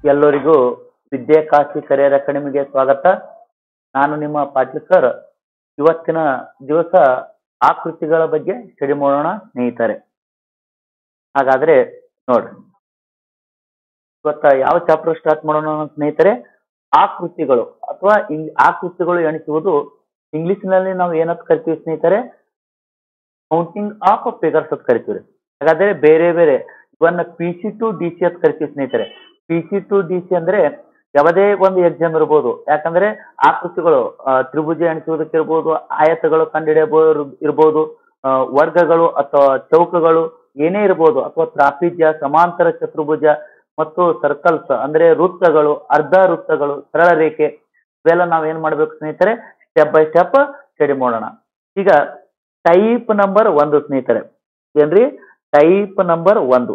ಎಲ್ಲರಿಗೂ ವಿದ್ಯಾಕಾಶಿ ಕರಿಯರ್ ಅಕಾಡೆಮಿಗೆ ಸ್ವಾಗತ ನಾನು ನಿಮ್ಮ ಪಾಟೀಲ್ ಸರ್ ಇವತ್ತಿನ ದಿವಸ ಆಕೃತಿಗಳ ಬಗ್ಗೆ ಸ್ಟಡಿ ಮಾಡೋಣ ಸ್ನೇಹಿತರೆ ಹಾಗಾದ್ರೆ ನೋಡ್ರಿ ಇವತ್ತ ಯಾವ ಚಾಪ್ಟರ್ ಸ್ಟಾರ್ಟ್ ಮಾಡೋಣ ಸ್ನೇಹಿತರೆ ಆಕೃತಿಗಳು ಅಥವಾ ಇಂಗ್ ಆಕೃತಿಗಳು ಎಣಿಸುವುದು ಇಂಗ್ಲಿಷ್ನಲ್ಲಿ ನಾವು ಏನಂತ ಕರಿತೀವಿ ಸ್ನೇಹಿತರೆ ಕೌಂಟಿಂಗ್ ಆಫ್ ಫಿಗರ್ಸ್ ಅಂತ ಕರಿತೀವಿ ಹಾಗಾದ್ರೆ ಬೇರೆ ಬೇರೆ ಇವನ್ನ P C to D C ಅಂತ ಕರಿತೀವಿ ಸ್ನೇಹಿತರೆ P C to D C ಅಂದ್ರೆ ಯಾವುದೇ ಒಂದು ಎಕ್ಸಾಮ್ ಇರ್ಬೋದು ಯಾಕಂದ್ರೆ ಆಕೃತಿಗಳು ಆ, ತ್ರಿಭುಜ ಎಣಿಸುವುದಕ್ಕಿರ್ಬೋದು ಆಯತಗಳು ಕಂಡುಹಿಡಿಯಬಹುದು ಇರ್ಬೋದು ಆ, ವರ್ಗಗಳು ಅಥವಾ ಚೌಕಗಳು ಏನೇ ಇರ್ಬೋದು ಅಥವಾ ತ್ರಾಪಿಜ್ಯ ಸಮಾಂತರ ಚತುರ್ಭುಜ ಮತ್ತು ಸರ್ಕಲ್ಸ್ ಅಂದ್ರೆ ವೃತ್ತಗಳು ಅರ್ಧ ವೃತ್ತಗಳು ಸರಳ ರೇಖೆ ಇವೆಲ್ಲ ನಾವ್ ಏನ್ ಮಾಡ್ಬೇಕು ಸ್ನೇಹಿತರೆ ಸ್ಟೆಪ್ ಬೈ ಸ್ಟೆಪ್ ಸ್ಟಡಿ ಮಾಡೋಣ ಈಗ ಟೈಪ್ ನಂಬರ್ ಒಂದು ಸ್ನೇಹಿತರೆ ಏನ್ರಿ ಟೈಪ್ ನಂಬರ್ ಒಂದು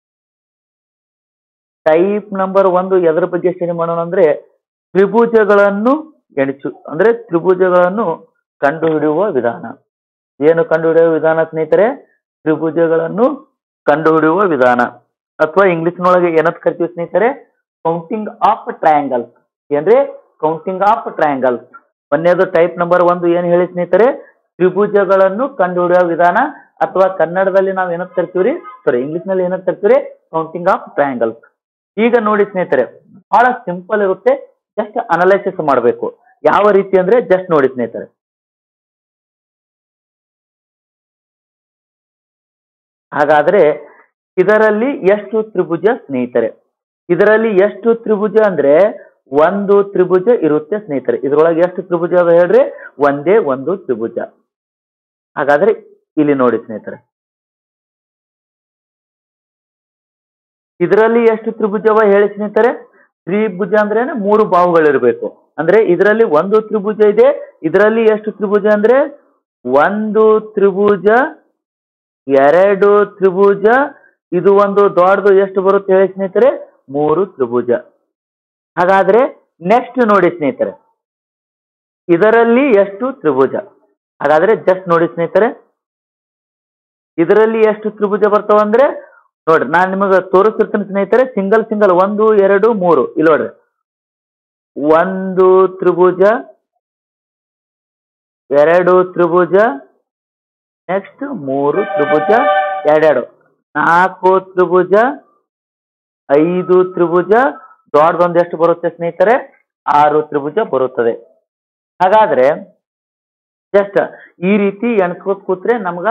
ಟೈಪ್ ನಂಬರ್ ಒಂದು ಎದರ ಬಗ್ಗೆ ಸ್ಟಡಿ ಮಾಡೋಣ ಅಂದ್ರೆ ತ್ರಿಭುಜಗಳನ್ನು ಎಣಿಸು ಅಂದ್ರೆ ತ್ರಿಭುಜಗಳನ್ನು ಕಂಡುಹಿಡಿಯುವ ವಿಧಾನ ಏನು ಕಂಡುಹಿಡಿಯುವ ವಿಧಾನ ಸ್ನೇಹಿತರೆ ತ್ರಿಭುಜಗಳನ್ನು ಕಂಡುಹಿಡಿಯುವ ವಿಧಾನ ಅಥವಾ ಇಂಗ್ಲಿಷ್ನೊಳಗೆ ಏನಂತ ಕರಿತೀವಿ ಸ್ನೇಹಿತರೆ ಕೌಂಟಿಂಗ್ ಆಫ್ ಟ್ರಯಾಂಗಲ್ಸ್ ಏನ್ರಿ ಕೌಂಟಿಂಗ್ ಆಫ್ ಟ್ರಯಾಂಗಲ್ಸ್ ಒಂದೇದು ಟೈಪ್ ನಂಬರ್ ಒಂದು ಏನ್ ಹೇಳಿ ಸ್ನೇಹಿತರೆ ತ್ರಿಭುಜಗಳನ್ನು ಕಂಡುಹಿಡಿಯುವ ವಿಧಾನ ಅಥವಾ ಕನ್ನಡದಲ್ಲಿ ನಾವು ಏನಂತ ಕರಿತೀವ್ರಿ ಸಾರಿ ಇಂಗ್ಲಿಷ್ ನಲ್ಲಿ ಏನಂತ ಕರಿತೀವ್ರಿ ಕೌಂಟಿಂಗ್ ಆಫ್ ಟ್ರಯಾಂಗಲ್ಸ್ ಈಗ ನೋಡಿ ಸ್ನೇಹಿತರೆ ಬಹಳ ಸಿಂಪಲ್ ಇರುತ್ತೆ ಜಸ್ಟ್ ಅನಲೈಸಿಸ್ ಮಾಡಬೇಕು ಯಾವ ರೀತಿ ಅಂದ್ರೆ ಜಸ್ಟ್ ನೋಡಿ ಸ್ನೇಹಿತರೆ ಹಾಗಾದ್ರೆ ಇದರಲ್ಲಿ ಎಷ್ಟು ತ್ರಿಭುಜ ಸ್ನೇಹಿತರೆ ಇದರಲ್ಲಿ ಎಷ್ಟು ತ್ರಿಭುಜ ಅಂದ್ರೆ ಒಂದು ತ್ರಿಭುಜ ಇರುತ್ತೆ ಸ್ನೇಹಿತರೆ ಇದ್ರೊಳಗೆ ಎಷ್ಟು ತ್ರಿಭುಜ ಅದ ಹೇಳ್ರಿ ಒಂದೇ ಒಂದು ತ್ರಿಭುಜ ಹಾಗಾದ್ರೆ ಇಲ್ಲಿ ನೋಡಿ ಸ್ನೇಹಿತರೆ ಇದರಲ್ಲಿ ಎಷ್ಟು ತ್ರಿಭುಜವ ಹೇಳಿ ಸ್ನೇಹಿತರೆ ತ್ರಿಭುಜ ಅಂದ್ರೆ ಮೂರು ಬಾಹುಗಳಿರ್ಬೇಕು ಅಂದ್ರೆ ಇದರಲ್ಲಿ ಒಂದು ತ್ರಿಭುಜ ಇದೆ ಇದರಲ್ಲಿ ಎಷ್ಟು ತ್ರಿಭುಜ ಅಂದ್ರೆ ಒಂದು ತ್ರಿಭುಜ ಎರಡು ತ್ರಿಭುಜ ಇದು ಒಂದು ದೊಡ್ಡದು ಎಷ್ಟು ಬರುತ್ತೆ ಹೇಳಿ ಸ್ನೇಹಿತರೆ ಮೂರು ತ್ರಿಭುಜ ಹಾಗಾದ್ರೆ ನೆಕ್ಸ್ಟ್ ನೋಡಿ ಸ್ನೇಹಿತರೆ ಇದರಲ್ಲಿ ಎಷ್ಟು ತ್ರಿಭುಜ ಹಾಗಾದ್ರೆ ಜಸ್ಟ್ ನೋಡಿ ಸ್ನೇಹಿತರೆ ಇದರಲ್ಲಿ ಎಷ್ಟು ತ್ರಿಭುಜ ಬರ್ತಾವ ಅಂದ್ರೆ ನೋಡ್ರಿ ನಾನ್ ನಿಮಗೆ ತೋರಿಸ್ತಿರ್ತೀನಿ ಸ್ನೇಹಿತರೆ ಸಿಂಗಲ್ ಸಿಂಗಲ್ ಒಂದು ಎರಡು ಮೂರು ಇಲ್ಲಿ ನೋಡ್ರಿ ಒಂದು ತ್ರಿಭುಜ ಎರಡು ತ್ರಿಭುಜ ನೆಕ್ಸ್ಟ್ ಮೂರು ತ್ರಿಭುಜ ಎರಡೆರಡು ನಾಲ್ಕು ತ್ರಿಭುಜ ಐದು ತ್ರಿಭುಜ ದೊಡ್ಡದೊಂದು ಎಷ್ಟು ಬರುತ್ತೆ ಸ್ನೇಹಿತರೆ ಆರು ತ್ರಿಭುಜ ಬರುತ್ತದೆ ಹಾಗಾದ್ರೆ ಜಸ್ಟ್ ಈ ರೀತಿ ಎಣ್ಸ್ಕೋತ್ ಕೂತ್ರೆ ನಮ್ಗ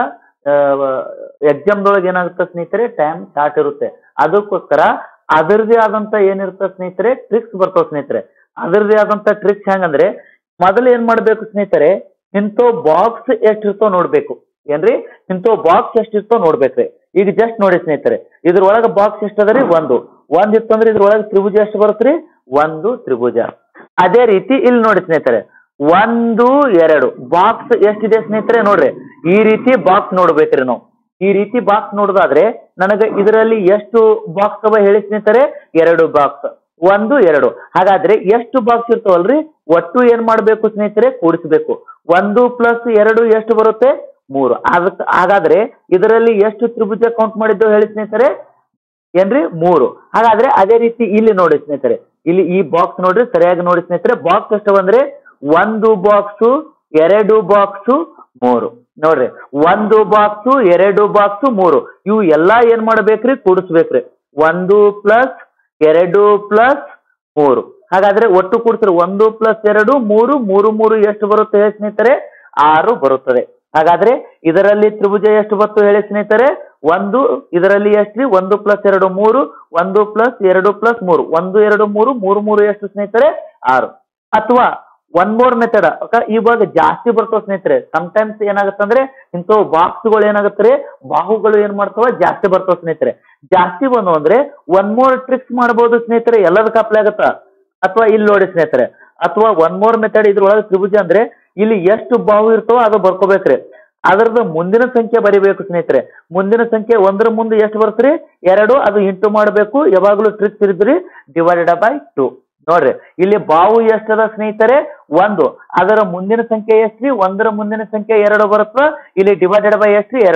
ಎಕ್ಸಾಮ್ದೊಳಗೆ ಏನಾಗುತ್ತೆ ಸ್ನೇಹಿತರೆ ಟೈಮ್ ಶಾರ್ಟ್ ಇರುತ್ತೆ ಅದಕ್ಕೋಸ್ಕರ ಅದರದೇ ಆದಂತ ಏನಿರುತ್ತೆ ಸ್ನೇಹಿತರೆ ಟ್ರಿಕ್ಸ್ ಬರ್ತಾವ ಸ್ನೇಹಿತರೆ ಅದರದೇ ಆದಂತ ಟ್ರಿಕ್ಸ್ ಹೆಂಗಂದ್ರೆ ಮೊದಲು ಏನ್ ಮಾಡ್ಬೇಕು ಸ್ನೇಹಿತರೆ ಇಂಥೋ ಬಾಕ್ಸ್ ಎಷ್ಟಿರ್ತೋ ನೋಡ್ಬೇಕು ಏನ್ರಿ ಇಂಥೋ ಬಾಕ್ಸ್ ಎಷ್ಟಿರ್ತೋ ನೋಡ್ಬೇಕ್ರಿ ಈಗ ಜಸ್ಟ್ ನೋಡಿ ಸ್ನೇಹಿತರೆ ಇದ್ರೊಳಗ ಬಾಕ್ಸ್ ಎಷ್ಟದರಿ ಒಂದು ಒಂದ್ ಇತ್ತಂದ್ರೆ ಇದ್ರೊಳಗೆ ತ್ರಿಭುಜ ಎಷ್ಟು ಬರುತ್ತ್ರಿ ಒಂದು ತ್ರಿಭುಜ ಅದೇ ರೀತಿ ಇಲ್ಲಿ ನೋಡಿ ಸ್ನೇಹಿತರೆ ಒಂದು ಎರಡು ಬಾಕ್ಸ್ ಎಷ್ಟಿದೆ ಸ್ನೇಹಿತರೆ ನೋಡ್ರಿ ಈ ರೀತಿ ಬಾಕ್ಸ್ ನೋಡ್ಬೇಕ್ರಿ ನಾವು ಈ ರೀತಿ ಬಾಕ್ಸ್ ನೋಡೋದಾದ್ರೆ ನನಗೆ ಇದರಲ್ಲಿ ಎಷ್ಟು ಬಾಕ್ಸ್ ಅವ ಹೇಳಿ ಸ್ನೇಹಿತರೆ ಎರಡು ಬಾಕ್ಸ್ ಒಂದು ಎರಡು ಹಾಗಾದ್ರೆ ಎಷ್ಟು ಬಾಕ್ಸ್ ಇರ್ತಾವಲ್ರಿ ಒಟ್ಟು ಏನ್ ಮಾಡ್ಬೇಕು ಸ್ನೇಹಿತರೆ ಕೂಡಿಸ್ಬೇಕು ಒಂದು ಪ್ಲಸ್ ಎರಡು ಎಷ್ಟು ಬರುತ್ತೆ ಮೂರು ಅದಕ್ಕೆ ಹಾಗಾದ್ರೆ ಇದರಲ್ಲಿ ಎಷ್ಟು ತ್ರಿಭುಜ ಕೌಂಟ್ ಮಾಡಿದ್ದು ಹೇಳಿ ಸ್ನೇಹಿತರೆ ಏನ್ರಿ ಮೂರು ಹಾಗಾದ್ರೆ ಅದೇ ರೀತಿ ಇಲ್ಲಿ ನೋಡಿ ಸ್ನೇಹಿತರೆ ಇಲ್ಲಿ ಈ ಬಾಕ್ಸ್ ನೋಡ್ರಿ ಸರಿಯಾಗಿ ನೋಡಿ ಸ್ನೇಹಿತರೆ ಬಾಕ್ಸ್ ಎಷ್ಟು ಅಂದ್ರೆ ಒಂದು ಬಾಕ್ಸು ಎರಡು ಬಾಕ್ಸು ಮೂರು ನೋಡ್ರಿ ಒಂದು ಬಾಕ್ಸು ಎರಡು ಬಾಕ್ಸು ಮೂರು ಇವು ಎಲ್ಲಾ ಏನ್ ಮಾಡ್ಬೇಕ್ರಿ ಕೂಡಿಸ್ಬೇಕ್ರಿ ಒಂದು ಪ್ಲಸ್ ಎರಡು ಪ್ಲಸ್ ಮೂರು ಹಾಗಾದ್ರೆ ಒಟ್ಟು ಕೂಡಿಸ್ರಿ ಒಂದು ಪ್ಲಸ್ ಎರಡು ಮೂರು ಮೂರು ಮೂರು ಎಷ್ಟು ಬರುತ್ತೆ ಹೇಳಿ ಸ್ನೇಹಿತರೆ ಆರು ಬರುತ್ತದೆ ಹಾಗಾದ್ರೆ ಇದರಲ್ಲಿ ತ್ರಿಭುಜ ಎಷ್ಟು ಬತ್ತು ಹೇಳಿ ಸ್ನೇಹಿತರೆ ಒಂದು ಇದರಲ್ಲಿ ಎಷ್ಟ್ರಿ ಒಂದು ಪ್ಲಸ್ ಎರಡು ಮೂರು ಒಂದು ಪ್ಲಸ್ ಎರಡು ಪ್ಲಸ್ ಮೂರು ಒಂದು ಎರಡು ಮೂರು ಮೂರು ಮೂರು ಎಷ್ಟು ಸ್ನೇಹಿತರೆ ಆರು ಅಥವಾ ಒನ್ ಮೋರ್ ಮೆಥಡ್ ಇವಾಗ ಜಾಸ್ತಿ ಬರ್ತಾವ ಸ್ನೇಹಿತರೆ ಟೈಮ್ಸ್ ಏನಾಗತ್ತಂದ್ರೆ ಇಂಥವು ಬಾಕ್ಸ್ಗಳು ಏನಾಗತ್ತಾರೆ ಬಾಹುಗಳು ಏನ್ ಮಾಡ್ತಾವ ಜಾಸ್ತಿ ಬರ್ತಾವ ಸ್ನೇಹಿತರೆ ಜಾಸ್ತಿ ಬಂದು ಅಂದ್ರೆ ಒನ್ ಮೋರ್ ಟ್ರಿಕ್ಸ್ ಮಾಡಬಹುದು ಸ್ನೇಹಿತರೆ ಎಲ್ಲದಕ್ಕೆ ಅಪ್ಲೈ ಆಗತ್ತ ಅಥವಾ ಇಲ್ಲಿ ನೋಡಿ ಸ್ನೇಹಿತರೆ ಅಥವಾ ಒನ್ ಮೋರ್ ಮೆಥಡ್ ಇದ್ರೊಳಗೆ ತ್ರಿಭುಜ ಅಂದ್ರೆ ಇಲ್ಲಿ ಎಷ್ಟು ಬಾಹು ಇರ್ತಾವ ಅದು ಬರ್ಕೋಬೇಕ್ರಿ ಅದರದ ಮುಂದಿನ ಸಂಖ್ಯೆ ಬರಿಬೇಕು ಸ್ನೇಹಿತರೆ ಮುಂದಿನ ಸಂಖ್ಯೆ ಒಂದರ ಮುಂದೆ ಎಷ್ಟು ಬರ್ತರಿ ಎರಡು ಅದು ಇಂಟು ಮಾಡಬೇಕು ಯಾವಾಗಲೂ ಟ್ರಿಕ್ಸ್ ಇರಿದ್ರಿ ಡಿವೈಡೆಡ್ ಬೈ ಟು ನೋಡ್ರಿ ಇಲ್ಲಿ ಬಾವು ಎಷ್ಟದ ಸ್ನೇಹಿತರೆ ಒಂದು ಅದರ ಮುಂದಿನ ಸಂಖ್ಯೆ ಎಷ್ಟ್ರಿ ಒಂದರ ಮುಂದಿನ ಸಂಖ್ಯೆ ಎರಡು ಬರುತ್ತ ಇಲ್ಲಿ ಡಿವೈಡೆಡ್ ಬೈ ಎಷ್ಟ್ರಿ ಎರಡು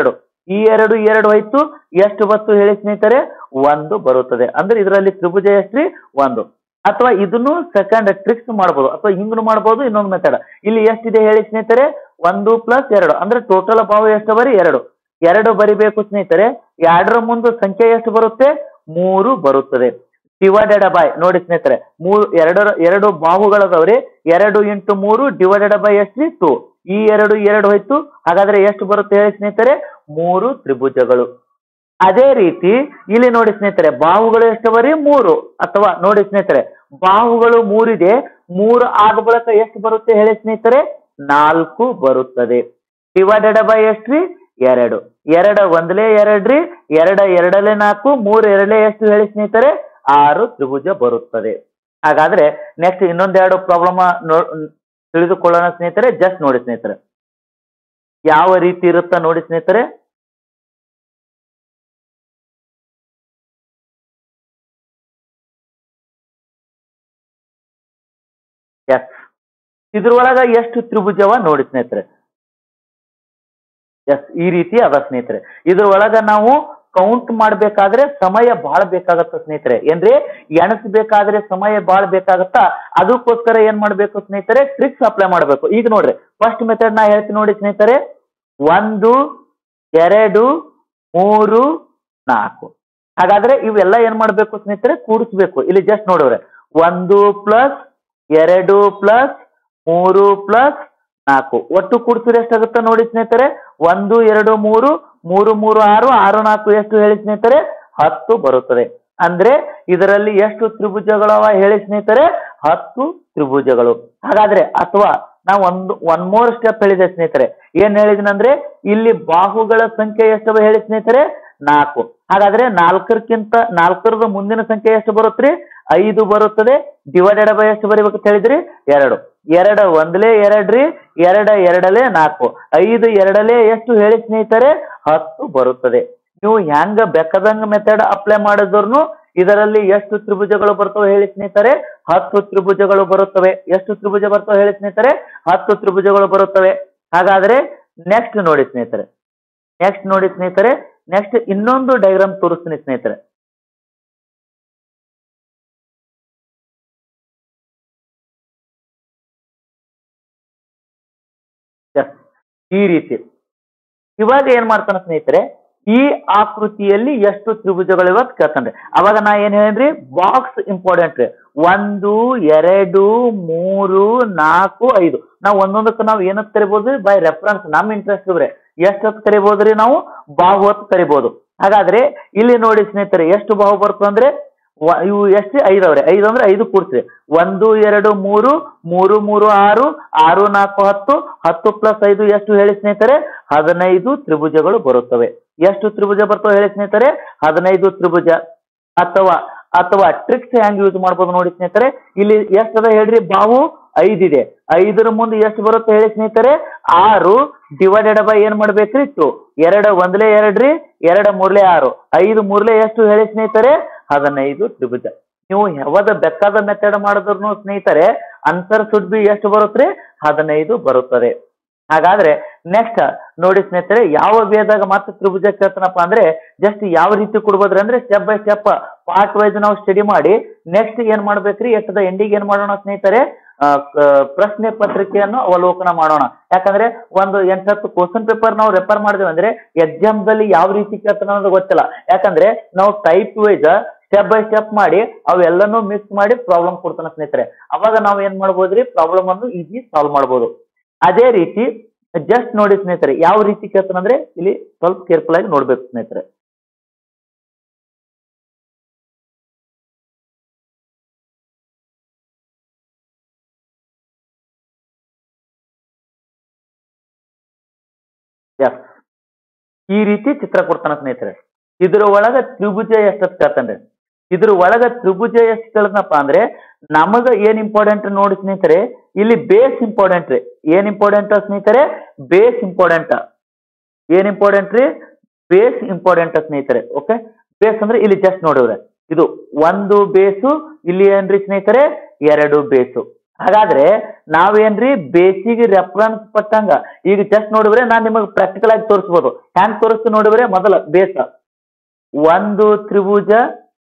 ಈ ಎರಡು ಈ ಎರಡು ಹೋಯ್ತು ಎಷ್ಟು ಬತ್ತು ಹೇಳಿ ಸ್ನೇಹಿತರೆ ಒಂದು ಬರುತ್ತದೆ ಅಂದ್ರೆ ಇದರಲ್ಲಿ ತ್ರಿಭುಜ ಎಷ್ಟ್ರಿ ಒಂದು ಅಥವಾ ಇದನ್ನು ಸೆಕೆಂಡ್ ಟ್ರಿಕ್ಸ್ ಮಾಡ್ಬೋದು ಅಥವಾ ಹಿಂಗೂ ಮಾಡ್ಬೋದು ಇನ್ನೊಂದು ಮೆಥಡ್ ಇಲ್ಲಿ ಎಷ್ಟಿದೆ ಹೇಳಿ ಸ್ನೇಹಿತರೆ ಒಂದು ಪ್ಲಸ್ ಎರಡು ಅಂದ್ರೆ ಟೋಟಲ್ ಭಾವ ಎಷ್ಟು ಬರೀ ಎರಡು ಎರಡು ಬರಿಬೇಕು ಸ್ನೇಹಿತರೆ ಎರಡರ ಮುಂದೆ ಸಂಖ್ಯೆ ಎಷ್ಟು ಬರುತ್ತೆ ಮೂರು ಬರುತ್ತದೆ ಡಿವೈಡೆಡ್ ಬೈ ನೋಡಿ ಸ್ನೇಹಿತರೆ ಮೂರು ಎರಡರ ಎರಡು ಬಾಹುಗಳದವ್ರಿ ಎರಡು ಇಂಟು ಮೂರು ಡಿವೈಡೆಡ್ ಬೈ ಎಷ್ಟು ಟು ಈ ಎರಡು ಎರಡು ಹೋಯ್ತು ಹಾಗಾದ್ರೆ ಎಷ್ಟು ಬರುತ್ತೆ ಹೇಳಿ ಸ್ನೇಹಿತರೆ ಮೂರು ತ್ರಿಭುಜಗಳು ಅದೇ ರೀತಿ ಇಲ್ಲಿ ನೋಡಿ ಸ್ನೇಹಿತರೆ ಬಾಹುಗಳು ಎಷ್ಟು ಬರೀ ಮೂರು ಅಥವಾ ನೋಡಿ ಸ್ನೇಹಿತರೆ ಬಾಹುಗಳು ಮೂರಿದೆ ಮೂರು ಆದ ಬಳಿಕ ಎಷ್ಟು ಬರುತ್ತೆ ಹೇಳಿ ಸ್ನೇಹಿತರೆ ನಾಲ್ಕು ಬರುತ್ತದೆ ಡಿವೈಡೆಡ್ ಬೈ ಎಷ್ಟ್ರಿ ಎರಡು ಎರಡ ಒಂದಲೇ ಎರಡ್ರಿ ಎರಡ ಎರಡಲೇ ನಾಲ್ಕು ಮೂರು ಎರಡಲೇ ಎಷ್ಟು ಹೇಳಿ ಸ್ನೇಹಿತರೆ ಆರು ತ್ರಿಭುಜ ಬರುತ್ತದೆ ಹಾಗಾದ್ರೆ ನೆಕ್ಸ್ಟ್ ಇನ್ನೊಂದೆರಡು ಪ್ರಾಬ್ಲಮ್ ತಿಳಿದುಕೊಳ್ಳೋಣ ಸ್ನೇಹಿತರೆ ಜಸ್ಟ್ ನೋಡಿ ಸ್ನೇಹಿತರೆ ಯಾವ ರೀತಿ ಇರುತ್ತಾ ನೋಡಿ ಸ್ನೇಹಿತರೆ ಎಸ್ ಇದ್ರೊಳಗ ಎಷ್ಟು ತ್ರಿಭುಜವ ನೋಡಿ ಸ್ನೇಹಿತರೆ ಎಸ್ ಈ ರೀತಿ ಅದ ಸ್ನೇಹಿತರೆ ಇದ್ರೊಳಗ ನಾವು ಕೌಂಟ್ ಮಾಡ್ಬೇಕಾದ್ರೆ ಸಮಯ ಬಹಳ ಬೇಕಾಗತ್ತ ಸ್ನೇಹಿತರೆ ಏನ್ರಿ ಎಣಸ್ಬೇಕಾದ್ರೆ ಸಮಯ ಬಹಳ ಬೇಕಾಗತ್ತ ಅದಕ್ಕೋಸ್ಕರ ಏನ್ ಮಾಡ್ಬೇಕು ಸ್ನೇಹಿತರೆ ಟ್ರಿಕ್ಸ್ ಅಪ್ಲೈ ಮಾಡ್ಬೇಕು ಈಗ ನೋಡ್ರಿ ಫಸ್ಟ್ ಮೆಥಡ್ ನಾ ಹೇಳ್ತೀನಿ ನೋಡಿ ಸ್ನೇಹಿತರೆ ಒಂದು ಎರಡು ಮೂರು ನಾಲ್ಕು ಹಾಗಾದ್ರೆ ಇವೆಲ್ಲ ಏನ್ ಮಾಡ್ಬೇಕು ಸ್ನೇಹಿತರೆ ಕೂಡಿಸ್ಬೇಕು ಇಲ್ಲಿ ಜಸ್ಟ್ ನೋಡವ್ರೆ ಒಂದು ಪ್ಲಸ್ ಎರಡು ಪ್ಲಸ್ ಮೂರು ಪ್ಲಸ್ ನಾಲ್ಕು ಒಟ್ಟು ಕೂಡಿಸಿದ್ರೆ ಎಷ್ಟಾಗುತ್ತೆ ನೋಡಿ ಸ್ನೇಹಿತರೆ ಒಂದು ಎರಡು ಮೂರು ಮೂರು ಮೂರು ಆರು ಆರು ನಾಲ್ಕು ಎಷ್ಟು ಹೇಳಿ ಸ್ನೇಹಿತರೆ ಹತ್ತು ಬರುತ್ತದೆ ಅಂದ್ರೆ ಇದರಲ್ಲಿ ಎಷ್ಟು ತ್ರಿಭುಜಗಳವ ಹೇಳಿ ಸ್ನೇಹಿತರೆ ಹತ್ತು ತ್ರಿಭುಜಗಳು ಹಾಗಾದ್ರೆ ಅಥವಾ ನಾವು ಒಂದು ಒನ್ ಮೋರ್ ಸ್ಟೆಪ್ ಹೇಳಿದೆ ಸ್ನೇಹಿತರೆ ಏನ್ ಹೇಳಿದ್ನಂದ್ರೆ ಇಲ್ಲಿ ಬಾಹುಗಳ ಸಂಖ್ಯೆ ಎಷ್ಟವ ಹೇಳಿ ಸ್ನೇಹಿತರೆ ನಾಲ್ಕು ಹಾಗಾದ್ರೆ ನಾಲ್ಕರಕ್ಕಿಂತ ನಾಲ್ಕರದ ಮುಂದಿನ ಸಂಖ್ಯೆ ಎಷ್ಟು ಬರುತ್ತ್ರಿ ಐದು ಬರುತ್ತದೆ ಡಿವೈಡೆಡ್ ಬೈ ಎಷ್ಟು ಬರೀಬೇಕು ಅಂತ ಹೇಳಿದ್ರಿ ಎರಡು ಎರಡ ಒಂದಲೇ ಎರಡ್ರಿ ಎರಡ ಎರಡಲೇ ನಾಲ್ಕು ಐದು ಎರಡಲೇ ಎಷ್ಟು ಹೇಳಿ ಸ್ನೇಹಿತರೆ ಹತ್ತು ಬರುತ್ತದೆ ನೀವು ಹೆಂಗ ಬೆಕ್ಕದಂಗ ಮೆಥಡ್ ಅಪ್ಲೈ ಮಾಡಿದ್ರು ಇದರಲ್ಲಿ ಎಷ್ಟು ತ್ರಿಭುಜಗಳು ಬರ್ತವೆ ಹೇಳಿ ಸ್ನೇಹಿತರೆ ಹತ್ತು ತ್ರಿಭುಜಗಳು ಬರುತ್ತವೆ ಎಷ್ಟು ತ್ರಿಭುಜ ಬರ್ತವೆ ಹೇಳಿ ಸ್ನೇಹಿತರೆ ಹತ್ತು ತ್ರಿಭುಜಗಳು ಬರುತ್ತವೆ ಹಾಗಾದ್ರೆ ನೆಕ್ಸ್ಟ್ ನೋಡಿ ಸ್ನೇಹಿತರೆ ನೆಕ್ಸ್ಟ್ ನೋಡಿ ಸ್ನೇಹಿತರೆ ನೆಕ್ಸ್ಟ್ ಇನ್ನೊಂದು ಡೈಗ್ರಾಮ್ ತೋರಿಸ್ತೀನಿ ಸ್ನೇಹಿತರೆ Yes. ಈ ರೀತಿ ಇವಾಗ ಏನ್ ಮಾಡ್ತಾನ ಸ್ನೇಹಿತರೆ ಈ ಆಕೃತಿಯಲ್ಲಿ ಎಷ್ಟು ತ್ರಿಭುಜಗಳಿವೆ ಅಂತ ಕೇಳ್ತಾನೆ ಅವಾಗ ನಾ ಏನ್ ಹೇಳಿದ್ರಿ ಬಾಕ್ಸ್ ಇಂಪಾರ್ಟೆಂಟ್ ರೀ ಒಂದು ಎರಡು ಮೂರು ನಾಲ್ಕು ಐದು ನಾವು ಒಂದೊಂದಕ್ಕೆ ನಾವು ಏನಕ್ಕೆ ಕರಿಬೋದು ಬೈ ರೆಫರೆನ್ಸ್ ನಮ್ಮ ಇಂಟ್ರೆಸ್ಟ್ ಇವ್ರೆ ಎಷ್ಟು ಹೊತ್ತು ಕರಿಬೋದ್ರಿ ನಾವು ಬಾಹು ಹೊತ್ತು ಕರಿಬೋದು ಹಾಗಾದ್ರೆ ಇಲ್ಲಿ ನೋಡಿ ಸ್ನೇಹಿತರೆ ಎಷ್ಟು ಬಾಹು ಬರ್ತದೆ ಅಂದ್ರೆ ವ- ಇವು ಎಷ್ಟು ಐದು ಅವ್ರೆ ಐದು ಅಂದ್ರೆ ಐದು ಕೂಡ್ಸ್ರಿ ಒಂದು ಎರಡು ಮೂರು ಮೂರು ಮೂರು ಆರು ಆರು ನಾಲ್ಕು ಹತ್ತು ಹತ್ತು ಪ್ಲಸ್ ಐದು ಎಷ್ಟು ಹೇಳಿ ಸ್ನೇಹಿತರೆ ಹದಿನೈದು ತ್ರಿಭುಜಗಳು ಬರುತ್ತವೆ ಎಷ್ಟು ತ್ರಿಭುಜ ಬರ್ತವೆ ಹೇಳಿ ಸ್ನೇಹಿತರೆ ಹದಿನೈದು ತ್ರಿಭುಜ ಅಥವಾ ಅಥವಾ ಟ್ರಿಕ್ಸ್ ಹೆಂಗ್ ಯೂಸ್ ಮಾಡ್ಬೋದು ನೋಡಿ ಸ್ನೇಹಿತರೆ ಇಲ್ಲಿ ಎಷ್ಟದ ಹೇಳ್ರಿ ಬಾವು ಐದಿದೆ ಐದರ ಮುಂದೆ ಎಷ್ಟು ಬರುತ್ತೆ ಹೇಳಿ ಸ್ನೇಹಿತರೆ ಆರು ಡಿವೈಡೆಡ್ ಬೈ ಏನ್ ಮಾಡ್ಬೇಕ್ರಿ ಟು ಎರಡ ಒಂದ್ಲೆ ಎರಡ್ರಿ ಎರಡ ಮೂರ್ಲೆ ಆರು ಐದು ಮೂರ್ಲೆ ಎಷ್ಟು ಹೇಳಿ ಸ್ನೇಹಿತರೆ ಹದಿನೈದು ತ್ರಿಭುಜ ನೀವು ಯಾವ್ದ ಬೇಕಾದ ಮೆಥಡ್ ಮಾಡಿದ್ರು ಸ್ನೇಹಿತರೆ ಆನ್ಸರ್ ಸುಡ್ ಬಿ ಎಷ್ಟು ಬರುತ್ತ್ರಿ ಹದಿನೈದು ಬರುತ್ತದೆ ಹಾಗಾದ್ರೆ ನೆಕ್ಸ್ಟ್ ನೋಡಿ ಸ್ನೇಹಿತರೆ ಯಾವ ವೇದಾಗ ಮತ್ತೆ ತ್ರಿಭುಜ ಕೇಳ್ತಾನಪ್ಪ ಅಂದ್ರೆ ಜಸ್ಟ್ ಯಾವ ರೀತಿ ಕೊಡ್ಬೋದ್ರಿ ಅಂದ್ರೆ step by step part wise ನಾವು ಸ್ಟಡಿ ಮಾಡಿ ನೆಕ್ಸ್ಟ್ ಏನ್ ಮಾಡ್ಬೇಕ್ರಿ ಎಷ್ಟದ ಎಂಡಿಗೆ ಏನ್ ಮಾಡೋಣ ಸ್ನೇಹಿತರೆ ಆ, ಕ- ಪ್ರಶ್ನೆ ಪತ್ರಿಕೆಯನ್ನು ಅವಲೋಕನ ಮಾಡೋಣ ಯಾಕಂದ್ರೆ ಒಂದು ಎಂಟತ್ತು ಕ್ವಶನ್ ಪೇಪರ್ ನಾವು ರೆಫರ್ ಮಾಡಿದ್ವಿ ಅಂದ್ರೆ ಎಕ್ಸಾಮ್ ದಲ್ಲಿ ಯಾವ ರೀತಿ ಕೇಳ್ತಾನ ಅನ್ನೋದು ಗೊತ್ತಿಲ್ಲ ಯಾಕಂದ್ರೆ ನಾವು type wise step by step ಮಾಡಿ ಅವೆಲ್ಲನೂ ಮಿಕ್ಸ್ ಮಾಡಿ ಪ್ರಾಬ್ಲಮ್ ಕೊಡ್ತಾನೆ ಸ್ನೇಹಿತರೆ ಅವಾಗ ನಾವು ಏನ್ ಮಾಡ್ಬೋದ್ರಿ ಪ್ರಾಬ್ಲಮ್ ಅನ್ನು ಈಸಿ ಸಾಲ್ವ್ ಮಾಡ್ಬೋದು ಅದೇ ರೀತಿ ಜಸ್ಟ್ ನೋಡಿ ಸ್ನೇಹಿತರೆ ಯಾವ ರೀತಿ ಕೇಳ್ತಾನಂದ್ರೆ ಇಲ್ಲಿ ಸ್ವಲ್ಪ ಕೇರ್ಫುಲ್ ಆಗಿ ನೋಡ್ಬೇಕು ಸ್ನೇಹಿತರೆ ಎಸ್ ಈ ರೀತಿ ಚಿತ್ರ ಕೊಡ್ತಾನ ಸ್ನೇಹಿತರೆ ಇದ್ರ ಒಳಗ ತ್ರಿಭುಜ ಎಷ್ಟತ್ ಕೇಳ್ತಾನ್ರಿ ಇದ್ರ ಒಳಗ ತ್ರಿಭುಜ ಎಷ್ಟು ಕೇಳ್ದನಪ್ಪ ಅಂದ್ರೆ ನಮಗ ಏನ್ ಇಂಪಾರ್ಟೆಂಟ್ ನೋಡಿ ಸ್ನೇಹಿತರೆ ಇಲ್ಲಿ ಬೇಸ್ ಇಂಪಾರ್ಟೆಂಟ್ ರೀ ಏನ್ ಇಂಪಾರ್ಟೆಂಟ್ ಸ್ನೇಹಿತರೆ ಬೇಸ್ ಇಂಪಾರ್ಟೆಂಟ್ ಏನ್ ಇಂಪಾರ್ಟೆಂಟ್ ರೀ ಬೇಸ್ ಇಂಪಾರ್ಟೆಂಟ್ ಸ್ನೇಹಿತರೆ ಓಕೆ ಬೇಸ್ ಅಂದ್ರೆ ಇಲ್ಲಿ ಜಸ್ಟ್ ನೋಡಿವ್ರೆ ಇದು ಒಂದು ಬೇಸು ಇಲ್ಲಿ ಏನ್ರಿ ಸ್ನೇಹಿತರೆ ಎರಡು ಬೇಸು ಹಾಗಾದ್ರೆ ನಾವೇನ್ರಿ ಬೇಸಿಗೆ ರೆಫರೆನ್ಸ್ ಪಟ್ಟಂಗ ಈಗ ಜಸ್ಟ್ ನೋಡಿದ್ರೆ ನಾನ್ ನಿಮಗೆ ಪ್ರಾಕ್ಟಿಕಲ್ ಆಗಿ ತೋರಿಸ್ಬೋದು ಹ್ಯಾಂಗ್ ತೋರಿಸ್ತು ನೋಡಿದ್ರೆ ಮೊದಲ ಬೇಸ ಒಂದು ತ್ರಿಭುಜ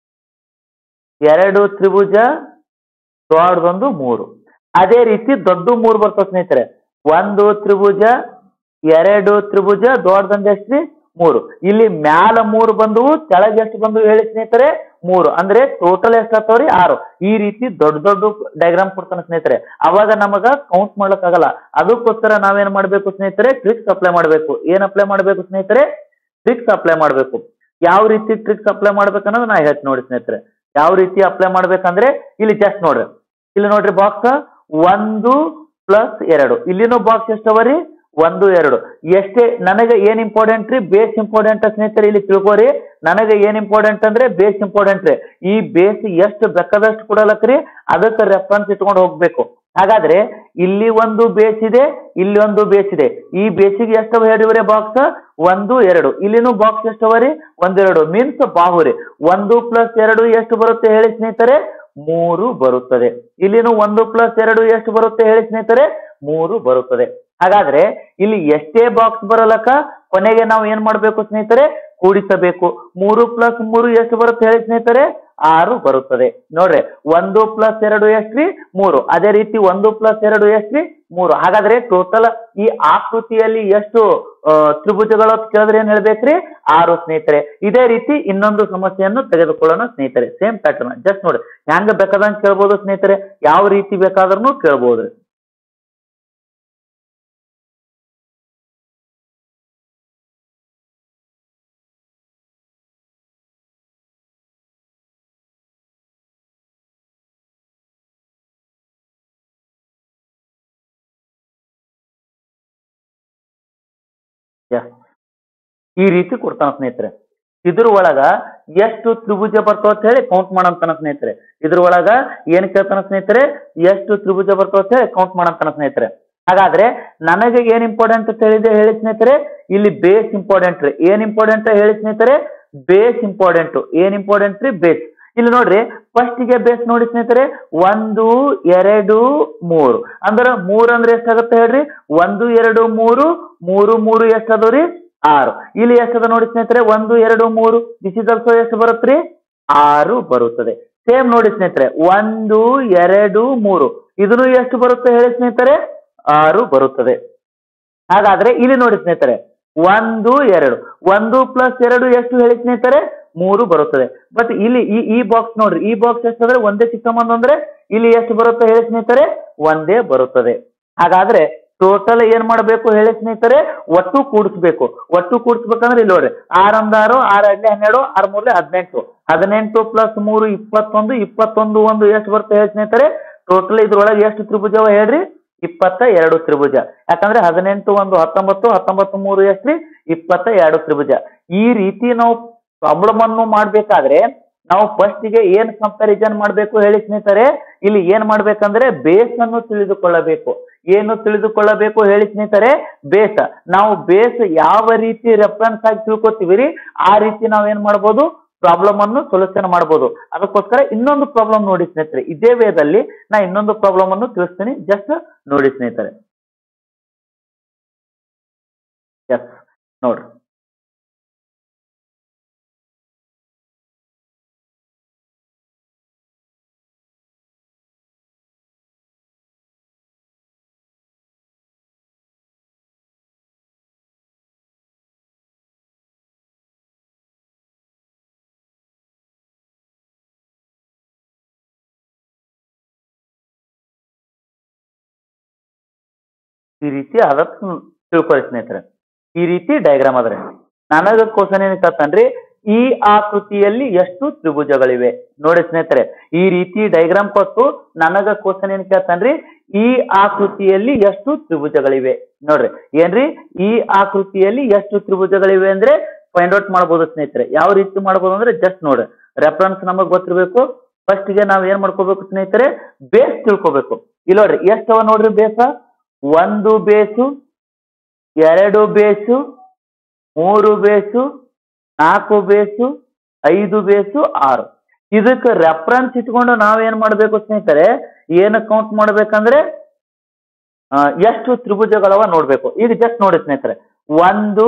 ಎರಡು ತ್ರಿಭುಜ ದೊಡ್ಡದೊಂದು ಮೂರು ಅದೇ ರೀತಿ ದೊಡ್ಡ ಮೂರು ಬರ್ತದೆ ಸ್ನೇಹಿತರೆ ಒಂದು ತ್ರಿಭುಜ ಎರಡು ತ್ರಿಭುಜ ದೊಡ್ಡದಂದ ಎಷ್ಟ್ರಿ ಮೂರು ಇಲ್ಲಿ ಮ್ಯಾಲ ಮೂರು ಬಂದವು ಕೆಳಗೆ ಎಷ್ಟು ಬಂದವು ಹೇಳಿ ಸ್ನೇಹಿತರೆ ಮೂರು ಅಂದ್ರೆ ಟೋಟಲ್ ಎಷ್ಟು ಆಗ್ತಾವ್ರಿ ಆರು ಈ ರೀತಿ ದೊಡ್ಡ ದೊಡ್ಡ ಡಯಾಗ್ರಾಮ್ ಕೊಡ್ತಾನೆ ಸ್ನೇಹಿತರೆ ಅವಾಗ ನಮಗ ಕೌಂಟ್ ಮಾಡ್ಲಕ್ ಆಗಲ್ಲ ಅದಕ್ಕೋಸ್ಕರ ನಾವೇನ್ ಮಾಡ್ಬೇಕು ಸ್ನೇಹಿತರೆ ಟ್ರಿಕ್ಸ್ ಅಪ್ಲೈ ಮಾಡ್ಬೇಕು ಏನ್ ಅಪ್ಲೈ ಮಾಡ್ಬೇಕು ಸ್ನೇಹಿತರೆ ಟ್ರಿಕ್ಸ್ ಅಪ್ಲೈ ಮಾಡ್ಬೇಕು ಯಾವ ರೀತಿ ಟ್ರಿಕ್ಸ್ ಅಪ್ಲೈ ಮಾಡ್ಬೇಕು ಅನ್ನೋದು ನಾ ಹೇಳ್ತೀನಿ ನೋಡಿ ಸ್ನೇಹಿತರೆ ಯಾವ ರೀತಿ ಅಪ್ಲೈ ಮಾಡ್ಬೇಕಂದ್ರೆ ಇಲ್ಲಿ ಜಸ್ಟ್ ನೋಡ್ರಿ ಇಲ್ಲಿ ನೋಡ್ರಿ ಬಾಕ್ಸ್ ಒಂದು ಪ್ಲಸ್ ಎರಡು ಇಲ್ಲಿನೂ ಬಾಕ್ಸ್ ಎಷ್ಟವರಿ ಒಂದು ಎರಡು ಎಷ್ಟೇ ನನಗೆ ಏನ್ ಇಂಪಾರ್ಟೆಂಟ್ ರೀ ಬೇಸ್ ಇಂಪಾರ್ಟೆಂಟ್ ಸ್ನೇಹಿತರೆ ಇಲ್ಲಿ ತಿಳ್ಕೊರಿ ನನಗೆ ಏನ್ ಇಂಪಾರ್ಟೆಂಟ್ ಅಂದ್ರೆ ಬೇಸ್ ಇಂಪಾರ್ಟೆಂಟ್ ರೀ ಈ ಬೇಸ್ ಎಷ್ಟು ಬೇಕಾದಷ್ಟು ಕೊಡಲಕ್ರಿ ಅದಕ್ಕೆ ರೆಫರೆನ್ಸ್ ಇಟ್ಕೊಂಡು ಹೋಗ್ಬೇಕು ಹಾಗಾದ್ರೆ ಇಲ್ಲಿ ಒಂದು ಬೇಸ್ ಇದೆ ಇಲ್ಲಿ ಒಂದು ಬೇಸ್ ಇದೆ ಈ ಬೇಸಿಗೆ ಎಷ್ಟವ ಹೇಳಿವ್ರಿ ಬಾಕ್ಸ್ ಒಂದು ಎರಡು ಇಲ್ಲಿನೂ ಬಾಕ್ಸ್ ಎಷ್ಟವ ರೀ ಒಂದೆರಡು ಮೀನ್ಸ್ ಬಾಹುರಿ ಒಂದು ಪ್ಲಸ್ ಎರಡು ಎಷ್ಟು ಬರುತ್ತೆ ಹೇಳಿ ಸ್ನೇಹಿತರೆ ಮೂರು ಬರುತ್ತದೆ ಇಲ್ಲಿನೂ ಒಂದು ಪ್ಲಸ್ ಎರಡು ಎಷ್ಟು ಬರುತ್ತೆ ಹೇಳಿ ಸ್ನೇಹಿತರೆ ಮೂರು ಬರುತ್ತದೆ ಹಾಗಾದ್ರೆ ಇಲ್ಲಿ ಎಷ್ಟೇ ಬಾಕ್ಸ್ ಬರಲಕ್ಕ ಕೊನೆಗೆ ನಾವು ಏನ್ ಮಾಡ್ಬೇಕು ಸ್ನೇಹಿತರೆ ಕೂಡಿಸಬೇಕು ಮೂರು ಪ್ಲಸ್ ಮೂರು ಎಷ್ಟು ಬರುತ್ತೆ ಹೇಳಿ ಸ್ನೇಹಿತರೆ ಆರು ಬರುತ್ತದೆ ನೋಡ್ರಿ ಒಂದು ಪ್ಲಸ್ ಎರಡು ಎಷ್ಟ್ರಿ ಮೂರು ಅದೇ ರೀತಿ ಒಂದು ಪ್ಲಸ್ ಎರಡು ಎಷ್ಟ್ರಿ ಮೂರು ಹಾಗಾದ್ರೆ ಟೋಟಲ್ ಈ ಆಕೃತಿಯಲ್ಲಿ ಎಷ್ಟು ಆ, ತ್ರಿಭುಜಗಳು ಅಂತ ಕೇಳಿದ್ರೆ ಏನ್ ಹೇಳ್ಬೇಕ್ರಿ ಆರು ಸ್ನೇಹಿತರೆ ಇದೇ ರೀತಿ ಇನ್ನೊಂದು ಸಮಸ್ಯೆಯನ್ನು ತೆಗೆದುಕೊಳ್ಳೋಣ ಸ್ನೇಹಿತರೆ ಸೇಮ್ ಪ್ಯಾಟರ್ನ್ ಜಸ್ಟ್ ನೋಡಿ ಹೆಂಗ ಬೇಕಾದಂಗೆ ಕೇಳ್ಬೋದು ಸ್ನೇಹಿತರೆ ಯಾವ ರೀತಿ ಬೇಕಾದ್ರೂ ಕೇಳ್ಬೋದ್ರಿ ಎಸ್ ಈ ರೀತಿ ಕೊಡ್ತಾನ ಸ್ನೇಹಿತರೆ ಇದ್ರ ಒಳಗ ಎಷ್ಟು ತ್ರಿಭುಜ ಬರ್ತಾವ ಅಂತ ಹೇಳಿ ಕೌಂಟ್ ಮಾಡಂತಾನ ಸ್ನೇಹಿತರೆ ಇದ್ರ ಒಳಗ ಏನ್ ಕೇಳ್ತಾನ ಸ್ನೇಹಿತರೆ ಎಷ್ಟು ತ್ರಿಭುಜ ಬರ್ತಾವ ಅಂತ ಹೇಳಿ ಕೌಂಟ್ ಮಾಡಂತಾನ ಸ್ನೇಹಿತರೆ ಹಾಗಾದ್ರೆ ನನಗೆ ಏನ್ ಇಂಪಾರ್ಟೆಂಟ್ ಅಂತ ಹೇಳಿದೆ ಹೇಳಿ ಸ್ನೇಹಿತರೆ ಇಲ್ಲಿ ಬೇಸ್ ಇಂಪಾರ್ಟೆಂಟ್ ರೀ ಏನ್ ಇಂಪಾರ್ಟೆಂಟ್ ಹೇಳಿ ಸ್ನೇಹಿತರೆ ಬೇಸ್ ಇಂಪಾರ್ಟೆಂಟ್ ಏನ್ ಇಂಪಾರ್ಟೆಂಟ್ ರೀ ಬೇಸ್ ಇಲ್ಲಿ ನೋಡ್ರಿ ಫಸ್ಟ್ ಗೆ ಬೇಸ್ ನೋಡಿ ಸ್ನೇಹಿತರೆ ಒಂದು ಎರಡು ಮೂರು ಅಂದ್ರ ಮೂರ್ ಅಂದ್ರೆ ಎಷ್ಟಾಗುತ್ತೆ ಹೇಳ್ರಿ ಒಂದು ಎರಡು ಮೂರು ಮೂರು ಮೂರು ಎಷ್ಟದವ್ರಿ ಆರು ಇಲ್ಲಿ ಎಷ್ಟದ ನೋಡಿ ಸ್ನೇಹಿತರೆ ಒಂದು ಎರಡು ಮೂರು ದಿಸ್ ಇಸ್ ಆಲ್ಸೋ ಎಷ್ಟು ಬರುತ್ತ್ರಿ ಆರು ಬರುತ್ತದೆ ಸೇಮ್ ನೋಡಿ ಸ್ನೇಹಿತರೆ ಒಂದು ಎರಡು ಮೂರು ಇದನ್ನು ಎಷ್ಟು ಬರುತ್ತೆ ಹೇಳಿ ಸ್ನೇಹಿತರೆ ಆರು ಬರುತ್ತದೆ ಹಾಗಾದ್ರೆ ಇಲ್ಲಿ ನೋಡಿ ಸ್ನೇಹಿತರೆ ಒಂದು ಎರಡು ಒಂದು ಪ್ಲಸ್ ಎರಡು ಎಷ್ಟು ಹೇಳಿ ಸ್ನೇಹಿತರೆ ಮೂರು ಬರುತ್ತದೆ ಬಟ್ ಇಲ್ಲಿ ಈ ಈ ಬಾಕ್ಸ್ ನೋಡ್ರಿ ಈ ಬಾಕ್ಸ್ ಎಷ್ಟಂದ್ರೆ ಒಂದೇ ಚಿಕ್ಕಮ್ಮಂದು ಅಂದ್ರೆ ಇಲ್ಲಿ ಎಷ್ಟು ಬರುತ್ತೆ ಹೇಳಿ ಸ್ನೇಹಿತರೆ ಒಂದೇ ಬರುತ್ತದೆ ಹಾಗಾದ್ರೆ ಟೋಟಲ್ ಏನ್ ಮಾಡಬೇಕು ಹೇಳಿ ಸ್ನೇಹಿತರೆ ಒಟ್ಟು ಕೂಡಿಸ್ಬೇಕು ಒಟ್ಟು ಕೂಡಿಸ್ಬೇಕಂದ್ರೆ ಇಲ್ಲಿ ನೋಡ್ರಿ ಆರೊಂದಾರು ಆರು ಎರಡ್ಲೆ ಹನ್ನೆರಡು ಆರು ಮೂರ್ಲೆ ಹದಿನೆಂಟು ಹದಿನೆಂಟು ಪ್ಲಸ್ ಮೂರು ಇಪ್ಪತ್ತೊಂದು ಇಪ್ಪತ್ತೊಂದು ಒಂದು ಎಷ್ಟು ಬರುತ್ತೆ ಹೇಳಿ ಸ್ನೇಹಿತರೆ ಟೋಟಲ್ ಇದ್ರೊಳಗೆ ಎಷ್ಟು ತ್ರಿಭುಜವ ಹೇಳ್ರಿ ಇಪ್ಪತ್ತ ಎರಡು ತ್ರಿಭುಜ ಯಾಕಂದ್ರೆ ಹದಿನೆಂಟು ಒಂದು ಹತ್ತೊಂಬತ್ತು ಹತ್ತೊಂಬತ್ತು ಮೂರು ಎಷ್ಟ್ರಿ ಇಪ್ಪತ್ತ ಎರಡು ತ್ರಿಭುಜ ಈ ರೀತಿ ನಾವು ಪ್ರಾಬ್ಲಮ್ ಅನ್ನು ಮಾಡ್ಬೇಕಾದ್ರೆ ನಾವು ಫಸ್ಟ್ ಗೆ ಏನ್ ಕಂಪ್ಯಾರಿಸನ್ ಮಾಡ್ಬೇಕು ಹೇಳಿ ಸ್ನೇಹಿತರೆ ಇಲ್ಲಿ ಏನ್ ಮಾಡ್ಬೇಕಂದ್ರೆ ಬೇಸ್ ಅನ್ನು ತಿಳಿದುಕೊಳ್ಳಬೇಕು ಏನು ತಿಳಿದುಕೊಳ್ಳಬೇಕು ಹೇಳಿ ಸ್ನೇಹಿತರೆ ಬೇಸ್ ನಾವು ಬೇಸ್ ಯಾವ ರೀತಿ ರೆಫರೆನ್ಸ್ ಆಗಿ ತಿಳ್ಕೊತೀವಿ ರೀ ಆ ರೀತಿ ನಾವ್ ಏನ್ ಮಾಡ್ಬೋದು ಪ್ರಾಬ್ಲಮ್ ಅನ್ನು ಸೊಲ್ಯೂಷನ್ ಮಾಡ್ಬೋದು ಅದಕ್ಕೋಸ್ಕರ ಇನ್ನೊಂದು ಪ್ರಾಬ್ಲಮ್ ನೋಡಿ ಸ್ನೇಹಿತರೆ ಇದೇ ವೇದಲ್ಲಿ ನಾ ಇನ್ನೊಂದು ಪ್ರಾಬ್ಲಮ್ ಅನ್ನು ತಿಳಿಸ್ತೀನಿ ಜಸ್ಟ್ ನೋಡಿ ಸ್ನೇಹಿತರೆ ಎಸ್ ನೋಡ್ರಿ ಈ ರೀತಿ ಅದಕ್ಕೆ ತಿಳ್ಕೊಳ್ಳಿ ಸ್ನೇಹಿತರೆ ಈ ರೀತಿ ಡಯಾಗ್ರಾಮ್ ಅದ್ರೆ ನನಗ ಕ್ವಶನ್ ಏನ್ ಕೇಳ್ತಾನ್ರಿ ಈ ಆಕೃತಿಯಲ್ಲಿ ಎಷ್ಟು ತ್ರಿಭುಜಗಳಿವೆ ನೋಡಿ ಸ್ನೇಹಿತರೆ ಈ ರೀತಿ ಡಯಾಗ್ರಾಮ್ ಕೊಟ್ಟು ನನಗ ಕ್ವಶನ್ ಏನ್ ಕೇಳ್ತಾನ್ರಿ ಈ ಆಕೃತಿಯಲ್ಲಿ ಎಷ್ಟು ತ್ರಿಭುಜಗಳಿವೆ ನೋಡ್ರಿ ಏನ್ರಿ ಈ ಆಕೃತಿಯಲ್ಲಿ ಎಷ್ಟು ತ್ರಿಭುಜಗಳಿವೆ ಅಂದ್ರೆ ಫೈಂಡ್ ಔಟ್ ಮಾಡ್ಬೋದು ಸ್ನೇಹಿತರೆ ಯಾವ ರೀತಿ ಮಾಡ್ಬೋದು ಅಂದ್ರೆ ಜಸ್ಟ್ ನೋಡ್ರಿ ರೆಫರೆನ್ಸ್ ನಮಗ್ ಗೊತ್ತಿರ್ಬೇಕು ಫಸ್ಟ್ ಗೆ ನಾವ್ ಏನ್ ಮಾಡ್ಕೋಬೇಕು ಸ್ನೇಹಿತರೆ ಬೇಸ್ ತಿಳ್ಕೊಬೇಕು ಇಲ್ಲಿ ನೋಡ್ರಿ ಎಷ್ಟವ ನೋಡ್ರಿ ಬೇಸ ಒಂದು ಬೇಸು ಎರಡು ಬೇಸು ಮೂರು ಬೇಸು ನಾಲ್ಕು ಬೇಸು ಐದು ಬೇಸು ಆರು ಇದಕ್ಕೆ ರೆಫರೆನ್ಸ್ ಇಟ್ಕೊಂಡು ನಾವೇನ್ ಮಾಡ್ಬೇಕು ಸ್ನೇಹಿತರೆ ಏನು ಕೌಂಟ್ ಮಾಡ್ಬೇಕಂದ್ರೆ ಆ, ಎಷ್ಟು ತ್ರಿಭುಜಗಳವ ನೋಡ್ಬೇಕು ಈಗ ಜಸ್ಟ್ ನೋಡಿ ಸ್ನೇಹಿತರೆ ಒಂದು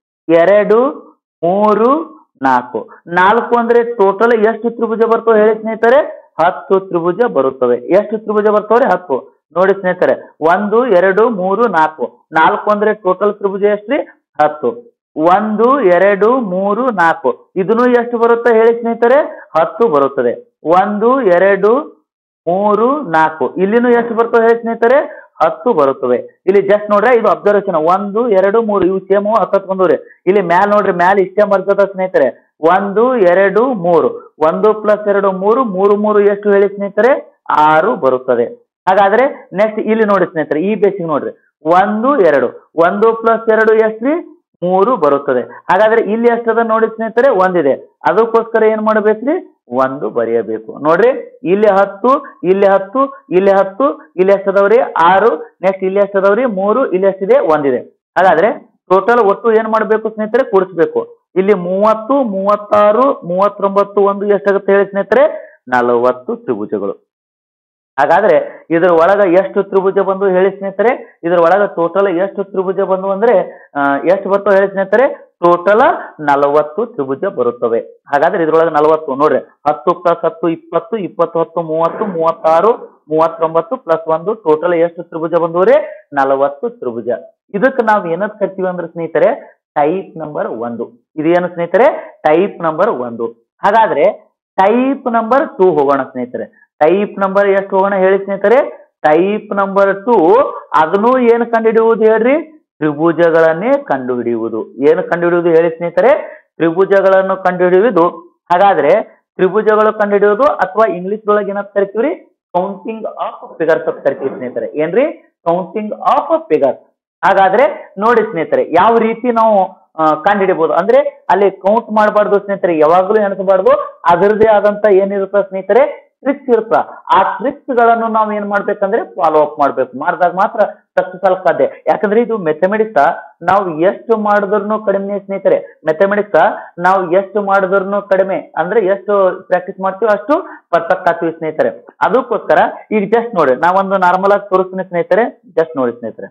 ಎರಡು ಮೂರು ನಾಲ್ಕು ನಾಲ್ಕು ಅಂದ್ರೆ ಟೋಟಲ್ ಎಷ್ಟು ತ್ರಿಭುಜ ಬರ್ತವೆ ಹೇಳಿ ಸ್ನೇಹಿತರೆ ಹತ್ತು ತ್ರಿಭುಜ ಬರುತ್ತವೆ ಎಷ್ಟು ತ್ರಿಭುಜ ಬರ್ತವೆ ಹತ್ತು ನೋಡಿ ಸ್ನೇಹಿತರೆ ಒಂದು ಎರಡು ಮೂರು ನಾಲ್ಕು ನಾಲ್ಕು ಅಂದ್ರೆ ಟೋಟಲ್ ತ್ರಿಭುಜ ಎಷ್ಟ್ರಿ ಹತ್ತು ಒಂದು ಎರಡು ಮೂರು ನಾಲ್ಕು ಇದನ್ನು ಎಷ್ಟು ಬರುತ್ತೆ ಹೇಳಿ ಸ್ನೇಹಿತರೆ ಹತ್ತು ಬರುತ್ತದೆ ಒಂದು ಎರಡು ಮೂರು ನಾಲ್ಕು ಇಲ್ಲಿನೂ ಎಷ್ಟು ಬರ್ತವೆ ಹೇಳಿ ಸ್ನೇಹಿತರೆ ಹತ್ತು ಬರುತ್ತವೆ ಇಲ್ಲಿ ಜಸ್ಟ್ ನೋಡ್ರೆ ಇದು ಅಬ್ಸರ್ವೇಷನ್ ಒಂದು ಎರಡು ಮೂರು ಇವು ಸೇಮ್ ಹತ್ತತ್ತು ಬಂದವ್ರಿ ಇಲ್ಲಿ ಮ್ಯಾಲ್ ನೋಡ್ರಿ ಮ್ಯಾಲ್ ಇಷ್ಟೇ ಬರ್ತದ ಸ್ನೇಹಿತರೆ ಒಂದು ಎರಡು ಮೂರು ಒಂದು ಪ್ಲಸ್ ಎರಡು ಮೂರು ಮೂರು ಮೂರು ಎಷ್ಟು ಹೇಳಿ ಸ್ನೇಹಿತರೆ ಆರು ಬರುತ್ತದೆ ಹಾಗಾದ್ರೆ ನೆಕ್ಸ್ಟ್ ಇಲ್ಲಿ ನೋಡಿ ಸ್ನೇಹಿತರೆ ಈ ಬೇಸಿಗೆ ನೋಡ್ರಿ ಒಂದು ಎರಡು ಒಂದು ಪ್ಲಸ್ ಎರಡು ಎಷ್ಟ್ರಿ ಮೂರು ಬರುತ್ತದೆ ಹಾಗಾದ್ರೆ ಇಲ್ಲಿ ಎಷ್ಟದ ನೋಡಿ ಸ್ನೇಹಿತರೆ ಒಂದಿದೆ ಅದಕ್ಕೋಸ್ಕರ ಏನ್ ಮಾಡ್ಬೇಕ್ರಿ ಒಂದು ಬರೆಯಬೇಕು ನೋಡ್ರಿ ಇಲ್ಲಿ ಹತ್ತು ಇಲ್ಲಿ ಹತ್ತು ಇಲ್ಲಿ ಹತ್ತು ಇಲ್ಲಿ ಎಷ್ಟದವ್ರಿ ಆರು ನೆಕ್ಸ್ಟ್ ಇಲ್ಲಿ ಎಷ್ಟದವ್ರಿ ಮೂರು ಇಲ್ಲಿ ಎಷ್ಟಿದೆ ಒಂದಿದೆ ಹಾಗಾದ್ರೆ ಟೋಟಲ್ ಒಟ್ಟು ಏನ್ ಮಾಡ್ಬೇಕು ಸ್ನೇಹಿತರೆ ಕೂಡಿಸ್ಬೇಕು ಇಲ್ಲಿ ಮೂವತ್ತು ಮೂವತ್ತಾರು ಮೂವತ್ತೊಂಬತ್ತು ಒಂದು ಎಷ್ಟಾಗುತ್ತೆ ಹೇಳಿ ಸ್ನೇಹಿತರೆ ನಲವತ್ತು ತ್ರಿಭುಜಗಳು ಹಾಗಾದ್ರೆ ಇದ್ರ ಒಳಗ ಎಷ್ಟು ತ್ರಿಭುಜ ಬಂದು ಹೇಳಿ ಸ್ನೇಹಿತರೆ ಇದ್ರ ಒಳಗ ಟೋಟಲ್ ಎಷ್ಟು ತ್ರಿಭುಜ ಬಂದು ಅಂದ್ರೆ ಆ, ಎಷ್ಟು ಬರ್ತವೆ ಹೇಳಿ ಸ್ನೇಹಿತರೆ ಟೋಟಲ್ ನಲವತ್ತು ತ್ರಿಭುಜ ಬರುತ್ತವೆ ಹಾಗಾದ್ರೆ ಇದ್ರೊಳಗೆ ನಲವತ್ತು ನೋಡ್ರಿ ಹತ್ತು ಪ್ಲಸ್ ಹತ್ತು ಇಪ್ಪತ್ತು ಇಪ್ಪತ್ತು ಹತ್ತು ಮೂವತ್ತು ಮೂವತ್ತಾರು ಮೂವತ್ತೊಂಬತ್ತು ಪ್ಲಸ್ ಒಂದು ಟೋಟಲ್ ಎಷ್ಟು ತ್ರಿಭುಜ ಬಂದವ್ರಿ ನಲವತ್ತು ತ್ರಿಭುಜ ಇದಕ್ಕೆ ನಾವು ಏನಂತ ಕರಿತೀವಿ ಅಂದ್ರೆ ಸ್ನೇಹಿತರೆ ಟೈಪ್ ನಂಬರ್ ಒಂದು ಇದೇನು ಸ್ನೇಹಿತರೆ ಟೈಪ್ ನಂಬರ್ ಒಂದು ಹಾಗಾದ್ರೆ ಟೈಪ್ ನಂಬರ್ ಟೂ ಹೋಗೋಣ ಸ್ನೇಹಿತರೆ ಟೈಪ್ ನಂಬರ್ ಎಷ್ಟು ಹೋಗೋಣ ಹೇಳಿ ಸ್ನೇಹಿತರೆ ಟೈಪ್ ನಂಬರ್ ಟೂ ಅದನ್ನು ಏನು ಕಂಡುಹಿಡಿಯುವುದು ಹೇಳ್ರಿ ತ್ರಿಭುಜಗಳನ್ನೇ ಕಂಡುಹಿಡಿಯುವುದು ಏನು ಕಂಡುಹಿಡಿಯುವುದು ಹೇಳಿ ಸ್ನೇಹಿತರೆ ತ್ರಿಭುಜಗಳನ್ನು ಕಂಡುಹಿಡಿಯುವುದು ಹಾಗಾದ್ರೆ ತ್ರಿಭುಜಗಳು ಕಂಡುಹಿಡಿಯುವುದು ಅಥವಾ ಇಂಗ್ಲಿಷ್ ಒಳಗೆ ಏನಂತ ಕರಿತೀವ್ರಿ ಕೌಂಟಿಂಗ್ ಆಫ್ ಫಿಗರ್ಸ್ ಅಂತ ಕರಿತೀವಿ ಸ್ನೇಹಿತರೆ ಏನ್ರಿ ಕೌಂಟಿಂಗ್ ಆಫ್ ಫಿಗರ್ಸ್ ಹಾಗಾದ್ರೆ ನೋಡಿ ಸ್ನೇಹಿತರೆ ಯಾವ ರೀತಿ ನಾವು ಆ, ಕಂಡುಹಿಡಿಬಹುದು ಅಂದ್ರೆ ಅಲ್ಲಿ ಕೌಂಟ್ ಮಾಡಬಾರ್ದು ಸ್ನೇಹಿತರೆ ಯಾವಾಗಲೂ ಎಣಿಸಬಾರ್ದು ಅದರದೇ ಆದಂತ ಏನಿರುತ್ತ ಸ್ನೇಹಿತರೆ ಟ್ರಿಕ್ಸ್ ಇರುತ್ತ ಆ ಟ್ರಿಕ್ಸ್ ಗಳನ್ನು ನಾವು ಏನ್ ಮಾಡ್ಬೇಕಂದ್ರೆ ಫಾಲೋ ಅಪ್ ಮಾಡ್ಬೇಕು ಮಾಡಿದಾಗ ಮಾತ್ರ ಸಕ್ಸಸ್ ಆಗಕ್ ಸಾಧ್ಯ ಯಾಕಂದ್ರೆ ಇದು ಮೆಥಮೆಟಿಕ್ಸ್ ನಾವು ಎಷ್ಟು ಮಾಡಿದ್ರು ಕಡಿಮೆ ಸ್ನೇಹಿತರೆ ಮೆಥಮೆಟಿಕ್ಸ್ ನಾವು ಎಷ್ಟು ಮಾಡಿದ್ರು ಕಡಿಮೆ ಅಂದ್ರೆ ಎಷ್ಟು ಪ್ರಾಕ್ಟೀಸ್ ಮಾಡ್ತೀವಿ ಅಷ್ಟು ಪರ್ಫೆಕ್ಟ್ ಆಗ್ತೀವಿ ಸ್ನೇಹಿತರೆ ಅದಕ್ಕೋಸ್ಕರ ಈಗ ಜಸ್ಟ್ ನೋಡಿ ನಾವೊಂದು ನಾರ್ಮಲ್ ಆಗಿ ತೋರಿಸ್ತೀನಿ ಸ್ನೇಹಿತರೆ ಜಸ್ಟ್ ನೋಡಿ ಸ್ನೇಹಿತರೆ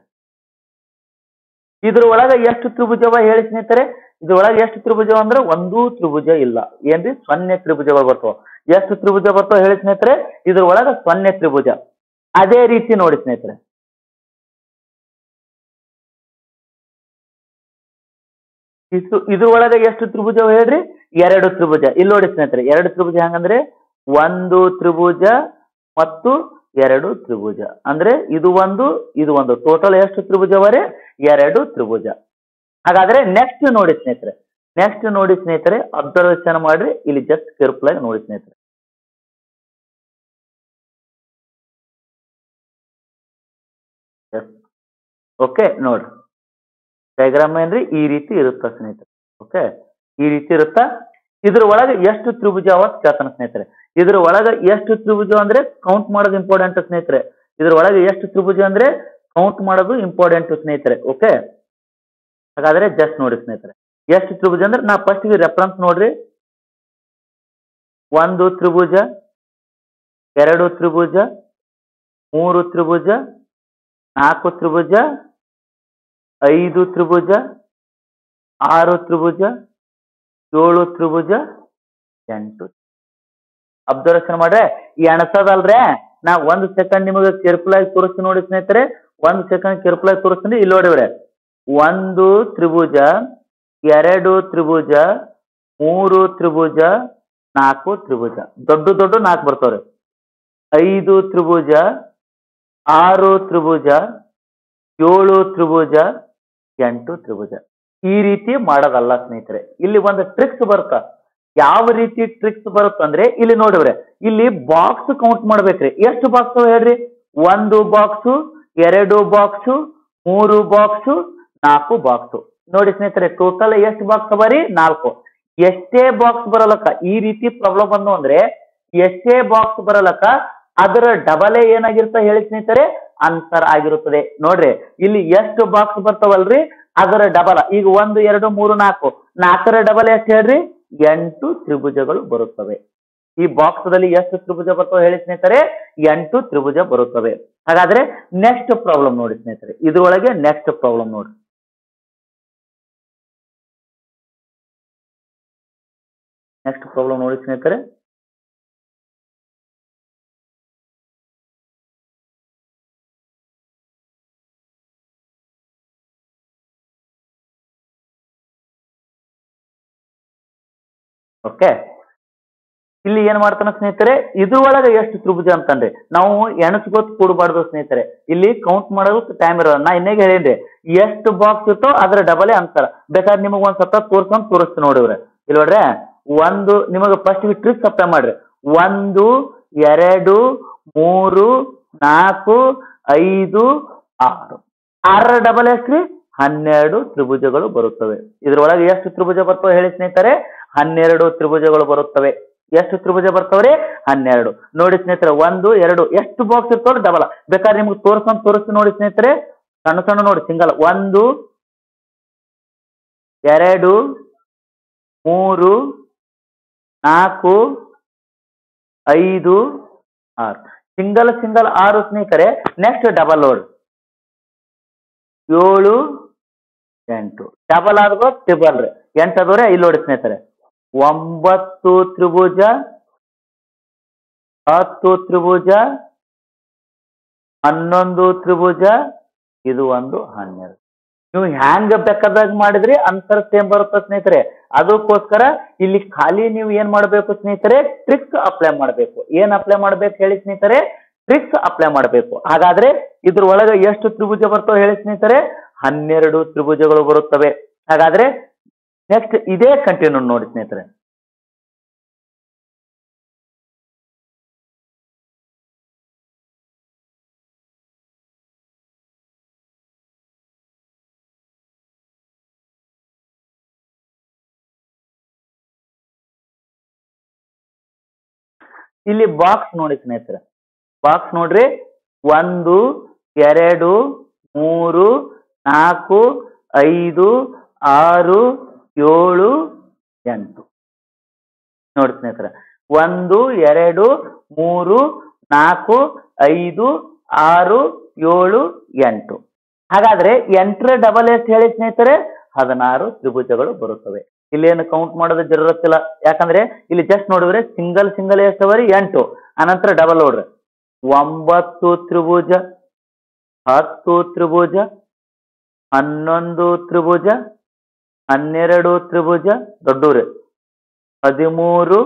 ಇದ್ರ ಒಳಗ ಎಷ್ಟು ತ್ರಿಭುಜವ ಹೇಳಿ ಸ್ನೇಹಿತರೆ ಇದ್ರೊಳಗೆ ಎಷ್ಟು ತ್ರಿಭುಜ ಅಂದ್ರೆ ಒಂದೂ ತ್ರಿಭುಜ ಇಲ್ಲ ಏನ್ರಿ ಸೊನ್ನೆ ತ್ರಿಭುಜಗಳು ಬರ್ತಾವ ಎಷ್ಟು ತ್ರಿಭುಜ ಬರ್ತಾವ ಹೇಳಿ ಸ್ನೇಹಿತರೆ ಇದ್ರ ಒಳಗ ಸೊನ್ನೆ ತ್ರಿಭುಜ ಅದೇ ರೀತಿ ನೋಡಿ ಸ್ನೇಹಿತರೆ ಇದು ಇದ್ರೊಳಗೆ ಎಷ್ಟು ತ್ರಿಭುಜ ಹೇಳ್ರಿ ಎರಡು ತ್ರಿಭುಜ ಇಲ್ಲಿ ನೋಡಿ ಸ್ನೇಹಿತರೆ ಎರಡು ತ್ರಿಭುಜ ಹೆಂಗಂದ್ರೆ ಒಂದು ತ್ರಿಭುಜ ಮತ್ತು ಎರಡು ತ್ರಿಭುಜ ಅಂದ್ರೆ ಇದು ಒಂದು ಇದು ಒಂದು ಟೋಟಲ್ ಎಷ್ಟು ತ್ರಿಭುಜವರೆ ಎರಡು ತ್ರಿಭುಜ ಹಾಗಾದ್ರೆ ನೆಕ್ಸ್ಟ್ ನೋಡಿ ಸ್ನೇಹಿತರೆ ನೆಕ್ಸ್ಟ್ ನೋಡಿ ಸ್ನೇಹಿತರೆ ಅಬ್ಸರ್ವೇಷನ್ ಮಾಡ್ರಿ ಇಲ್ಲಿ ಜಸ್ಟ್ ಕೇರ್ಫುಲ್ ಆಗಿ ನೋಡಿ ಸ್ನೇಹಿತರೆ ಓಕೆ ನೋಡ್ರಿ ಡಯಾಗ್ರಾಮ್ ಏನ್ರಿ ಈ ರೀತಿ ಇರುತ್ತ ಸ್ನೇಹಿತರೆ ಓಕೆ ಈ ರೀತಿ ಇರುತ್ತಾ ಇದ್ರ ಒಳಗೆ ಎಷ್ಟು ತ್ರಿಭುಜ ಅವ ಕೇಳ್ತಾನ ಸ್ನೇಹಿತರೆ ಇದ್ರ ಒಳಗೆ ಎಷ್ಟು ತ್ರಿಭುಜ ಅಂದ್ರೆ ಕೌಂಟ್ ಮಾಡೋದು ಇಂಪಾರ್ಟೆಂಟ್ ಸ್ನೇಹಿತರೆ ಇದ್ರ ಒಳಗೆ ಎಷ್ಟು ತ್ರಿಭುಜ ಅಂದ್ರೆ ಕೌಂಟ್ ಮಾಡೋದು ಇಂಪಾರ್ಟೆಂಟ್ ಸ್ನೇಹಿತರೆ ಓಕೆ ಹಾಗಾದ್ರೆ ಜಸ್ಟ್ ನೋಡಿ ಸ್ನೇಹಿತರೆ ಎಷ್ಟು ತ್ರಿಭುಜ ಅಂದ್ರೆ ನಾ ಫಸ್ಟ್ ರೆಫರೆನ್ಸ್ ನೋಡ್ರಿ ಒಂದು ತ್ರಿಭುಜ ಎರಡು ತ್ರಿಭುಜ ಮೂರು ತ್ರಿಭುಜ ನಾಲ್ಕು ತ್ರಿಭುಜ ಐದು ತ್ರಿಭುಜ ಆರು ತ್ರಿಭುಜ ಏಳು ತ್ರಿಭುಜ ಎಂಟು ಅಬ್ಸರ್ವೇಷನ್ ಮಾಡ್ರೆ ಈ ಎಣಸದಲ್ರೆ ನಾ ಒಂದ್ ಸೆಕೆಂಡ್ ನಿಮಗೆ ಕೇರ್ಫುಲ್ ಆಗಿ ತೋರಿಸ್ತೀನಿ ನೋಡಿ ಸ್ನೇಹಿತರೆ ಒಂದ್ ಸೆಕೆಂಡ್ ಕೇರ್ಫುಲ್ ಆಗಿ ತೋರಿಸ್ತೀನಿ ಇಲ್ಲಿ ನೋಡಿವ್ರೆ ಒಂದು ತ್ರಿಭುಜ ಎರಡು ತ್ರಿಭುಜ ಮೂರು ತ್ರಿಭುಜ ನಾಲ್ಕು ತ್ರಿಭುಜ ದೊಡ್ಡ ದೊಡ್ಡ ನಾಲ್ಕು ಬರ್ತಾವ್ರಿ ಐದು ತ್ರಿಭುಜ ಆರು ತ್ರಿಭುಜ ಏಳು ತ್ರಿಭುಜ ಎಂಟು ತ್ರಿಭುಜ ಈ ರೀತಿ ಮಾಡೋದಲ್ಲ ಸ್ನೇಹಿತರೆ ಇಲ್ಲಿ ಒಂದು ಟ್ರಿಕ್ಸ್ ಬರುತ್ತ ಯಾವ ರೀತಿ ಟ್ರಿಕ್ಸ್ ಬರುತ್ತಂದ್ರೆ ಇಲ್ಲಿ ನೋಡಿವ್ರೆ ಇಲ್ಲಿ ಬಾಕ್ಸ್ ಕೌಂಟ್ ಮಾಡ್ಬೇಕ್ರಿ ಎಷ್ಟು ಬಾಕ್ಸ್ ಹೇಳ್ರಿ ಒಂದು ಬಾಕ್ಸು ಎರಡು ಬಾಕ್ಸು ಮೂರು ಬಾಕ್ಸು ನಾಲ್ಕು ಬಾಕ್ಸು ನೋಡಿ ಸ್ನೇಹಿತರೆ ಟೋಟಲ್ ಎಷ್ಟು ಬಾಕ್ಸ್ ಬರೀ ನಾಲ್ಕು ಎಷ್ಟೇ ಬಾಕ್ಸ್ ಬರಲಕ್ಕ ಈ ರೀತಿ ಪ್ರಾಬ್ಲಮ್ ಬಂದು ಅಂದ್ರೆ ಎಷ್ಟೇ ಬಾಕ್ಸ್ ಬರಲಕ್ಕ ಅದರ ಡಬಲೇ ಏನಾಗಿರ್ತ ಹೇಳಿ ಸ್ನೇಹಿತರೆ ಆನ್ಸರ್ ಆಗಿರುತ್ತದೆ ನೋಡ್ರಿ ಇಲ್ಲಿ ಎಷ್ಟು ಬಾಕ್ಸ್ ಬರ್ತಾವಲ್ರಿ ಅದರ ಡಬಲ್ ಈಗ ಒಂದು ಎರಡು ಮೂರು ನಾಲ್ಕು ನಾಲ್ಕರ ಡಬಲ್ ಎಷ್ಟು ಹೇಳ್ರಿ ಎಂಟು ತ್ರಿಭುಜಗಳು ಬರುತ್ತವೆ ಈ ಬಾಕ್ಸ್ ದಲ್ಲಿ ಎಷ್ಟು ತ್ರಿಭುಜ ಬರ್ತವೆ ಹೇಳಿ ಸ್ನೇಹಿತರೆ ಎಂಟು ತ್ರಿಭುಜ ಬರುತ್ತವೆ ಹಾಗಾದ್ರೆ ನೆಕ್ಸ್ಟ್ ಪ್ರಾಬ್ಲಮ್ ನೋಡಿ ಸ್ನೇಹಿತರೆ ಇದ್ರೊಳಗೆ ನೆಕ್ಸ್ಟ್ ಪ್ರಾಬ್ಲಮ್ ನೋಡಿ ನೆಕ್ಸ್ಟ್ ಪ್ರಾಬ್ಲಮ್ ನೋಡಿ ಸ್ನೇಹಿತರೆ ಓಕೆ ಇಲ್ಲಿ ಏನ್ ಮಾಡ್ತಾನ ಸ್ನೇಹಿತರೆ ಇದ್ರೊಳಗೆ ಎಷ್ಟು ತ್ರಿಭುಜ ಅಂತಂದ್ರೆ ನಾವು ಎಣಸ್ಕೊತ್ ಕೂಡಬಾರ್ದು ಸ್ನೇಹಿತರೆ ಇಲ್ಲಿ ಕೌಂಟ್ ಮಾಡೋದಕ್ಕೆ ಟೈಮ್ ಇರೋಲ್ಲ ನಾ ಇನ್ನೇಗೆ ಹೇಳಿನ್ರಿ ಎಷ್ಟು ಬಾಕ್ಸ್ ಇರ್ತೋ ಅದ್ರ ಡಬಲೇ ಅಂತಾರ ಬೇಕಾದ್ರೆ ನಿಮಗೆ ಒಂದ್ ಸತ ತೋರ್ಸ್ಕೊಂಡ್ ತೋರಿಸ್ತೀನಿ ನೋಡಿವ್ರೆ ಇಲ್ಲಿ ನೋಡ್ರೆ ಒಂದು ನಿಮಗೆ ಫಸ್ಟ್ ಟ್ರಿಕ್ಸ್ ಅಪ್ಲೈ ಮಾಡ್ರಿ ಒಂದು ಎರಡು ಮೂರು ನಾಲ್ಕು ಐದು ಆರು ಆರರ ಡಬಲ್ ಎಷ್ಟು ರೀ ಹನ್ನೆರಡು ತ್ರಿಭುಜಗಳು ಬರುತ್ತವೆ ಇದ್ರೊಳಗೆ ಎಷ್ಟು ತ್ರಿಭುಜ ಬರ್ತವೆ ಹೇಳಿ ಸ್ನೇಹಿತರೆ ಹನ್ನೆರಡು ತ್ರಿಭುಜಗಳು ಬರುತ್ತವೆ ಎಷ್ಟು ತ್ರಿಭುಜ ಬರ್ತವ್ರಿ ಹನ್ನೆರಡು ನೋಡಿ ಸ್ನೇಹಿತರೆ ಒಂದು ಎರಡು ಎಷ್ಟು ಬಾಕ್ಸ್ ಇರ್ತಾವ್ರಿ ಡಬಲ್ ಬೇಕಾದ್ರೆ ನಿಮ್ಗೆ ತೋರ್ಸ್ಕೊಂಡ್ ತೋರಿಸ್ತೀನಿ ನೋಡಿ ಸ್ನೇಹಿತರೆ ಸಣ್ಣ ಸಣ್ಣ ನೋಡಿ ಸಿಂಗಲ್ ಒಂದು ಎರಡು ಮೂರು ನಾಲ್ಕು ಐದು ಆರು ಸಿಂಗಲ್ ಸಿಂಗಲ್ ಆರು ಸ್ನೇಹಿತರೆ ನೆಕ್ಸ್ಟ್ ಡಬಲ್ ನೋಡಿ ಏಳು ಎಂಟು ಡಬಲ್ ಆದ್ರೂ ಟ್ರಿಬಲ್ ರೀ ಎಂಟು ಅದವ್ರೆ ಇಲ್ಲಿ ನೋಡಿ ಸ್ನೇಹಿತರೆ ಒಂಬತ್ತು ತ್ರಿಭುಜ ಹತ್ತು ತ್ರಿಭುಜ ಹನ್ನೊಂದು ತ್ರಿಭುಜ ಇದು ಒಂದು ಹನ್ನೆರಡು ನೀವು ಹ್ಯಾಂಗ ಬೇಕಾದಾಗ ಮಾಡಿದ್ರಿ ಅಂತರ ಸೇಮ್ ಬರುತ್ತೆ ಸ್ನೇಹಿತರೆ ಅದಕ್ಕೋಸ್ಕರ ಇಲ್ಲಿ ಖಾಲಿ ನೀವು ಏನ್ ಮಾಡಬೇಕು ಸ್ನೇಹಿತರೆ ಟ್ರಿಕ್ಸ್ ಅಪ್ಲೈ ಮಾಡಬೇಕು ಏನ್ ಅಪ್ಲೈ ಮಾಡ್ಬೇಕು ಹೇಳಿ ಸ್ನೇಹಿತರೆ ಟ್ರಿಕ್ಸ್ ಅಪ್ಲೈ ಮಾಡಬೇಕು ಹಾಗಾದ್ರೆ ಇದ್ರ ಒಳಗೆ ಎಷ್ಟು ತ್ರಿಭುಜ ಬರ್ತವೆ ಹೇಳಿ ಸ್ನೇಹಿತರೆ ಹನ್ನೆರಡು ತ್ರಿಭುಜಗಳು ಬರುತ್ತವೆ ಹಾಗಾದ್ರೆ ನೆಕ್ಸ್ಟ್ ಇದೇ ಕಂಟಿನ್ಯೂ ನೋಡಿ ಸ್ನೇಹಿತರೆ ಇಲ್ಲಿ ಬಾಕ್ಸ್ ನೋಡಿ ಸ್ನೇಹಿತರೆ ಬಾಕ್ಸ್ ನೋಡ್ರಿ ಒಂದು ಎರಡು ಮೂರು ನಾಲ್ಕು ಐದು ಆರು ಏಳು ಎಂಟು ನೋಡಿ ಸ್ನೇಹಿತರೆ ಒಂದು ಎರಡು ಮೂರು ನಾಲ್ಕು ಐದು ಆರು ಏಳು ಎಂಟು ಹಾಗಾದ್ರೆ ಎಂಟರ ಡಬಲ್ ಎಷ್ಟು ಹೇಳಿ ಸ್ನೇಹಿತರೆ ಹದಿನಾರು ತ್ರಿಭುಜಗಳು ಬರುತ್ತವೆ ಇಲ್ಲೇನು ಕೌಂಟ್ ಮಾಡೋದು ಜರೂರತ್ತಿಲ್ಲ ಯಾಕಂದ್ರೆ ಇಲ್ಲಿ ಜಸ್ಟ್ ನೋಡಿದ್ರೆ ಸಿಂಗಲ್ ಸಿಂಗಲ್ ಎಷ್ಟವರಿ ಎಂಟು ಅನಂತರ ಡಬಲ್ ನೋಡ್ರಿ ಒಂಬತ್ತು ತ್ರಿಭುಜ ಹತ್ತು ತ್ರಿಭುಜ ಹನ್ನೊಂದು ತ್ರಿಭುಜ ಹನ್ನೆರಡು ತ್ರಿಭುಜ ದೊಡ್ಡೂರಿ ಹದಿಮೂರು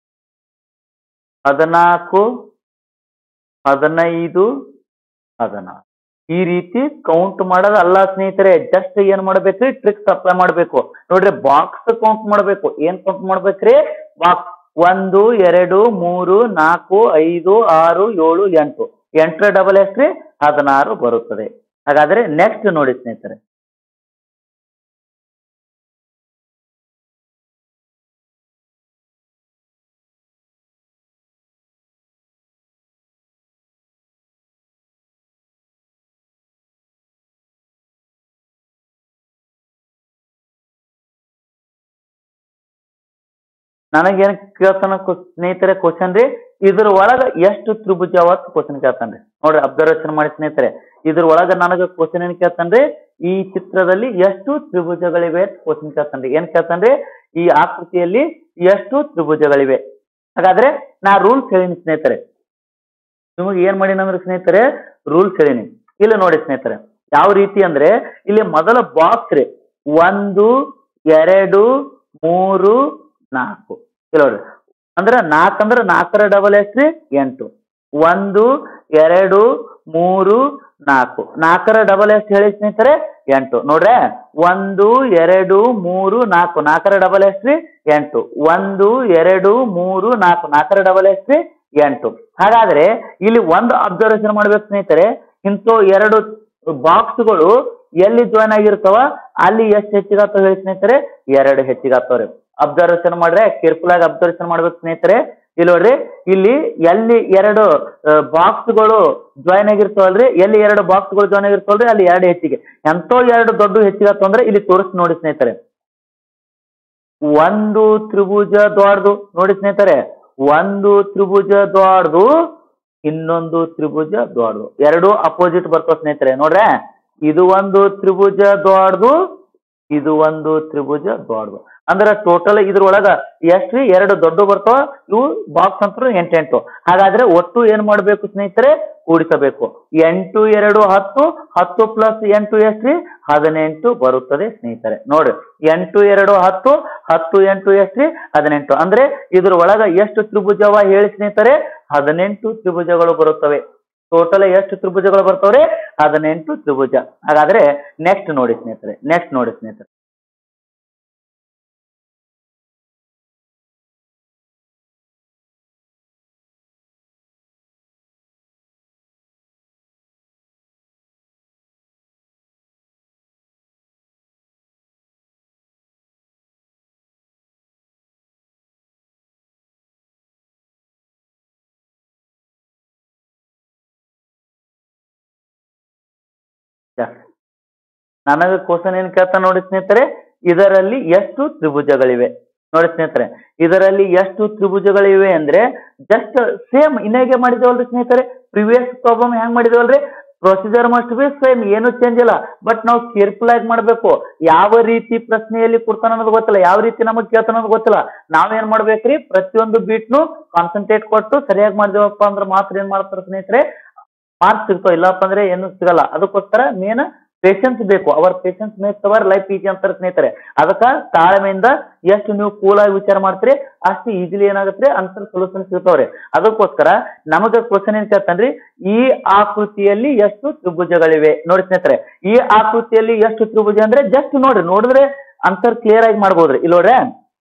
ಹದಿನಾಲ್ಕು ಹದಿನೈದು ಹದಿನಾರು ಈ ರೀತಿ ಕೌಂಟ್ ಮಾಡೋದು ಅಲ್ಲ ಸ್ನೇಹಿತರೆ ಜಸ್ಟ್ ಏನ್ ಮಾಡ್ಬೇಕ್ರಿ ಟ್ರಿಕ್ಸ್ ಅಪ್ಲೈ ಮಾಡ್ಬೇಕು ನೋಡ್ರಿ ಬಾಕ್ಸ್ ಕೌಂಟ್ ಮಾಡ್ಬೇಕು ಏನ್ ಕೌಂಟ್ ಮಾಡ್ಬೇಕ್ರಿ ಬಾಕ್ಸ್ ಒಂದು ಎರಡು ಮೂರು ನಾಲ್ಕು ಐದು ಆರು ಏಳು ಎಂಟು ಎಂಟರ ಡಬಲ್ ಎಷ್ಟ್ರಿ ಹದಿನಾರು ಬರುತ್ತದೆ ಹಾಗಾದ್ರೆ ನೆಕ್ಸ್ಟ್ ನೋಡಿ ಸ್ನೇಹಿತರೆ ನನಗೇನ್ ಕೇಳ್ತಾನ ಕು- ಸ್ನೇಹಿತರೆ ಕ್ವಶನ್ ರೀ ಇದ್ರ ಒಳಗ ಎಷ್ಟು ತ್ರಿಭುಜ ಅವತ್ ಕ್ವಶನ್ ಕೇಳ್ತಾನ್ರಿ ನೋಡ್ರಿ ಅಬ್ಸರ್ವೇಷನ್ ಮಾಡಿ ಸ್ನೇಹಿತರೆ ಇದ್ರ ಒಳಗ ನನಗ ಕ್ವಶನ್ ಏನ್ ಕೇಳ್ತಾನ್ರಿ ಈ ಚಿತ್ರದಲ್ಲಿ ಎಷ್ಟು ತ್ರಿಭುಜಗಳಿವೆ ಕ್ವಶನ್ ಕೇಳ್ತಾನ್ರಿ ಏನ್ ಕೇಳ್ತಾನ್ರಿ ಈ ಆಕೃತಿಯಲ್ಲಿ ಎಷ್ಟು ತ್ರಿಭುಜಗಳಿವೆ ಹಾಗಾದ್ರೆ ನಾ ರೂಲ್ಸ್ ಹೇಳಿನಿ ಸ್ನೇಹಿತರೆ ನಿಮಗೆ ಏನ್ ಮಾಡೀನಿ ಅಂದ್ರೆ ಸ್ನೇಹಿತರೆ ರೂಲ್ಸ್ ಹೇಳಿನಿ ಇಲ್ಲಿ ನೋಡಿ ಸ್ನೇಹಿತರೆ ಯಾವ ರೀತಿ ಅಂದ್ರೆ ಇಲ್ಲಿ ಮೊದಲ ಬಾಕ್ಸ್ ರೀ ಒಂದು ಎರಡು ಮೂರು ನಾಲ್ಕು ಇಲ್ಲಿ ನೋಡ್ರಿ ಅಂದ್ರ ನಾಲ್ಕು ಅಂದ್ರೆ ನಾಲ್ಕರ ಡಬಲ್ ಎಷ್ಟು ರೀ ಎಂಟು ಒಂದು ಎರಡು ಮೂರು ನಾಲ್ಕು ನಾಲ್ಕರ ಡಬಲ್ ಎಷ್ಟು ಹೇಳಿ ಸ್ನೇಹಿತರೆ ಎಂಟು ನೋಡ್ರೆ ಒಂದು ಎರಡು ಮೂರು ನಾಲ್ಕು ನಾಲ್ಕರ ಡಬಲ್ ಎಷ್ಟು ರೀ ಎಂಟು ಒಂದು ಎರಡು ಮೂರು ನಾಲ್ಕು ನಾಲ್ಕರ ಡಬಲ್ ಎಷ್ಟು ರೀ ಎಂಟು ಹಾಗಾದ್ರೆ ಇಲ್ಲಿ ಒಂದು ಅಬ್ಸರ್ವೇಷನ್ ಮಾಡ್ಬೇಕು ಸ್ನೇಹಿತರೆ ಇಂಥ ಎರಡು ಬಾಕ್ಸ್ಗಳು ಎಲ್ಲಿ ಜಾಯ್ನ್ ಆಗಿರ್ತಾವ ಅಲ್ಲಿ ಎಷ್ಟು ಹೆಚ್ಚಿಗಾಗ್ತಾವ ಹೇಳಿ ಸ್ನೇಹಿತರೆ ಎರಡು ಹೆಚ್ಚಿಗಾಗ್ತಾವ್ರಿ ಅಬ್ಸರ್ವೇಷನ್ ಮಾಡ್ರೆ ಕೇರ್ಫುಲ್ ಆಗಿ ಅಬ್ಸರ್ವೇಷನ್ ಮಾಡ್ಬೇಕು ಸ್ನೇಹಿತರೆ ಇಲ್ಲಿ ನೋಡ್ರಿ ಇಲ್ಲಿ ಎಲ್ಲಿ ಎರಡು ಬಾಕ್ಸ್ಗಳು ಜಾಯ್ನ್ ಆಗಿರ್ತಾವಲ್ರಿ ಎಲ್ಲಿ ಎರಡು ಬಾಕ್ಸ್ಗಳು ಜಾಯ್ನ್ ಆಗಿರ್ತಾವಲ್ರಿ ಅಲ್ಲಿ ಎರಡು ಹೆಚ್ಚಿಗೆ ಎಂತೋ ಎರಡು ದೊಡ್ಡ ಹೆಚ್ಚಿಗಾಗ್ತಾವ ಅಂದ್ರೆ ಇಲ್ಲಿ ತೋರಿಸಿ ನೋಡಿ ಸ್ನೇಹಿತರೆ ಒಂದು ತ್ರಿಭುಜ ದೊಡ್ಡದು ನೋಡಿ ಸ್ನೇಹಿತರೆ ಒಂದು ತ್ರಿಭುಜ ದೊಡ್ಡದು ಇನ್ನೊಂದು ತ್ರಿಭುಜ ದೊಡ್ಡದು ಎರಡು ಅಪೋಸಿಟ್ ಬರ್ತಾವ ಸ್ನೇಹಿತರೆ ನೋಡ್ರೆ ಇದು ಒಂದು ತ್ರಿಭುಜ ದೊಡ್ಡದು ಇದು ಒಂದು ತ್ರಿಭುಜ ದೊಡ್ಡದು ಅಂದ್ರೆ ಟೋಟಲ್ ಇದ್ರೊಳಗ ಎಷ್ಟ್ರಿ ಎರಡು ದೊಡ್ಡ ಬರ್ತಾವ ಇವು ಬಾಕ್ಸ್ ಅಂತ ಎಂಟೆಂಟು ಹಾಗಾದ್ರೆ ಒಟ್ಟು ಏನ್ ಮಾಡ್ಬೇಕು ಸ್ನೇಹಿತರೆ ಕೂಡಿಸಬೇಕು ಎಂಟು ಎರಡು ಹತ್ತು ಹತ್ತು ಪ್ಲಸ್ ಎಂಟು ಎಷ್ಟ್ರಿ ಹದಿನೆಂಟು ಬರುತ್ತದೆ ಸ್ನೇಹಿತರೆ ನೋಡ್ರಿ ಎಂಟು ಎರಡು ಹತ್ತು ಹತ್ತು ಎಂಟು ಎಷ್ಟ್ರಿ ಹದಿನೆಂಟು ಅಂದ್ರೆ ಇದ್ರ ಒಳಗ ಎಷ್ಟು ತ್ರಿಭುಜವ ಹೇಳಿ ಸ್ನೇಹಿತರೆ ಹದಿನೆಂಟು ತ್ರಿಭುಜಗಳು ಬರುತ್ತವೆ ಟೋಟಲ್ ಎಷ್ಟು ತ್ರಿಭುಜಗಳು ಬರ್ತವ್ರೆ ಹದಿನೆಂಟು ತ್ರಿಭುಜ ಹಾಗಾದ್ರೆ ನೆಕ್ಸ್ಟ್ ನೋಡಿ ಸ್ನೇಹಿತರೆ ನೆಕ್ಸ್ಟ್ ನೋಡಿ ಸ್ನೇಹಿತರೆ ನನಗೆ ಕ್ವಶನ್ ಏನ್ ಕೇಳ್ತಾ ನೋಡಿ ಸ್ನೇಹಿತರೆ ಇದರಲ್ಲಿ ಎಷ್ಟು ತ್ರಿಭುಜಗಳಿವೆ ನೋಡಿ ಸ್ನೇಹಿತರೆ ಇದರಲ್ಲಿ ಎಷ್ಟು ತ್ರಿಭುಜಗಳಿವೆ ಅಂದ್ರೆ ಜಸ್ಟ್ ಸೇಮ್ ಇನ್ನಾಗೆ ಮಾಡಿದೇವಲ್ರಿ ಸ್ನೇಹಿತರೆ ಪ್ರಿವಿಯಸ್ ಪ್ರಾಬ್ಲಮ್ ಹೆಂಗ್ ಮಾಡಿದೇವಲ್ರಿ ಪ್ರೊಸೀಜರ್ ಮಸ್ಟ್ ಬಿ ಸೇಮ್ ಏನು ಚೇಂಜ್ ಇಲ್ಲ ಬಟ್ ನಾವು ಕೇರ್ಫುಲ್ ಆಗಿ ಮಾಡ್ಬೇಕು ಯಾವ ರೀತಿ ಪ್ರಶ್ನೆಯಲ್ಲಿ ಕೊಡ್ತಾನ ಅನ್ನೋದು ಗೊತ್ತಿಲ್ಲ ಯಾವ ರೀತಿ ನಮಗೆ ಕೇಳ್ತಾನ ಅನ್ನೋದು ಗೊತ್ತಿಲ್ಲ ನಾವೇನ್ ಮಾಡ್ಬೇಕ್ರಿ ಪ್ರತಿಯೊಂದು ಬೀಟ್ನು ಕಾನ್ಸಂಟ್ರೇಟ್ ಕೊಟ್ಟು ಸರಿಯಾಗಿ ಮಾಡಿದೇವಪ್ಪ ಅಂದ್ರೆ ಮಾತ್ರ ಏನ್ ಮಾಡ್ತಾರೆ ಸ್ನೇಹಿತರೆ ಮಾರ್ಕ್ಸ್ ಸಿಗ್ತಾವ ಇಲ್ಲಪ್ಪ ಅಂದ್ರೆ ಏನು ಸಿಗಲ್ಲ ಅದಕ್ಕೋಸ್ಕರ ಮೇನ್ ಪೇಷನ್ಸ್ ಬೇಕು our patience makes our life easy ಅಂತಾರೆ ಸ್ನೇಹಿತರೆ ಅದಕ್ಕ ತಾಳ್ಮೆಯಿಂದ ಎಷ್ಟು ನೀವು ಕೂಲ್ ಆಗಿ ವಿಚಾರ ಮಾಡ್ತೀರಿ ಅಷ್ಟು ಈಸಿಲಿ ಏನಾಗುತ್ತೆ ಆನ್ಸರ್ ಸೊಲ್ಯೂಷನ್ ಸಿಗ್ತಾವ್ರಿ ಅದಕ್ಕೋಸ್ಕರ ನಮಗೆ ಕ್ವಶನ್ ಏನ್ ಕೇಳ್ತಾನ್ರಿ ಈ ಆಕೃತಿಯಲ್ಲಿ ಎಷ್ಟು ತ್ರಿಭುಜಗಳಿವೆ ನೋಡಿ ಸ್ನೇಹಿತರೆ ಈ ಆಕೃತಿಯಲ್ಲಿ ಎಷ್ಟು ತ್ರಿಭುಜ ಅಂದ್ರೆ ಜಸ್ಟ್ ನೋಡ್ರಿ ನೋಡಿದ್ರೆ ಆನ್ಸರ್ ಕ್ಲಿಯರ್ ಆಗಿ ಮಾಡ್ಬೋದ್ರಿ ಇಲ್ಲಿ ನೋಡ್ರೆ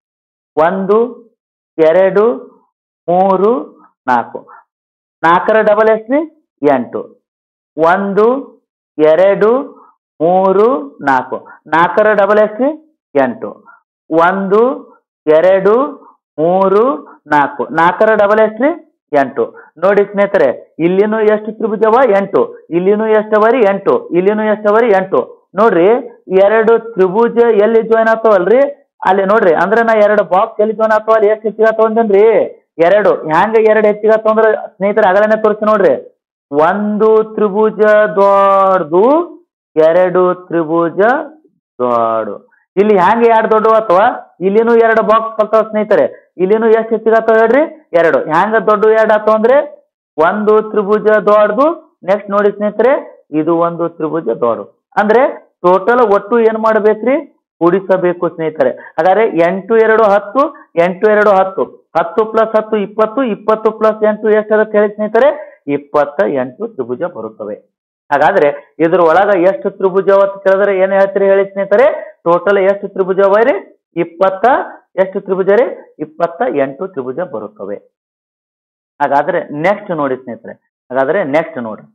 ಒಂದು ಎರಡು ಮೂರು ನಾಲ್ಕು ನಾಲ್ಕರ ಡಬಲ್ ಎಷ್ಟ್ರಿ ಎಂಟು ಒಂದು ಎರಡು ಮೂರು ನಾಲ್ಕು ನಾಲ್ಕರ ಡಬಲ್ ಎಷ್ಟ್ರಿ ಎಂಟು ಒಂದು ಎರಡು ಮೂರು ನಾಲ್ಕು ನಾಲ್ಕರ ಡಬಲ್ ಎಷ್ಟ್ರಿ ಎಂಟು ನೋಡಿ ಸ್ನೇಹಿತರೆ ಇಲ್ಲಿನೂ ಎಷ್ಟು ತ್ರಿಭುಜವ ಎಂಟು ಇಲ್ಲಿನೂ ಎಷ್ಟವರಿ ಎಂಟು ಇಲ್ಲಿನೂ ಎಷ್ಟವರಿ ಎಂಟು ನೋಡ್ರಿ ಎರಡು ತ್ರಿಭುಜ ಎಲ್ಲಿ ಜಾಯ್ನ್ ಆಗ್ತಾವಲ್ರಿ ಅಲ್ಲಿ ನೋಡ್ರಿ ಅಂದ್ರೆ ನಾ ಎರಡು ಬಾಕ್ಸ್ ಎಲ್ಲಿ ಜಾಯ್ನ್ ಆಗ್ತಾವ ಅಲ್ಲಿ ಎಷ್ಟು ಹೆಚ್ಚಿಗೆ ತಗೊಂಡೇನ್ರಿ ಎರಡು ಹ್ಯಾಂಗ ಎರಡು ಹೆಚ್ಚಿಗೆ ಅಂದ್ರೆ ಸ್ನೇಹಿತರೆ ಅಗಲನೆ ತೋರಿಸಿ ನೋಡ್ರಿ ಒಂದು ತ್ರಿಭುಜ ದೊಡ್ಡದು ಎರಡು ತ್ರಿಭುಜ ದೊಡ್ಡ ಇಲ್ಲಿ ಹ್ಯಾಂಗ ಎರಡು ದೊಡ್ಡ ಅಥವಾ ಇಲ್ಲಿನೂ ಎರಡು ಬಾಕ್ಸ್ ಬರ್ತಾವ ಸ್ನೇಹಿತರೆ ಇಲ್ಲಿನೂ ಎಷ್ಟು ಹೆಚ್ಚಿಗೆ ಹೇಳ್ರಿ ಎರಡು ಹ್ಯಾಂಗ ದೊಡ್ಡ ಎರಡು ಆತಾವ ಅಂದ್ರೆ ಒಂದು ತ್ರಿಭುಜ ದೊಡ್ಡದು ನೆಕ್ಸ್ಟ್ ನೋಡಿ ಸ್ನೇಹಿತರೆ ಇದು ಒಂದು ತ್ರಿಭುಜ ದೊಡ್ಡ ಅಂದ್ರೆ ಟೋಟಲ್ ಒಟ್ಟು ಏನ್ ಮಾಡ್ಬೇಕ್ರಿ ಕೂಡಿಸಬೇಕು ಸ್ನೇಹಿತರೆ ಹಾಗಾದ್ರೆ ಎಂಟು ಎರಡು ಹತ್ತು ಎಂಟು ಎರಡು ಹತ್ತು ಹತ್ತು ಪ್ಲಸ್ ಹತ್ತು ಇಪ್ಪತ್ತು ಇಪ್ಪತ್ತು ಪ್ಲಸ್ ಎಂಟು ಎಷ್ಟಾಗುತ್ತೆ ಹೇಳಿ ಸ್ನೇಹಿತರೆ ಇಪ್ಪತ್ತ ಎಂಟು ತ್ರಿಭುಜ ಬರುತ್ತವೆ ಹಾಗಾದ್ರೆ ಇದ್ರ ಒಳಗ ಎಷ್ಟು ತ್ರಿಭುಜ ಅಂತ ಕೇಳಿದ್ರೆ ಏನ್ ಹೇಳ್ತೀರಿ ಹೇಳಿ ಸ್ನೇಹಿತರೆ ಟೋಟಲ್ ಎಷ್ಟು ತ್ರಿಭುಜ ಅವ ರೀ ಇಪ್ಪತ್ತ ಎಷ್ಟು ತ್ರಿಭುಜ ರೀ ಇಪ್ಪತ್ತ ಎಂಟು ತ್ರಿಭುಜ ಬರುತ್ತವೆ ಹಾಗಾದ್ರೆ ನೆಕ್ಸ್ಟ್ ನೋಡಿ ಸ್ನೇಹಿತರೆ ಹಾಗಾದ್ರೆ ನೆಕ್ಸ್ಟ್ ನೋಡಿ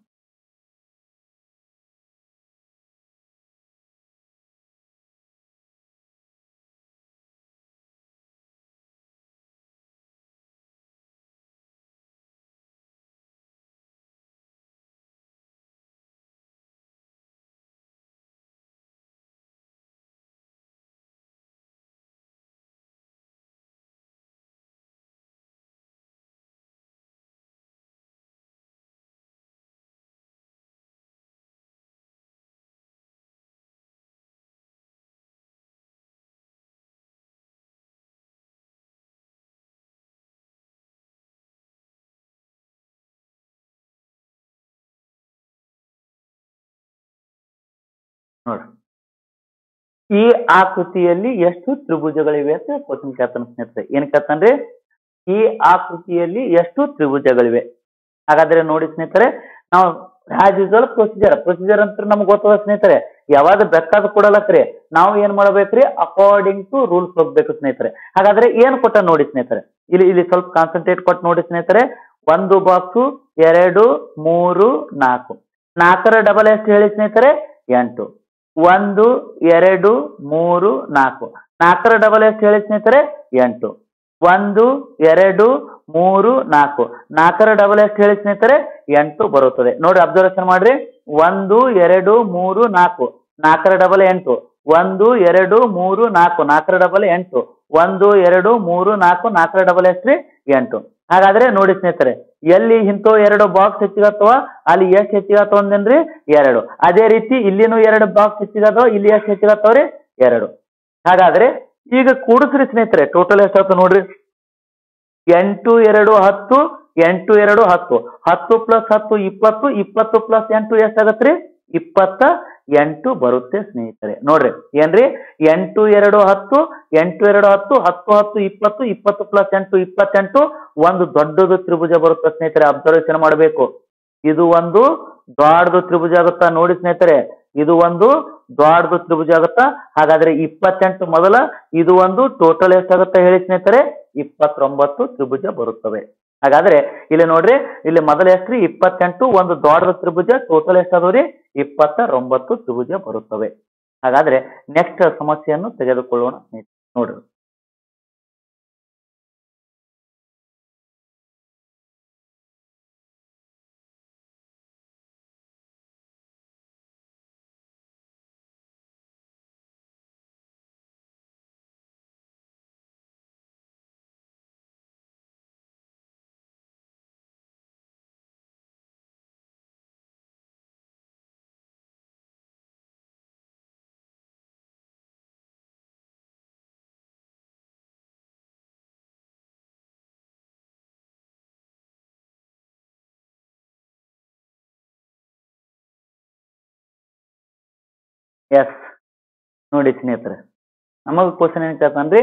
ನೋಡಿ ಈ ಆಕೃತಿಯಲ್ಲಿ ಎಷ್ಟು ತ್ರಿಭುಜಗಳಿವೆ ಅಂತ ಕ್ವಶನ್ ಕೇಳ್ತಾನೆ ಸ್ನೇಹಿತರೆ ಏನ್ ಕೇಳ್ತಾನ್ರಿ ಈ ಆಕೃತಿಯಲ್ಲಿ ಎಷ್ಟು ತ್ರಿಭುಜಗಳಿವೆ ಹಾಗಾದ್ರೆ ನೋಡಿ ಸ್ನೇಹಿತರೆ ನಾವು ಆಸ್ ಯೂಸಲ್ ಪ್ರೊಸೀಜರ್ ಪ್ರೊಸೀಜರ್ ಅಂತ ನಮ್ಗೆ ಗೊತ್ತದ ಸ್ನೇಹಿತರೆ ಯಾವಾಗ ಬೇಕಾದ ಕೊಡಲಕ್ರಿ ನಾವು ಏನ್ ಮಾಡ್ಬೇಕ್ರಿ ಅಕಾರ್ಡಿಂಗ್ ಟು ರೂಲ್ಸ್ ಹೋಗ್ಬೇಕು ಸ್ನೇಹಿತರೆ ಹಾಗಾದ್ರೆ ಏನ್ ಕೊಟ್ಟ ನೋಡಿ ಸ್ನೇಹಿತರೆ ಇಲ್ಲಿ ಇಲ್ಲಿ ಸ್ವಲ್ಪ ಕಾನ್ಸಂಟ್ರೇಟ್ ಕೊಟ್ಟು ನೋಡಿ ಸ್ನೇಹಿತರೆ ಒಂದು ಬಾಕ್ಸು ಎರಡು ಮೂರು ನಾಲ್ಕು ನಾಲ್ಕರ ಡಬಲ್ ಎಷ್ಟು ಹೇಳಿ ಸ್ನೇಹಿತರೆ ಎಂಟು ಒಂದು ಎರಡು ಮೂರು ನಾಲ್ಕು ನಾಲ್ಕರ ಡಬಲ್ ಎಷ್ಟು ಹೇಳಿ ಸ್ನೇಹಿತರೆ ಎಂಟು ಒಂದು ಎರಡು ಮೂರು ನಾಲ್ಕು ನಾಲ್ಕರ ಡಬಲ್ ಎಷ್ಟು ಹೇಳಿ ಸ್ನೇಹಿತರೆ ಎಂಟು ಬರುತ್ತದೆ ನೋಡಿ ಅಬ್ಸರ್ವೇಷನ್ ಮಾಡ್ರಿ ಒಂದು ಎರಡು ಮೂರು ನಾಲ್ಕು ನಾಲ್ಕರ ಡಬಲ್ ಎಂಟು ಒಂದು ಎರಡು ಮೂರು ನಾಲ್ಕು ನಾಲ್ಕರ ಡಬಲ್ ಎಂಟು ಒಂದು ಎರಡು ಮೂರು ನಾಲ್ಕು ನಾಲ್ಕರ ಡಬಲ್ ಎಷ್ಟ್ರಿ ಎಂಟು ಹಾಗಾದ್ರೆ ನೋಡಿ ಸ್ನೇಹಿತರೆ ಎಲ್ಲಿ ಇಂಥವು ಎರಡು ಬಾಕ್ಸ್ ಹೆಚ್ಚಿಗತ್ತವ ಅಲ್ಲಿ ಎಷ್ಟು ಹೆಚ್ಚಿಗತ್ತವ ಅಂದೇನ್ರಿ ಎರಡು ಅದೇ ರೀತಿ ಇಲ್ಲಿನೂ ಎರಡು ಬಾಕ್ಸ್ ಹೆಚ್ಚಿಗತ್ತವ ಇಲ್ಲಿ ಎಷ್ಟು ಹೆಚ್ಚಿಗತ್ತವ್ರಿ ಎರಡು ಹಾಗಾದ್ರೆ ಈಗ ಕೂಡಿಸ್ರಿ ಸ್ನೇಹಿತರೆ ಟೋಟಲ್ ಎಷ್ಟಾಯ್ತು ನೋಡ್ರಿ ಎಂಟು ಎರಡು ಹತ್ತು ಎಂಟು ಎರಡು ಹತ್ತು ಹತ್ತು ಪ್ಲಸ್ ಹತ್ತು ಇಪ್ಪತ್ತು ಇಪ್ಪತ್ತು ಪ್ಲಸ್ ಎಂಟು ಎಷ್ಟಾಗತ್ರಿ ಇಪ್ಪತ್ತ ಎಂಟು ಬರುತ್ತೆ ಸ್ನೇಹಿತರೆ ನೋಡ್ರಿ ಏನ್ರಿ ಎಂಟು ಎರಡು ಹತ್ತು ಎಂಟು ಎರಡು ಹತ್ತು ಹತ್ತು ಹತ್ತು ಇಪ್ಪತ್ತು ಇಪ್ಪತ್ತು ಪ್ಲಸ್ ಎಂಟು ಇಪ್ಪತ್ತೆಂಟು ಒಂದು ದೊಡ್ಡದು ತ್ರಿಭುಜ ಬರುತ್ತೆ ಸ್ನೇಹಿತರೆ ಅಬ್ಸರ್ವೇಷನ್ ಮಾಡಬೇಕು ಇದು ಒಂದು ದೊಡ್ಡದು ತ್ರಿಭುಜ ಆಗುತ್ತಾ ನೋಡಿ ಸ್ನೇಹಿತರೆ ಇದು ಒಂದು ದೊಡ್ಡದು ತ್ರಿಭುಜ ಆಗುತ್ತಾ ಹಾಗಾದ್ರೆ ಇಪ್ಪತ್ತೆಂಟು ಮೊದಲ ಇದು ಒಂದು ಟೋಟಲ್ ಎಷ್ಟಾಗುತ್ತೆ ಹೇಳಿ ಸ್ನೇಹಿತರೆ ಇಪ್ಪತ್ತೊಂಬತ್ತು ತ್ರಿಭುಜ ಬರುತ್ತವೆ ಹಾಗಾದ್ರೆ ಇಲ್ಲಿ ನೋಡ್ರಿ ಇಲ್ಲಿ ಮೊದಲ ಎಷ್ಟ್ರಿ ಇಪ್ಪತ್ತೆಂಟು ಒಂದು ದೊಡ್ಡದು ತ್ರಿಭುಜ ಟೋಟಲ್ ಎಷ್ಟಾದವ್ರಿ ಇಪ್ಪತ್ತೊಂಬತ್ತು ತ್ರಿಭುಜ ಬರುತ್ತವೆ ಹಾಗಾದ್ರೆ ನೆಕ್ಸ್ಟ್ ಸಮಸ್ಯೆಯನ್ನು ತೆಗೆದುಕೊಳ್ಳೋಣ ಸ್ನೇಹಿತರೆ ನೋಡ್ರಿ ಎಸ್ ನೋಡಿ ಸ್ನೇಹಿತರೆ ನಮಗ ಕ್ವಶನ್ ಏನ್ ಕೇಳ್ತಾನ್ರಿ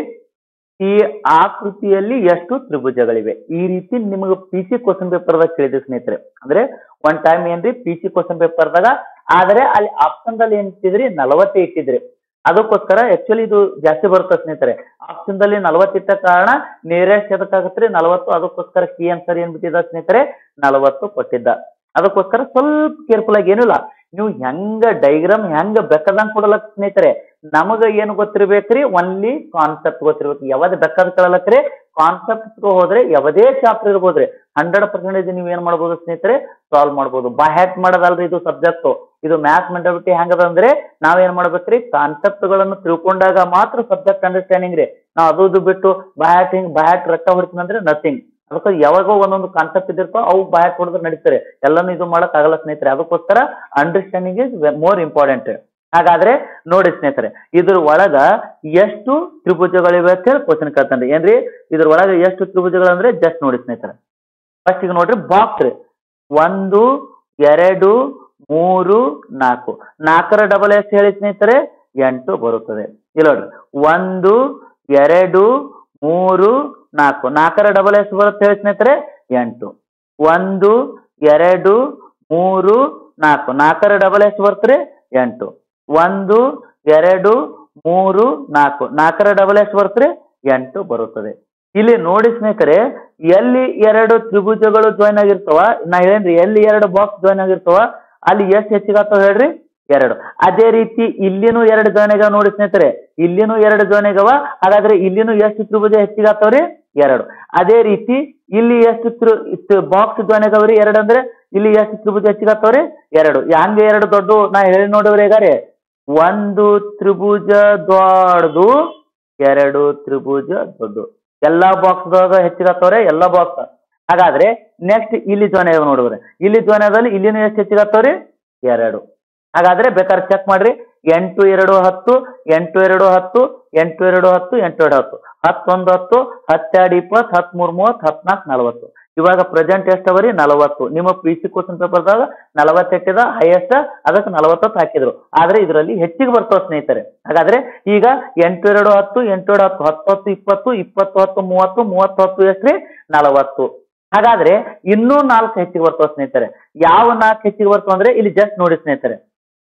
ಈ ಆಕೃತಿಯಲ್ಲಿ ಎಷ್ಟು ತ್ರಿಭುಜಗಳಿವೆ ಈ ರೀತಿ ನಿಮಗೆ ಪಿ ಸಿ ಕ್ವಶನ್ ಪೇಪರ್ದಾಗ ಕೇಳಿದ್ರಿ ಸ್ನೇಹಿತರೆ ಅಂದ್ರೆ ಒನ್ ಟೈಮ್ ಏನ್ರಿ ಪಿ ಸಿ ಕ್ವಶನ್ ಪೇಪರ್ದಾಗ ಆದ್ರೆ ಅಲ್ಲಿ ಆಪ್ಷನ್ ದಲ್ಲಿ ಏನ್ ಇಟ್ಟಿದ್ರಿ ನಲವತ್ತೇ ಇಟ್ಟಿದ್ರಿ ಅದಕ್ಕೋಸ್ಕರ ಆಕ್ಚುಲಿ ಇದು ಜಾಸ್ತಿ ಬರುತ್ತೆ ಸ್ನೇಹಿತರೆ ಆಪ್ಷನ್ ದಲ್ಲಿ ನಲವತ್ತಿಟ್ಟ ಕಾರಣ ನಿಯರೆಸ್ಟ್ ಎದಕ್ಕಾಗತ್ರಿ ನಲವತ್ತು ಅದಕ್ಕೋಸ್ಕರ ಕಿ ಆನ್ಸರ್ ಏನ್ ಬಿಟ್ಟಿದ್ದ ಸ್ನೇಹಿತರೆ ನಲವತ್ತು ಕೊಟ್ಟಿದ್ದ ಅದಕ್ಕೋಸ್ಕರ ಸ್ವಲ್ಪ ಕೇರ್ಫುಲ್ ಆಗಿ ಏನಿಲ್ಲ ನೀವು ಹೆಂಗ ಡೈಗ್ರಾಮ್ ಹೆಂಗ ಬೇಕಾದಂಗ್ ಕೊಡಲಕ್ ಸ್ನೇಹಿತರೆ ನಮಗ ಏನು ಗೊತ್ತಿರ್ಬೇಕ್ರಿ ಒನ್ಲಿ ಕಾನ್ಸೆಪ್ಟ್ ಗೊತ್ತಿರ್ಬೇಕು ಯಾವ್ದು ಬೇಕಾದ ಕೇಳಲಕ್ರಿ ಕಾನ್ಸೆಪ್ಟ್ ಹೋದ್ರೆ ಯಾವುದೇ ಚಾಪ್ಟರ್ ಇರ್ಬೋದ್ರಿ ಹಂಡ್ರೆಡ್ ಪರ್ಸೆಂಟೇಜ್ ನೀವು ಏನ್ ಮಾಡ್ಬೋದು ಸ್ನೇಹಿತರೆ ಸಾಲ್ವ್ ಮಾಡ್ಬೋದು ಬಾ ಹ್ಯಾಕ್ ಮಾಡೋದಲ್ರಿ ಇದು ಸಬ್ಜೆಕ್ಟ್ ಇದು ಮ್ಯಾಥ್ಸ್ ಮೆಂಟಾಲಿಟಿ ಹೆಂಗದ ಅಂದ್ರೆ ನಾವೇನ್ ಮಾಡ್ಬೇಕ್ರಿ ಕಾನ್ಸೆಪ್ಟ್ ಗಳನ್ನು ತಿಳ್ಕೊಂಡಾಗ ಮಾತ್ರ ಸಬ್ಜೆಕ್ಟ್ ಅಂಡರ್ಸ್ಟ್ಯಾಂಡಿಂಗ್ ರೀ ನಾವು ಅದು ಇದು ಬಿಟ್ಟು ಬ್ಯಾಟ್ ಹಿಂಗ್ ಬ್ಯಾಟ್ ರೊಕ್ಕ ಹೊಡಿತೀನಿ ಅಂದ್ರೆ ನಥಿಂಗ್ ಅದಕ್ಕೆ ಯಾವಾಗೋ ಒಂದೊಂದು ಕಾನ್ಸೆಪ್ಟ್ ಇದಿರ್ತಾವ ಅವು ಬ್ಯಾಟ್ ಹೊಡೆದ್ರೆ ನಡೀತಾರೆ ಎಲ್ಲಾನು ಇದು ಮಾಡಕ್ ಆಗಲ್ಲ ಸ್ನೇಹಿತರೆ ಅದಕ್ಕೋಸ್ಕರ ಅಂಡರ್ಸ್ಟ್ಯಾಂಡಿಂಗ್ ಇಸ್ ಮೋರ್ ಇಂಪಾರ್ಟೆಂಟ್ ಹಾಗಾದ್ರೆ ನೋಡಿ ಸ್ನೇಹಿತರೆ ಇದ್ರ ಒಳಗ ಎಷ್ಟು ತ್ರಿಭುಜಗಳಿವೆ ಅಂತ ಹೇಳಿ ಕ್ವಶನ್ ಕೇಳ್ತಾನೆ ಏನ್ರಿ ಇದ್ರ ಒಳಗ ಎಷ್ಟು ತ್ರಿಭುಜಗಳಂದ್ರೆ ಜಸ್ಟ್ ನೋಡಿ ಸ್ನೇಹಿತರೆ ಫಸ್ಟ್ ಈಗ ನೋಡ್ರಿ ಬಾಕ್ಸ್ ರೀ ಒಂದು ಎರಡು ಮೂರು ನಾಲ್ಕು ನಾಲ್ಕರ ಡಬಲ್ ಎಷ್ಟು ಹೇಳಿ ಸ್ನೇಹಿತರೆ ಎಂಟು ಬರುತ್ತದೆ ಇಲ್ಲ ನೋಡ್ರಿ ಒಂದು ಎರಡು ಮೂರು ನಾಲ್ಕು ನಾಲ್ಕರ ಡಬಲ್ ಎಷ್ಟು ಬರುತ್ತೆ ಹೇಳಿ ಸ್ನೇಹಿತರೆ ಎಂಟು ಒಂದು ಎರಡು ಮೂರು ನಾಲ್ಕು ನಾಲ್ಕರ ಡಬಲ್ ಎಷ್ಟು ಬರುತ್ತೆ ಎಂಟು ಒಂದು ಎರಡು ಮೂರು ನಾಲ್ಕು ನಾಲ್ಕರ ಡಬಲ್ ಎಷ್ಟು ಬರುತ್ತೆ ಎಂಟು ಬರುತ್ತದೆ ಇಲ್ಲಿ ನೋಡಿ ಸ್ನೇಹಿತರೆ ಎಲ್ಲಿ ಎರಡು ತ್ರಿಭುಜಗಳು ಜಾಯ್ನ್ ಆಗಿರ್ತಾವ ನಾ ಹೇಳೇನ್ರಿ ಎಲ್ಲಿ ಎರಡು ಬಾಕ್ಸ್ ಜಾಯ್ನ್ ಆಗಿರ್ತಾವ ಅಲ್ಲಿ ಎಷ್ಟು ಹೆಚ್ಚಿಗಾಗ್ತಾವ ಹೇಳ್ರಿ ಎರಡು ಅದೇ ರೀತಿ ಇಲ್ಲಿನೂ ಎರಡು ಜಾಯ್ನ್ ಆಗ್ಯಾವ ನೋಡಿ ಸ್ನೇಹಿತರೆ ಇಲ್ಲಿನೂ ಎರಡು ಜಾಯ್ನ್ ಆಗ್ಯಾವ ಹಾಗಾದ್ರೆ ಇಲ್ಲಿನೂ ಎಷ್ಟು ತ್ರಿಭುಜ ಹೆಚ್ಚಿಗಾಗ್ತಾವ್ರಿ ಎರಡು ಅದೇ ರೀತಿ ಇಲ್ಲಿ ಎಷ್ಟು ತ್ರಿ ಬಾಕ್ಸ್ ಜಾಯ್ನ್ ಆಗ್ಯಾವ್ರಿ ಎರಡು ಅಂದ್ರೆ ಇಲ್ಲಿ ಎಷ್ಟು ತ್ರಿಭುಜ ಹೆಚ್ಚಿಗಾಗ್ತಾವ್ರಿ ಎರಡು ಹಂಗೆ ಎರಡು ದೊಡ್ಡ ನಾ ಹೇಳಿ ನೋಡಿವ್ರಿ ಹೇಗಾರೆ ಒಂದು ತ್ರಿಭುಜ ದೊಡ್ಡದು ಎರಡು ತ್ರಿಭುಜ ದೊಡ್ಡ ಎಲ್ಲಾ ಬಾಕ್ಸ್ ಹೆಚ್ಚಿಗಾಗ್ತಾವ್ರೆ ಎಲ್ಲಾ ಬಾಕ್ಸ್ ಹಾಗಾದ್ರೆ ನೆಕ್ಸ್ಟ್ ಇಲ್ಲಿ ಜಾಯ್ನ್ ಆಗ್ಯಾವ ನೋಡಿದ್ರೆ ಇಲ್ಲಿ ಜಾಯ್ನ್ ಆದಲ್ಲಿ ಇಲ್ಲಿನೂ ಎಷ್ಟು ಹೆಚ್ಚಿಗಾಗ್ತಾವ್ರಿ ಎರಡು ಹಾಗಾದ್ರೆ ಬೇಕಾದ್ರೆ ಚೆಕ್ ಮಾಡ್ರಿ ಎಂಟು ಎರಡು ಹತ್ತು ಎಂಟು ಎರಡು ಹತ್ತು ಎಂಟು ಎರಡು ಹತ್ತು ಎಂಟು ಎರಡು ಹತ್ತು ಹತ್ತೊಂದು ಹತ್ತು ಹತ್ತೆರಡು ಇಪ್ಪತ್ತು ಹತ್ಮೂರು ಮೂವತ್ತು ಹತ್ನಾಲ್ಕು ನಲವತ್ತು ಇವಾಗ ಪ್ರೆಸೆಂಟ್ ಎಷ್ಟವರಿ ನಲವತ್ತು ನಿಮ್ಮ ಪಿ ಸಿ ಕ್ವಶನ್ ಪೇಪರ್ದಾಗ ನಲವತ್ತೆಟ್ಟಿದ ಹೈಯೆಸ್ಟ್ ಅದಕ್ಕೆ ನಲವತ್ತತ್ತು ಹಾಕಿದ್ರು ಆದ್ರೆ ಇದರಲ್ಲಿ ಹೆಚ್ಚಿಗೆ ಬರ್ತಾವ ಸ್ನೇಹಿತರೆ ಹಾಗಾದ್ರೆ ಈಗ ಎಂಟು ಎರಡು ಹತ್ತು ಎಂಟು ಎರಡು ಹತ್ತು ಹತ್ತು ಹತ್ತು ಇಪ್ಪತ್ತು ಇಪ್ಪತ್ತು ಹತ್ತು ಮೂವತ್ತು ಮೂವತ್ತು ಹತ್ತು ಎಷ್ಟ್ರಿ ನಲವತ್ತು ಹಾಗಾದ್ರೆ ಇನ್ನೂ ನಾಲ್ಕು ಹೆಚ್ಚಿಗೆ ಬರ್ತಾವ ಸ್ನೇಹಿತರೆ ಯಾವ ನಾಲ್ಕು ಹೆಚ್ಚಿಗೆ ಬರ್ತಾವ ಅಂದ್ರೆ ಇಲ್ಲಿ ಜಸ್ಟ್ ನೋಡಿ ಸ್ನೇಹಿತರೆ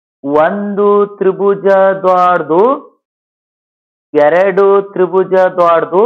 ಒಂದು ತ್ರಿಭುಜ ದೊಡ್ಡದು ಎರಡು ತ್ರಿಭುಜ ದೊಡ್ಡದು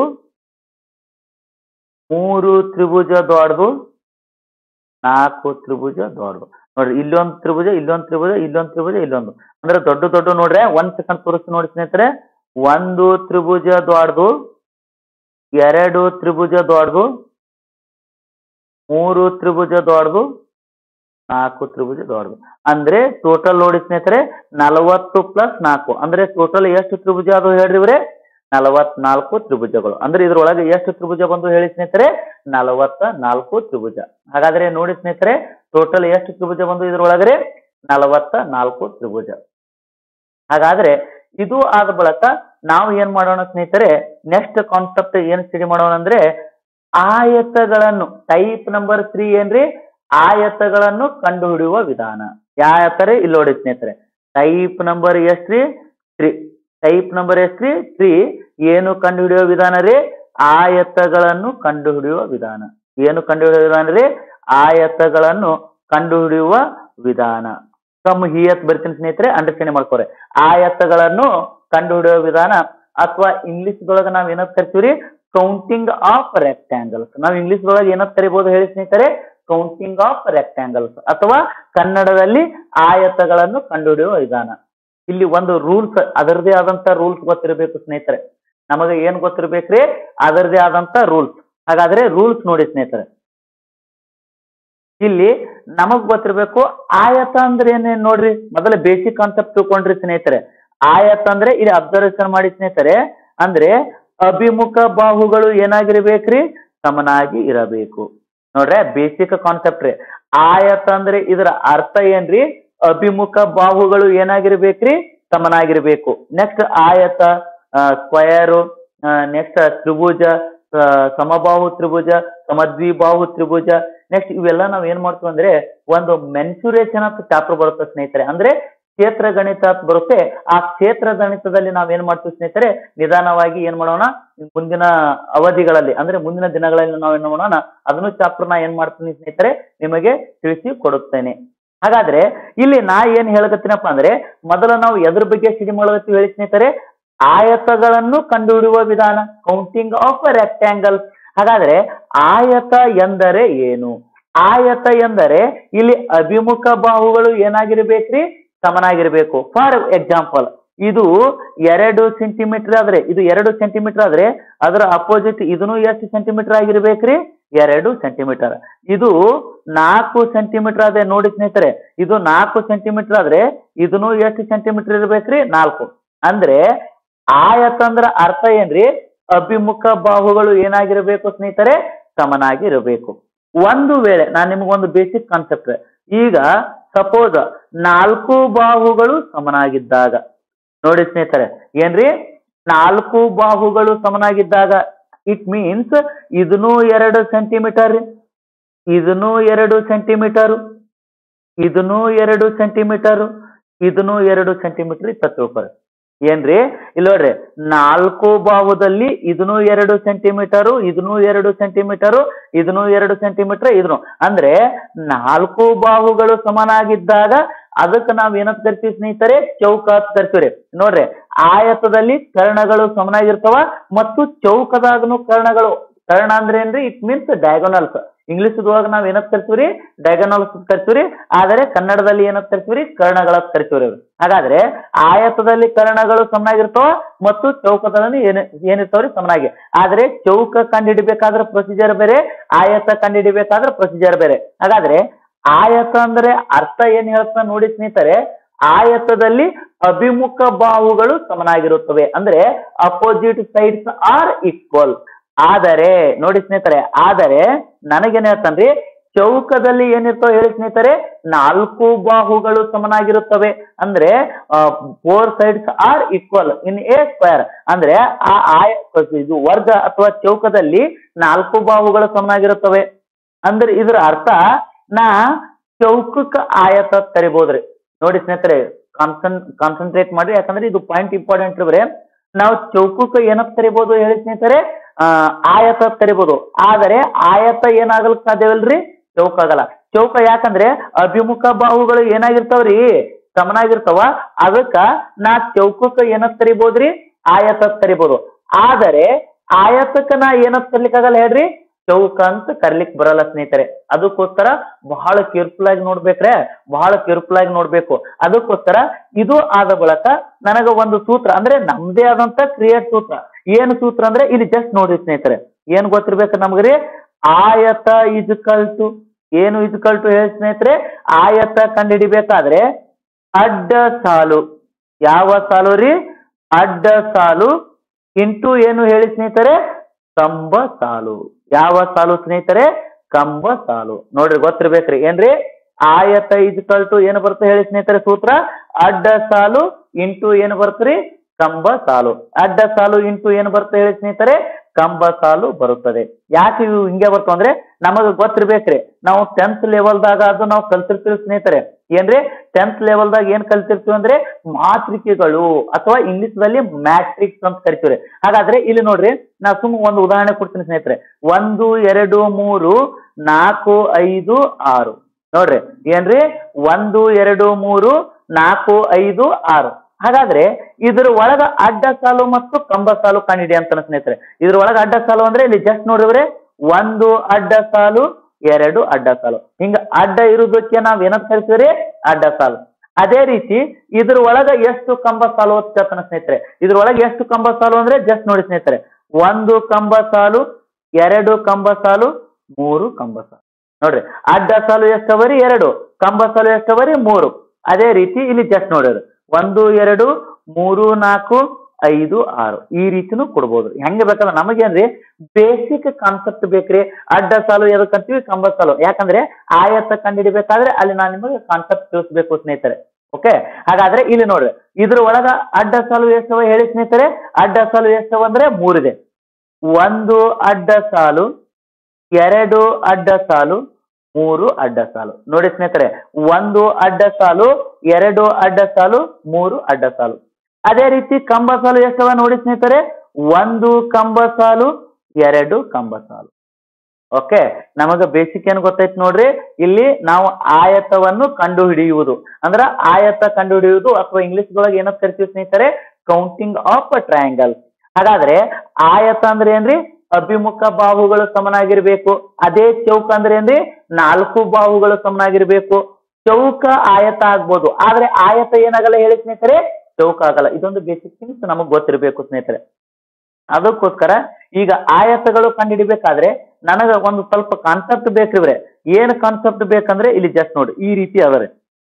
ಮೂರು ತ್ರಿಭುಜ ದೊಡ್ಡದು ನಾಲ್ಕು ತ್ರಿಭುಜ ದೊಡ್ಡದು ನೋಡ್ರಿ ಇಲ್ಲೊಂದು ತ್ರಿಭುಜ ಇಲ್ಲೊಂದು ತ್ರಿಭುಜ ಇಲ್ಲೊಂದು ತ್ರಿಭುಜ ಇಲ್ಲೊಂದು ಅಂದ್ರೆ ದೊಡ್ಡ ದೊಡ್ಡ ನೋಡ್ರೆ ಒಂದ್ ಸೆಕೆಂಡ್ ತೋರಿಸ್ತೀನಿ ನೋಡಿ ಸ್ನೇಹಿತರೆ ಒಂದು ತ್ರಿಭುಜ ದೊಡ್ಡದು ಎರಡು ತ್ರಿಭುಜ ದೊಡ್ಡದು ಮೂರು ತ್ರಿಭುಜ ದೊಡ್ಡದು ನಾಲ್ಕು ತ್ರಿಭುಜ ದೊಡ್ಡದು ಅಂದ್ರೆ ಟೋಟಲ್ ನೋಡಿ ಸ್ನೇಹಿತರೆ ನಲವತ್ತು ಪ್ಲಸ್ ನಾಲ್ಕು ಅಂದ್ರೆ ಟೋಟಲ್ ಎಷ್ಟು ತ್ರಿಭುಜ ಅದು ಹೇಳ್ರಿ ಇವ್ರೆ ನಲವತ್ನಾಲ್ಕು ತ್ರಿಭುಜಗಳು ಅಂದ್ರೆ ಇದ್ರೊಳಗೆ ಎಷ್ಟು ತ್ರಿಭುಜ ಬಂದು ಹೇಳಿ ಸ್ನೇಹಿತರೆ ನಲವತ್ತ ನಾಲ್ಕು ತ್ರಿಭುಜ ಹಾಗಾದ್ರೆ ನೋಡಿ ಸ್ನೇಹಿತರೆ ಟೋಟಲ್ ಎಷ್ಟು ತ್ರಿಭುಜ ಬಂದು ಇದ್ರೊಳಗರೆ ನಲವತ್ತ ನಾಲ್ಕು ತ್ರಿಭುಜ ಹಾಗಾದ್ರೆ ಇದು ಆದ ಬಳಿಕ ನಾವು ಏನ್ ಮಾಡೋಣ ಸ್ನೇಹಿತರೆ ನೆಕ್ಸ್ಟ್ ಕಾನ್ಸೆಪ್ಟ್ ಏನ್ ಸ್ಟಡಿ ಮಾಡೋಣ ಅಂದ್ರೆ ಆಯತಗಳನ್ನು ಟೈಪ್ ನಂಬರ್ ತ್ರೀ ಏನ್ರಿ ಆಯತಗಳನ್ನು ಕಂಡುಹಿಡಿಯುವ ವಿಧಾನ ಯಾವ ಆಯತ ರೀ ಇಲ್ಲಿ ನೋಡಿ ಸ್ನೇಹಿತರೆ ಟೈಪ್ ನಂಬರ್ ಎಷ್ಟ್ರಿ ತ್ರೀ ಟೈಪ್ ನಂಬರ್ ಎಷ್ಟ್ರಿ ತ್ರೀ ಏನು ಕಂಡುಹಿಡಿಯುವ ವಿಧಾನ ರೀ ಆಯತಗಳನ್ನು ಕಂಡುಹಿಡಿಯುವ ವಿಧಾನ ಏನು ಕಂಡುಹಿಡಿಯುವ ವಿಧಾನ ರೀ ಆಯತಗಳನ್ನು ಕಂಡುಹಿಡಿಯುವ ವಿಧಾನ ಕಮ್ ಹಿಯತ್ ಬರ್ತೀನಿ ಸ್ನೇಹಿತರೆ ಅಂಡರ್ಸ್ಟ್ಯಾಂಡ್ ಮಾಡ್ಕೋರಿ ಆಯತಗಳನ್ನು ಕಂಡುಹಿಡಿಯುವ ವಿಧಾನ ಅಥವಾ ಇಂಗ್ಲಿಷ್ ದೊಳಗೆ ನಾವ್ ಏನಂತ ಕರಿತೀವ್ರಿ ಕೌಂಟಿಂಗ್ ಆಫ್ ರೆಕ್ಟ್ಯಾಂಗಲ್ಸ್ ನಾವು ಇಂಗ್ಲಿಷ್ ದೊಳಗೆ ಏನಂತ ಕರಿಬಹುದು ಹೇಳಿ ಸ್ನೇಹಿತರೆ ಕೌಂಟಿಂಗ್ ಆಫ್ ರೆಕ್ಟ್ಯಾಂಗಲ್ಸ್ ಅಥವಾ ಕನ್ನಡದಲ್ಲಿ ಆಯತಗಳನ್ನು ಕಂಡುಹಿಡಿಯುವ ವಿಧಾನ ಇಲ್ಲಿ ಒಂದು ರೂಲ್ಸ್ ಅದರದೇ ಆದಂತ ರೂಲ್ಸ್ ಗೊತ್ತಿರಬೇಕು ಸ್ನೇಹಿತರೆ ನಮಗೆ ಏನ್ ಗೊತ್ತಿರ್ಬೇಕ್ರಿ ಅದರದೇ ಆದಂತ ರೂಲ್ಸ್ ಹಾಗಾದ್ರೆ ರೂಲ್ಸ್ ನೋಡಿ ಸ್ನೇಹಿತರೆ ಇಲ್ಲಿ ನಮಗ್ ಗೊತ್ತಿರ್ಬೇಕು ಆಯತ ಅಂದ್ರೆ ಏನೇನ್ ನೋಡ್ರಿ ಮೊದಲ ಬೇಸಿಕ್ ಕಾನ್ಸೆಪ್ಟ್ ತಿಳ್ಕೊಂಡ್ರಿ ಸ್ನೇಹಿತರೆ ಆಯತ ಅಂದ್ರೆ ಇಲ್ಲಿ ಅಬ್ಸರ್ವೇಷನ್ ಮಾಡಿ ಸ್ನೇಹಿತರೆ ಅಂದ್ರೆ ಅಭಿಮುಖ ಬಾಹುಗಳು ಏನಾಗಿರ್ಬೇಕ್ರಿ ಸಮನಾಗಿ ಇರಬೇಕು ನೋಡ್ರೆ ಬೇಸಿಕ್ ಕಾನ್ಸೆಪ್ಟ್ ರೀ ಆಯತ ಅಂದ್ರೆ ಇದರ ಅರ್ಥ ಏನ್ರಿ ಅಭಿಮುಖ ಬಾಹುಗಳು ಏನಾಗಿರ್ಬೇಕ್ರಿ ಸಮನಾಗಿರ್ಬೇಕು ನೆಕ್ಸ್ಟ್ ಆಯತ ಸ್ಕ್ವಯರು ನೆಕ್ಸ್ಟ್ ತ್ರಿಭುಜ ಆ, ಸಮಬಾಹು ತ್ರಿಭುಜ ಸಮದ್ವಿಬಾಹು ತ್ರಿಭುಜ ನೆಕ್ಸ್ಟ್ ಇವೆಲ್ಲ ನಾವ್ ಏನ್ ಮಾಡ್ತೀವಿ ಅಂದ್ರೆ ಒಂದು ಮೆನ್ಸುರೇಷನ್ ಅಂತ ಚಾಪ್ಟರ್ ಬರುತ್ತೆ ಸ್ನೇಹಿತರೆ ಅಂದ್ರೆ ಕ್ಷೇತ್ರ ಗಣಿತ ಅಂತ ಬರುತ್ತೆ ಆ ಕ್ಷೇತ್ರ ಗಣಿತದಲ್ಲಿ ನಾವ್ ಏನ್ ಮಾಡ್ತೀವಿ ಸ್ನೇಹಿತರೆ ನಿಧಾನವಾಗಿ ಏನ್ ಮಾಡೋಣ ಮುಂದಿನ ಅವಧಿಗಳಲ್ಲಿ ಅಂದ್ರೆ ಮುಂದಿನ ದಿನಗಳಲ್ಲಿ ನಾವ್ ಏನ್ ಮಾಡೋಣ ಅದನ್ನು ಚಾಪ್ಟರ್ ನಾ ಏನ್ ಮಾಡ್ತೀನಿ ಸ್ನೇಹಿತರೆ ನಿಮಗೆ ತಿಳಿಸಿ ಕೊಡುತ್ತೇನೆ ಹಾಗಾದ್ರೆ ಇಲ್ಲಿ ನಾ ಏನ್ ಹೇಳಕತ್ತೀನಪ್ಪ ಅಂದ್ರೆ ಮೊದಲು ನಾವು ಎದ್ರ ಬಗ್ಗೆ ಸಿಡಿ ಮಾಡಕತ್ತೀವಿ ಹೇಳಿ ಸ್ನೇಹಿತರೆ ಆಯತಗಳನ್ನು ಕಂಡುಹಿಡಿಯುವ ವಿಧಾನ ಕೌಂಟಿಂಗ್ ಆಫ್ ರೆಕ್ಟ್ಯಾಂಗಲ್ ಹಾಗಾದ್ರೆ ಆಯತ ಎಂದರೆ ಏನು ಆಯತ ಎಂದರೆ ಇಲ್ಲಿ ಅಭಿಮುಖ ಬಾಹುಗಳು ಏನಾಗಿರ್ಬೇಕ್ರಿ ಸಮನಾಗಿರ್ಬೇಕು ಫಾರ್ ಎಕ್ಸಾಂಪಲ್ ಇದು ಎರಡು ಸೆಂಟಿಮೀಟರ್ ಆದ್ರೆ ಇದು ಎರಡು ಸೆಂಟಿಮೀಟರ್ ಆದ್ರೆ ಅದರ ಅಪೋಸಿಟ್ ಇದನ್ನು ಎಷ್ಟು ಸೆಂಟಿಮೀಟರ್ ಆಗಿರ್ಬೇಕ್ರಿ ಎರಡು ಸೆಂಟಿಮೀಟರ್ ಇದು ನಾಲ್ಕು ಸೆಂಟಿಮೀಟರ್ ಆದ್ರೆ ನೋಡಿ ಸ್ನೇಹಿತರೆ ಇದು ನಾಲ್ಕು ಸೆಂಟಿಮೀಟರ್ ಆದ್ರೆ ಇದನ್ನು ಎಷ್ಟು ಸೆಂಟಿಮೀಟರ್ ಇರ್ಬೇಕ್ರಿ ನಾಲ್ಕು ಅಂದ್ರೆ ಆಯತ ಅಂದ್ರ ಅರ್ಥ ಏನ್ರಿ ಅಭಿಮುಖ ಬಾಹುಗಳು ಏನಾಗಿರ್ಬೇಕು ಸ್ನೇಹಿತರೆ ಸಮನಾಗಿ ಇರಬೇಕು ಒಂದು ವೇಳೆ ನಾನು ನಿಮಗೊಂದು ಬೇಸಿಕ್ ಕಾನ್ಸೆಪ್ಟ್ ಈಗ ಸಪೋಸ್ ನಾಲ್ಕು ಬಾಹುಗಳು ಸಮನಾಗಿದ್ದಾಗ ನೋಡಿ ಸ್ನೇಹಿತರೆ ಏನ್ರಿ ನಾಲ್ಕು ಬಾಹುಗಳು ಸಮನಾಗಿದ್ದಾಗ ಇಟ್ ಮೀನ್ಸ್ ಇದನ್ನು ಎರಡು ಸೆಂಟಿಮೀಟರ್ ಇದನ್ನು ಎರಡು ಸೆಂಟಿಮೀಟರ್ ಇದನ್ನು ಎರಡು ಸೆಂಟಿಮೀಟರ್ ಇದನ್ನು ಎರಡು ಸೆಂಟಿಮೀಟರ್ ಇತ್ತ ತಿಳ್ಕೊರಿ ಏನ್ರಿ ಇಲ್ಲಿ ನೋಡ್ರಿ ನಾಲ್ಕು ಬಾಹುದಲ್ಲಿ ಇದನ್ನು ಎರಡು ಸೆಂಟಿಮೀಟರು ಇದನ್ನು ಎರಡು ಸೆಂಟಿಮೀಟರು ಇದನ್ನು ಎರಡು ಸೆಂಟಿಮೀಟರ್ ಇದನ್ನು ಅಂದ್ರೆ ನಾಲ್ಕು ಬಾಹುಗಳು ಸಮನಾಗಿದ್ದಾಗ ಅದಕ್ಕೆ ನಾವ್ ಏನಂತ ಕರಿತೀವಿ ಸ್ನೇಹಿತರೆ ಚೌಕ ಅಂತ ಕರಿತೀವ್ರಿ ನೋಡ್ರಿ ಆಯತದಲ್ಲಿ ಕರ್ಣಗಳು ಸಮನಾಗಿರ್ತಾವ ಮತ್ತು ಚೌಕದಾಗನು ಕರ್ಣಗಳು ಕರ್ಣ ಅಂದ್ರೆ ಏನ್ರಿ ಇಟ್ ಮೀನ್ಸ್ ಡಯಾಗೋನಲ್ಸ್ ಇಂಗ್ಲಿಷ್ ಒಳಗ ನಾವ್ ಏನಂತ ಕರಿತೀವ್ರಿ ಡಯಾಗೋನಲ್ಸ್ ಅಂತ ಕರಿತೀವ್ರಿ ಆದರೆ ಕನ್ನಡದಲ್ಲಿ ಏನಂತ ಕರಿತೀವ್ರಿ ಕರ್ಣಗಳ ಅಂತ ಕರಿತೀವ್ರಿ ಇವ್ರು. ಹಾಗಾದ್ರೆ ಆಯತದಲ್ಲಿ ಕರ್ಣಗಳು ಸಮನಾಗಿರ್ತಾವ ಮತ್ತು ಚೌಕದಲ್ಲಿ ಏನ್ ಏನಿರ್ತಾವ್ರಿ ಸಮನಾಗಿ ಆದ್ರೆ ಚೌಕ ಕಂಡುಹಿಡಿಬೇಕಾದ್ರೆ ಪ್ರೊಸೀಜರ್ ಬೇರೆ ಆಯತ ಕಂಡುಹಿಡಿಬೇಕಾದ್ರೆ ಪ್ರೊಸೀಜರ್ ಬೇರೆ ಹಾಗಾದ್ರೆ ಆಯತ ಅಂದ್ರೆ ಅರ್ಥ ಏನ್ ಹೇಳ್ತಾ ನೋಡಿ ಸ್ನೇಹಿತರೆ ಆಯತದಲ್ಲಿ ಅಭಿಮುಖ ಬಾಹುಗಳು ಸಮನಾಗಿರುತ್ತವೆ ಅಂದ್ರೆ ಅಪೋಸಿಟ್ ಸೈಡ್ಸ್ ಆರ್ ಈಕ್ವಲ್ ಆದರೆ ನೋಡಿ ಸ್ನೇಹಿತರೆ ಆದರೆ ನನಗೇನ್ ಹೇಳ್ತಾನ್ರಿ ಚೌಕದಲ್ಲಿ ಏನಿರ್ತಾವ ಹೇಳಿ ಸ್ನೇಹಿತರೆ ನಾಲ್ಕು ಬಾಹುಗಳು ಸಮನಾಗಿರುತ್ತವೆ ಅಂದ್ರೆ four sides are equal in a square ಅಂದ್ರೆ ಆ ಆಯ ಇದು ವರ್ಗ ಅಥವಾ ಚೌಕದಲ್ಲಿ ನಾಲ್ಕು ಬಾಹುಗಳು ಸಮನಾಗಿರುತ್ತವೆ ಅಂದ್ರೆ ಇದ್ರ ಅರ್ಥ ನಾ ಚೌಕಕ್ಕೆ ಆಯತ ಕರಿಬಹುದ್ರಿ ನೋಡಿ ಸ್ನೇಹಿತರೆ ಕಾನ್ಸನ್ ಕಾನ್ಸಂಟ್ರೇಟ್ ಮಾಡ್ರಿ ಯಾಕಂದ್ರೆ ಇದು ಪಾಯಿಂಟ್ ಇಂಪಾರ್ಟೆಂಟ್ ಇವ್ರೆ ನಾವು ಚೌಕಕ್ಕೆ ಏನಂತ ಕರಿಬಹುದು ಹೇಳಿ ಸ್ನೇಹಿತರೆ ಆ ಆಯತ ಅಂತ ಕರಿಬಹುದು ಆದರೆ ಆಯತ ಏನಾಗಲಿಕ್ಕೆ ಸಾಧ್ಯವಿಲ್ರಿ ಚೌಕ ಆಗಲ್ಲ ಚೌಕ ಯಾಕಂದ್ರೆ ಅಭಿಮುಖ ಬಾಹುಗಳು ಏನಾಗಿರ್ತಾವ್ರಿ ಸಮನಾಗಿರ್ತಾವ ಅದಕ್ಕ ನಾ ಚೌಕಕ್ಕೆ ಏನಂತ ಕರಿಬಹುದ್ರಿ ಆಯತ ಅಂತ ಕರಿಬಹುದು ಆದರೆ ಆಯತಕ್ಕ ನಾ ಏನಂತ ಕರ್ಲಿಕ್ಕಾಗಲ್ಲ ಹೇಳ್ರಿ ಚೌಕ ಅಂತ ಕರ್ಲಿಕ್ ಬರಲ್ಲ ಸ್ನೇಹಿತರೆ ಅದಕ್ಕೋಸ್ಕರ ಬಹಳ ಕೇರ್ಫುಲ್ ಆಗಿ ನೋಡ್ಬೇಕ್ರೆ ಬಹಳ ಕೇರ್ಫುಲ್ ಆಗಿ ನೋಡ್ಬೇಕು ಅದಕ್ಕೋಸ್ಕರ ಇದು ಆದ ಬಳಿಕ ನನಗ ಒಂದು ಸೂತ್ರ ಅಂದ್ರೆ ನಮ್ದೇ ಆದಂತ ಕ್ರಿಯೇಟ್ ಸೂತ್ರ ಏನು ಸೂತ್ರ ಅಂದ್ರೆ ಇಲ್ಲಿ ಜಸ್ಟ್ ನೋಡ್ರಿ ಸ್ನೇಹಿತರೆ ಏನ್ ಗೊತ್ತಿರ್ಬೇಕು ನಮ್ಗ್ರಿ ಆಯತ ಇಜ್ಕಲ್ ಟು ಏನು ಇಸ್ಕಲ್ ಟು ಹೇಳಿ ಸ್ನೇಹಿತರೆ ಆಯತ ಕಂಡುಹಿಡಿಬೇಕಾದ್ರೆ ಅಡ್ಡ ಸಾಲು ಯಾವ ಸಾಲು ರೀ ಅಡ್ಡ ಸಾಲು ಇಂಟು ಏನು ಹೇಳಿ ಸ್ನೇಹಿತರೆ ಕಂಬ ಸಾಲು ಯಾವ ಸಾಲು ಸ್ನೇಹಿತರೆ ಕಂಬ ಸಾಲು ನೋಡ್ರಿ ಗೊತ್ತಿರ್ಬೇಕ್ರಿ ಏನ್ರಿ ಆಯತ ಇಸ್ಕಲ್ ಟು ಏನು ಬರುತ್ತೆ ಹೇಳಿ ಸ್ನೇಹಿತರೆ ಸೂತ್ರ ಅಡ್ಡ ಸಾಲು ಇಂಟು ಏನು ಬರ್ತರಿ ಕಂಬ ಸಾಲು ಅಡ್ಡ ಸಾಲು ಇಂಟು ಏನು ಬರುತ್ತೆ ಹೇಳಿ ಸ್ನೇಹಿತರೆ ಕಂಬ ಸಾಲು ಬರುತ್ತದೆ ಯಾಕೆ ಇವು ಹಿಂಗೆ ಬರ್ತಾವ ಅಂದ್ರೆ ನಮಗ ಗೊತ್ತಿರ್ಬೇಕ್ರಿ ನಾವು ಟೆಂತ್ ಲೆವೆಲ್ದಾಗ ಅದು ನಾವು ಕಲ್ತಿರ್ತೀವಿ ಸ್ನೇಹಿತರೆ ಏನ್ರಿ ಟೆಂತ್ ಲೆವೆಲ್ದಾಗ ಏನ್ ಕಲ್ತಿರ್ತೀವಿ ಅಂದ್ರೆ ಮಾತ್ರಿಕೆಗಳು ಅಥವಾ ಇಂಗ್ಲಿಷ್ ದಲ್ಲಿ ಮ್ಯಾಟ್ರಿಕ್ಸ್ ಅಂತ ಕರಿತೀವ್ರಿ ಹಾಗಾದ್ರೆ ಇಲ್ಲಿ ನೋಡ್ರಿ ನಾ ಸುಮ್ ಒಂದು ಉದಾಹರಣೆ ಕೊಡ್ತೀನಿ ಸ್ನೇಹಿತರೆ ಒಂದು ಎರಡು ಮೂರು ನಾಲ್ಕು ಐದು ಆರು ನೋಡ್ರಿ ಏನ್ರಿ ಒಂದು ಎರಡು ಮೂರು ನಾಲ್ಕು ಐದು ಆರು ಹಾಗಾದ್ರೆ ಇದ್ರ ಒಳಗ ಅಡ್ಡ ಸಾಲು ಮತ್ತು ಕಂಬ ಸಾಲು ಕಂಡಿಡಿ ಅಂತ ಸ್ನೇಹಿತರೆ ಇದ್ರ ಒಳಗ ಅಡ್ಡ ಸಾಲು ಅಂದ್ರೆ ಇಲ್ಲಿ ಜಸ್ಟ್ ನೋಡಿದ್ರೆ ಒಂದು ಅಡ್ಡ ಸಾಲು ಎರಡು ಅಡ್ಡ ಸಾಲು ಹಿಂಗ ಅಡ್ಡ ಇರುವುದಕ್ಕೆ ನಾವ್ ಏನಂತ ಕರಿತೀವ್ರಿ ಅಡ್ಡ ಸಾಲು ಅದೇ ರೀತಿ ಇದ್ರ ಒಳಗ ಎಷ್ಟು ಕಂಬ ಸಾಲು ಅಂತ ಕೇಳ್ತಾನೆ ಸ್ನೇಹಿತರೆ ಇದ್ರ ಒಳಗೆ ಎಷ್ಟು ಕಂಬ ಸಾಲು ಅಂದ್ರೆ ಜಸ್ಟ್ ನೋಡಿ ಸ್ನೇಹಿತರೆ ಒಂದು ಕಂಬ ಸಾಲು ಎರಡು ಕಂಬ ಸಾಲು ಮೂರು ಕಂಬ ಸಾಲು ನೋಡ್ರಿ ಅಡ್ಡ ಸಾಲು ಎಷ್ಟವರಿ ಎರಡು ಕಂಬ ಸಾಲು ಎಷ್ಟವರಿ ಮೂರು ಅದೇ ರೀತಿ ಇಲ್ಲಿ ಜಸ್ಟ್ ನೋಡ್ರಿ ಒಂದು ಎರಡು ಮೂರು ನಾಲ್ಕು ಐದು ಆರು ಈ ರೀತಿನೂ ಕೊಡ್ಬೋದು ಹೆಂಗೆ ಬೇಕಂದ್ರೆ ನಮಗೇನ್ರಿ ಬೇಸಿಕ್ ಕಾನ್ಸೆಪ್ಟ್ ಬೇಕ್ರಿ ಅಡ್ಡ ಸಾಲು ಎದಕ್ಕಂತೀವಿ ಕಂಬ ಸಾಲು ಯಾಕಂದ್ರೆ ಆಯತ ಕಂಡಿಡಿಬೇಕಾದ್ರೆ ಅಲ್ಲಿ ನಾನು ನಿಮಗೆ ಕಾನ್ಸೆಪ್ಟ್ ತಿಳಿಸ್ಬೇಕು ಸ್ನೇಹಿತರೆ ಓಕೆ ಹಾಗಾದ್ರೆ ಇಲ್ಲಿ ನೋಡ್ರಿ ಇದ್ರ ಒಳಗ ಅಡ್ಡ ಸಾಲು ಎಷ್ಟವ ಹೇಳಿ ಸ್ನೇಹಿತರೆ ಅಡ್ಡ ಸಾಲು ಎಷ್ಟವ ಅಂದ್ರೆ ಮೂರಿದೆ ಒಂದು ಅಡ್ಡ ಸಾಲು ಎರಡು ಅಡ್ಡ ಸಾಲು ಮೂರು ಅಡ್ಡ ಸಾಲು ನೋಡಿ ಸ್ನೇಹಿತರೆ ಒಂದು ಅಡ್ಡ ಸಾಲು ಎರಡು ಅಡ್ಡ ಸಾಲು ಮೂರು ಅಡ್ಡ ಸಾಲು ಅದೇ ರೀತಿ ಕಂಬ ಸಾಲು ಎಷ್ಟವ ನೋಡಿ ಸ್ನೇಹಿತರೆ ಒಂದು ಕಂಬ ಸಾಲು ಎರಡು ಕಂಬ ಸಾಲು ಓಕೆ ನಮಗ ಬೇಸಿಕ್ ಏನ್ ಗೊತ್ತೈತಿ ನೋಡ್ರಿ ಇಲ್ಲಿ ನಾವು ಆಯತವನ್ನು ಕಂಡು ಹಿಡಿಯುವುದು ಅಂದ್ರ ಆಯತ ಕಂಡು ಹಿಡಿಯುವುದು ಅಥವಾ ಇಂಗ್ಲಿಷ್ ಒಳಗೆ ಏನಂತ ಕರಿತೀವಿ ಸ್ನೇಹಿತರೆ ಕೌಂಟಿಂಗ್ ಆಫ್ ಟ್ರಯಾಂಗಲ್ ಹಾಗಾದ್ರೆ ಆಯತ ಅಂದ್ರೆ ಏನ್ರಿ ಅಭಿಮುಖ ಬಾಹುಗಳು ಸಮನಾಗಿರ್ಬೇಕು ಅದೇ ಚೌಕ ಅಂದ್ರೆ ಏನ್ರಿ ನಾಲ್ಕು ಬಾಹುಗಳು ಸಮನಾಗಿರ್ಬೇಕು ಚೌಕ ಆಯತ ಆಗ್ಬೋದು ಆದ್ರೆ ಆಯತ ಏನಾಗಲ್ಲ ಹೇಳಿ ಸ್ನೇಹಿತರೆ ಚೌಕ ಆಗಲ್ಲ ಇದೊಂದು ಬೇಸಿಕ್ ಥಿಂಗ್ಸ್ ನಮಗ್ ಗೊತ್ತಿರಬೇಕು ಸ್ನೇಹಿತರೆ ಅದಕ್ಕೋಸ್ಕರ ಈಗ ಆಯತಗಳು ಕಂಡುಹಿಡಿಬೇಕಾದ್ರೆ ನನಗ ಒಂದು ಸ್ವಲ್ಪ ಕಾನ್ಸೆಪ್ಟ್ ಬೇಕ್ರಿವ್ರೆ ಏನ್ ಕಾನ್ಸೆಪ್ಟ್ ಬೇಕಂದ್ರೆ ಇಲ್ಲಿ ಜಸ್ಟ್ ನೋಡಿ ಈ ರೀತಿ ಅದರಿ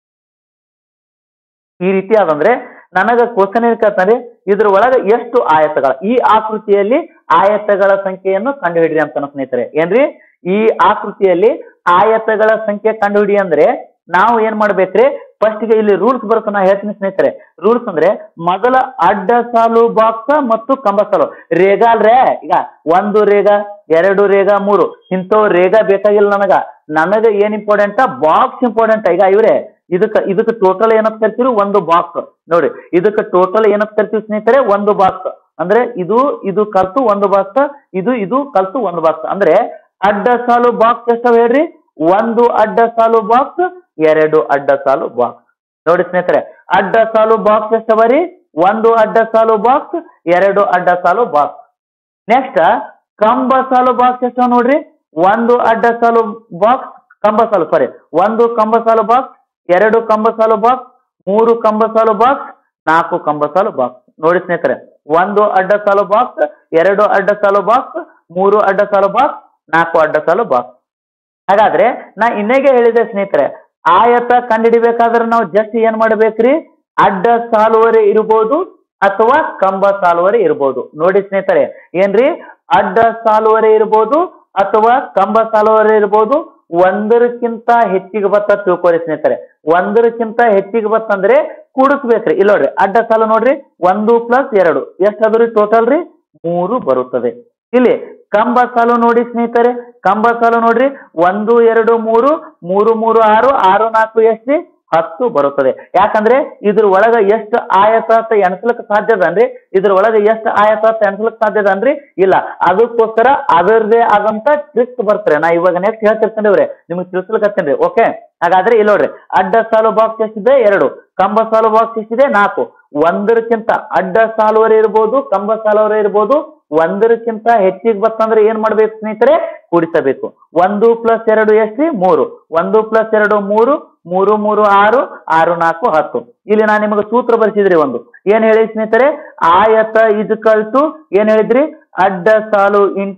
ಈ ರೀತಿ ಅದಂದ್ರೆ ನನಗ ಕ್ವಶನ್ ಏನ್ ಕೇಳ್ತಾರೆ ಇದ್ರ ಒಳಗ ಎಷ್ಟು ಆಯತಗಳ ಈ ಆಕೃತಿಯಲ್ಲಿ ಆಯತಗಳ ಸಂಖ್ಯೆಯನ್ನು ಕಂಡುಹಿಡಿರಿ ಅಂತ ಸ್ನೇಹಿತರೆ ಏನ್ರಿ ಈ ಆಕೃತಿಯಲ್ಲಿ ಆಯತಗಳ ಸಂಖ್ಯೆ ಕಂಡುಹಿಡಿ ಅಂದ್ರೆ ನಾವು ಏನ್ ಮಾಡ್ಬೇಕ್ರಿ ಫಸ್ಟ್ ಗೆ ಇಲ್ಲಿ ರೂಲ್ಸ್ ಬರುತ್ತೆ ನಾ ಹೇಳ್ತೀನಿ ಸ್ನೇಹಿತರೆ ರೂಲ್ಸ್ ಅಂದ್ರೆ ಮೊದಲ ಅಡ್ಡ ಸಾಲು ಬಾಕ್ಸ್ ಮತ್ತು ಕಂಬ ಸಾಲು ರೇಗ ಅಲ್ರೇ ಈಗ ಒಂದು ರೇಗ ಎರಡು ರೇಗ ಮೂರು ಇಂಥವ್ ರೇಗ ಬೇಕಾಗಿಲ್ಲ ನನಗ ನನಗ ಏನ್ ಇಂಪಾರ್ಟೆಂಟ್ ಬಾಕ್ಸ್ ಇಂಪಾರ್ಟೆಂಟ್ ಈಗ ಇವ್ರೆ ಇದಕ್ಕ ಇದಕ್ಕೆ ಟೋಟಲ್ ಏನಂತ ಕರಿತೀವಿ ಒಂದು ಬಾಕ್ಸ್ ನೋಡಿ ಇದಕ್ಕೆ ಟೋಟಲ್ ಏನಂತ ಕರಿತೀವಿ ಸ್ನೇಹಿತರೆ ಒಂದು ಬಾಕ್ಸ್ ಅಂದ್ರೆ ಇದು ಇದು ಕಲ್ತು ಒಂದು ಬಾಕ್ಸ್ ಇದು ಇದು ಕಲ್ತು ಒಂದು ಬಾಕ್ಸ್ ಅಂದ್ರೆ ಅಡ್ಡ ಸಾಲು ಬಾಕ್ಸ್ ಎಷ್ಟವ ಹೇಳ್ರಿ ಒಂದು ಅಡ್ಡ ಸಾಲು ಬಾಕ್ಸ್ ಎರಡು ಅಡ್ಡ ಸಾಲು ಬಾಕ್ಸ್ ನೋಡಿ ಸ್ನೇಹಿತರೆ ಅಡ್ಡ ಸಾಲು ಬಾಕ್ಸ್ ಎಷ್ಟವ ರೀ ಒಂದು ಅಡ್ಡ ಸಾಲು ಬಾಕ್ಸ್ ಎರಡು ಅಡ್ಡ ಸಾಲು ಬಾಕ್ಸ್ ನೆಕ್ಸ್ಟ್ ಕಂಬ ಸಾಲು ಬಾಕ್ಸ್ ಎಷ್ಟವ ನೋಡ್ರಿ ಒಂದು ಅಡ್ಡ ಸಾಲು ಬಾಕ್ಸ್ ಕಂಬ ಸಾಲು ಸಾರಿ ಒಂದು ಕಂಬ ಸಾಲು ಬಾಕ್ಸ್ ಎರಡು ಕಂಬ ಸಾಲು ಬಾಕ್ಸ್ ಮೂರು ಕಂಬ ಸಾಲು ಬಾಕ್ಸ್ ನಾಲ್ಕು ಕಂಬ ಸಾಲು ಬಾಕ್ಸ್ ನೋಡಿ ಸ್ನೇಹಿತರೆ ಒಂದು ಅಡ್ಡ ಸಾಲು ಬಾಕ್ಸ್ ಎರಡು ಅಡ್ಡ ಸಾಲು ಬಾಕ್ಸ್ ಮೂರು ಅಡ್ಡ ಸಾಲು ಬಾಕ್ಸ್ ನಾಲ್ಕು ಅಡ್ಡ ಸಾಲು ಬಾಕ್ಸ್ ಹಾಗಾದ್ರೆ ನಾ ಇನ್ನೇಗೆ ಹೇಳಿದೆ ಸ್ನೇಹಿತರೆ ಆಯತ ಕಂಡುಹಿಡಿಬೇಕಾದ್ರೆ ನಾವು ಜಸ್ಟ್ ಏನ್ ಮಾಡ್ಬೇಕ್ರಿ ಅಡ್ಡ ಸಾಲುವರೆ ಇರ್ಬೋದು ಅಥವಾ ಕಂಬ ಸಾಲುವರೆ ಇರ್ಬೋದು ನೋಡಿ ಸ್ನೇಹಿತರೆ ಏನ್ರಿ ಅಡ್ಡ ಸಾಲುವರೆ ಇರ್ಬೋದು ಅಥವಾ ಕಂಬ ಸಾಲುವರೆ ಇರ್ಬೋದು ಒಂದರಕ್ಕಿಂತ ಹೆಚ್ಚಿಗೆ ಬತ್ತ ತಿಳ್ಕೊರಿ ಸ್ನೇಹಿತರೆ ಒಂದರಕ್ಕಿಂತ ಹೆಚ್ಚಿಗೆ ಬತ್ತಂದ್ರೆ ಕೂಡಿಸ್ಬೇಕ್ರಿ ಇಲ್ಲ ನೋಡ್ರಿ ಅಡ್ಡ ಸಾಲು ನೋಡ್ರಿ ಒಂದು ಪ್ಲಸ್ ಎರಡು ಎಷ್ಟಾದ್ರಿ ಟೋಟಲ್ ರೀ ಮೂರು ಬರುತ್ತದೆ ಇಲ್ಲಿ ಕಂಬ ಸಾಲು ನೋಡಿ ಸ್ನೇಹಿತರೆ ಕಂಬ ಸಾಲು ನೋಡ್ರಿ ಒಂದು ಎರಡು ಮೂರು ಮೂರು ಮೂರು ಆರು ಆರು ನಾಲ್ಕು ಎಷ್ಟು ಹತ್ತು ಬರುತ್ತದೆ ಯಾಕಂದ್ರೆ ಇದ್ರ ಒಳಗ ಎಷ್ಟು ಆಯತ ಅಂತ ಎಣಿಸ್ಲಿಕ್ಕೆ ಸಾಧ್ಯದನ್ರಿ ಇದ್ರ ಒಳಗ ಎಷ್ಟು ಆಯತ ಅಂತ ಎಣಿಸ್ಲಿಕ್ಕೆ ಸಾಧ್ಯದನ್ರಿ ಇಲ್ಲ ಅದಕ್ಕೋಸ್ಕರ ಅದರದೇ ಆದಂತ ಟ್ರಿಕ್ ಬರ್ತಾರೆ ನಾ ಇವಾಗ ನೆಕ್ಸ್ಟ್ ಹೇಳ್ತಿರ್ತೇನೆ ನಿಮ್ಗೆ ತಿಳಿಸ್ಲಿಕ್ಕೆ ಓಕೆ ಹಾಗಾದ್ರೆ ಇಲ್ಲಿ ನೋಡ್ರಿ ಅಡ್ಡ ಸಾಲು ಬಾಕ್ಸ್ ಎಷ್ಟಿದೆ ಎರಡು ಕಂಬ ಸಾಲು ಬಾಕ್ಸ್ ಎಷ್ಟಿದೆ ನಾಲ್ಕು ಒಂದರಕ್ಕಿಂತ ಅಡ್ಡ ಸಾಲುವರೆ ಇರ್ಬೋದು ಕಂಬ ಸಾಲುವರೆ ಇರ್ಬೋದು ಒಂದರಕ್ಕಿಂತ ಹೆಚ್ಚಿಗೆ ಬತ್ತಂದ್ರೆ ಏನ್ ಮಾಡ್ಬೇಕು ಸ್ನೇಹಿತರೆ ಕೂಡಿಸಬೇಕು ಒಂದು ಪ್ಲಸ್ ಎರಡು ಎಷ್ಟ್ರಿ ಮೂರು ಒಂದು ಪ್ಲಸ್ ಎರಡು ಮೂರು ಮೂರು ಮೂರು ಆರು ಆರು ನಾಲ್ಕು ಹತ್ತು ಇಲ್ಲಿ ನಾನು ನಿಮಗೆ ಸೂತ್ರ ಬರೆಸಿದ್ರಿ ಒಂದು ಏನ್ ಹೇಳಿ ಸ್ನೇಹಿತರೆ ಆಯತ ಇದು ಕಲ್ತು ಏನ್ ಹೇಳಿದ್ರಿ ಅಡ್ಡ ಸಾಲು ಇಂಟು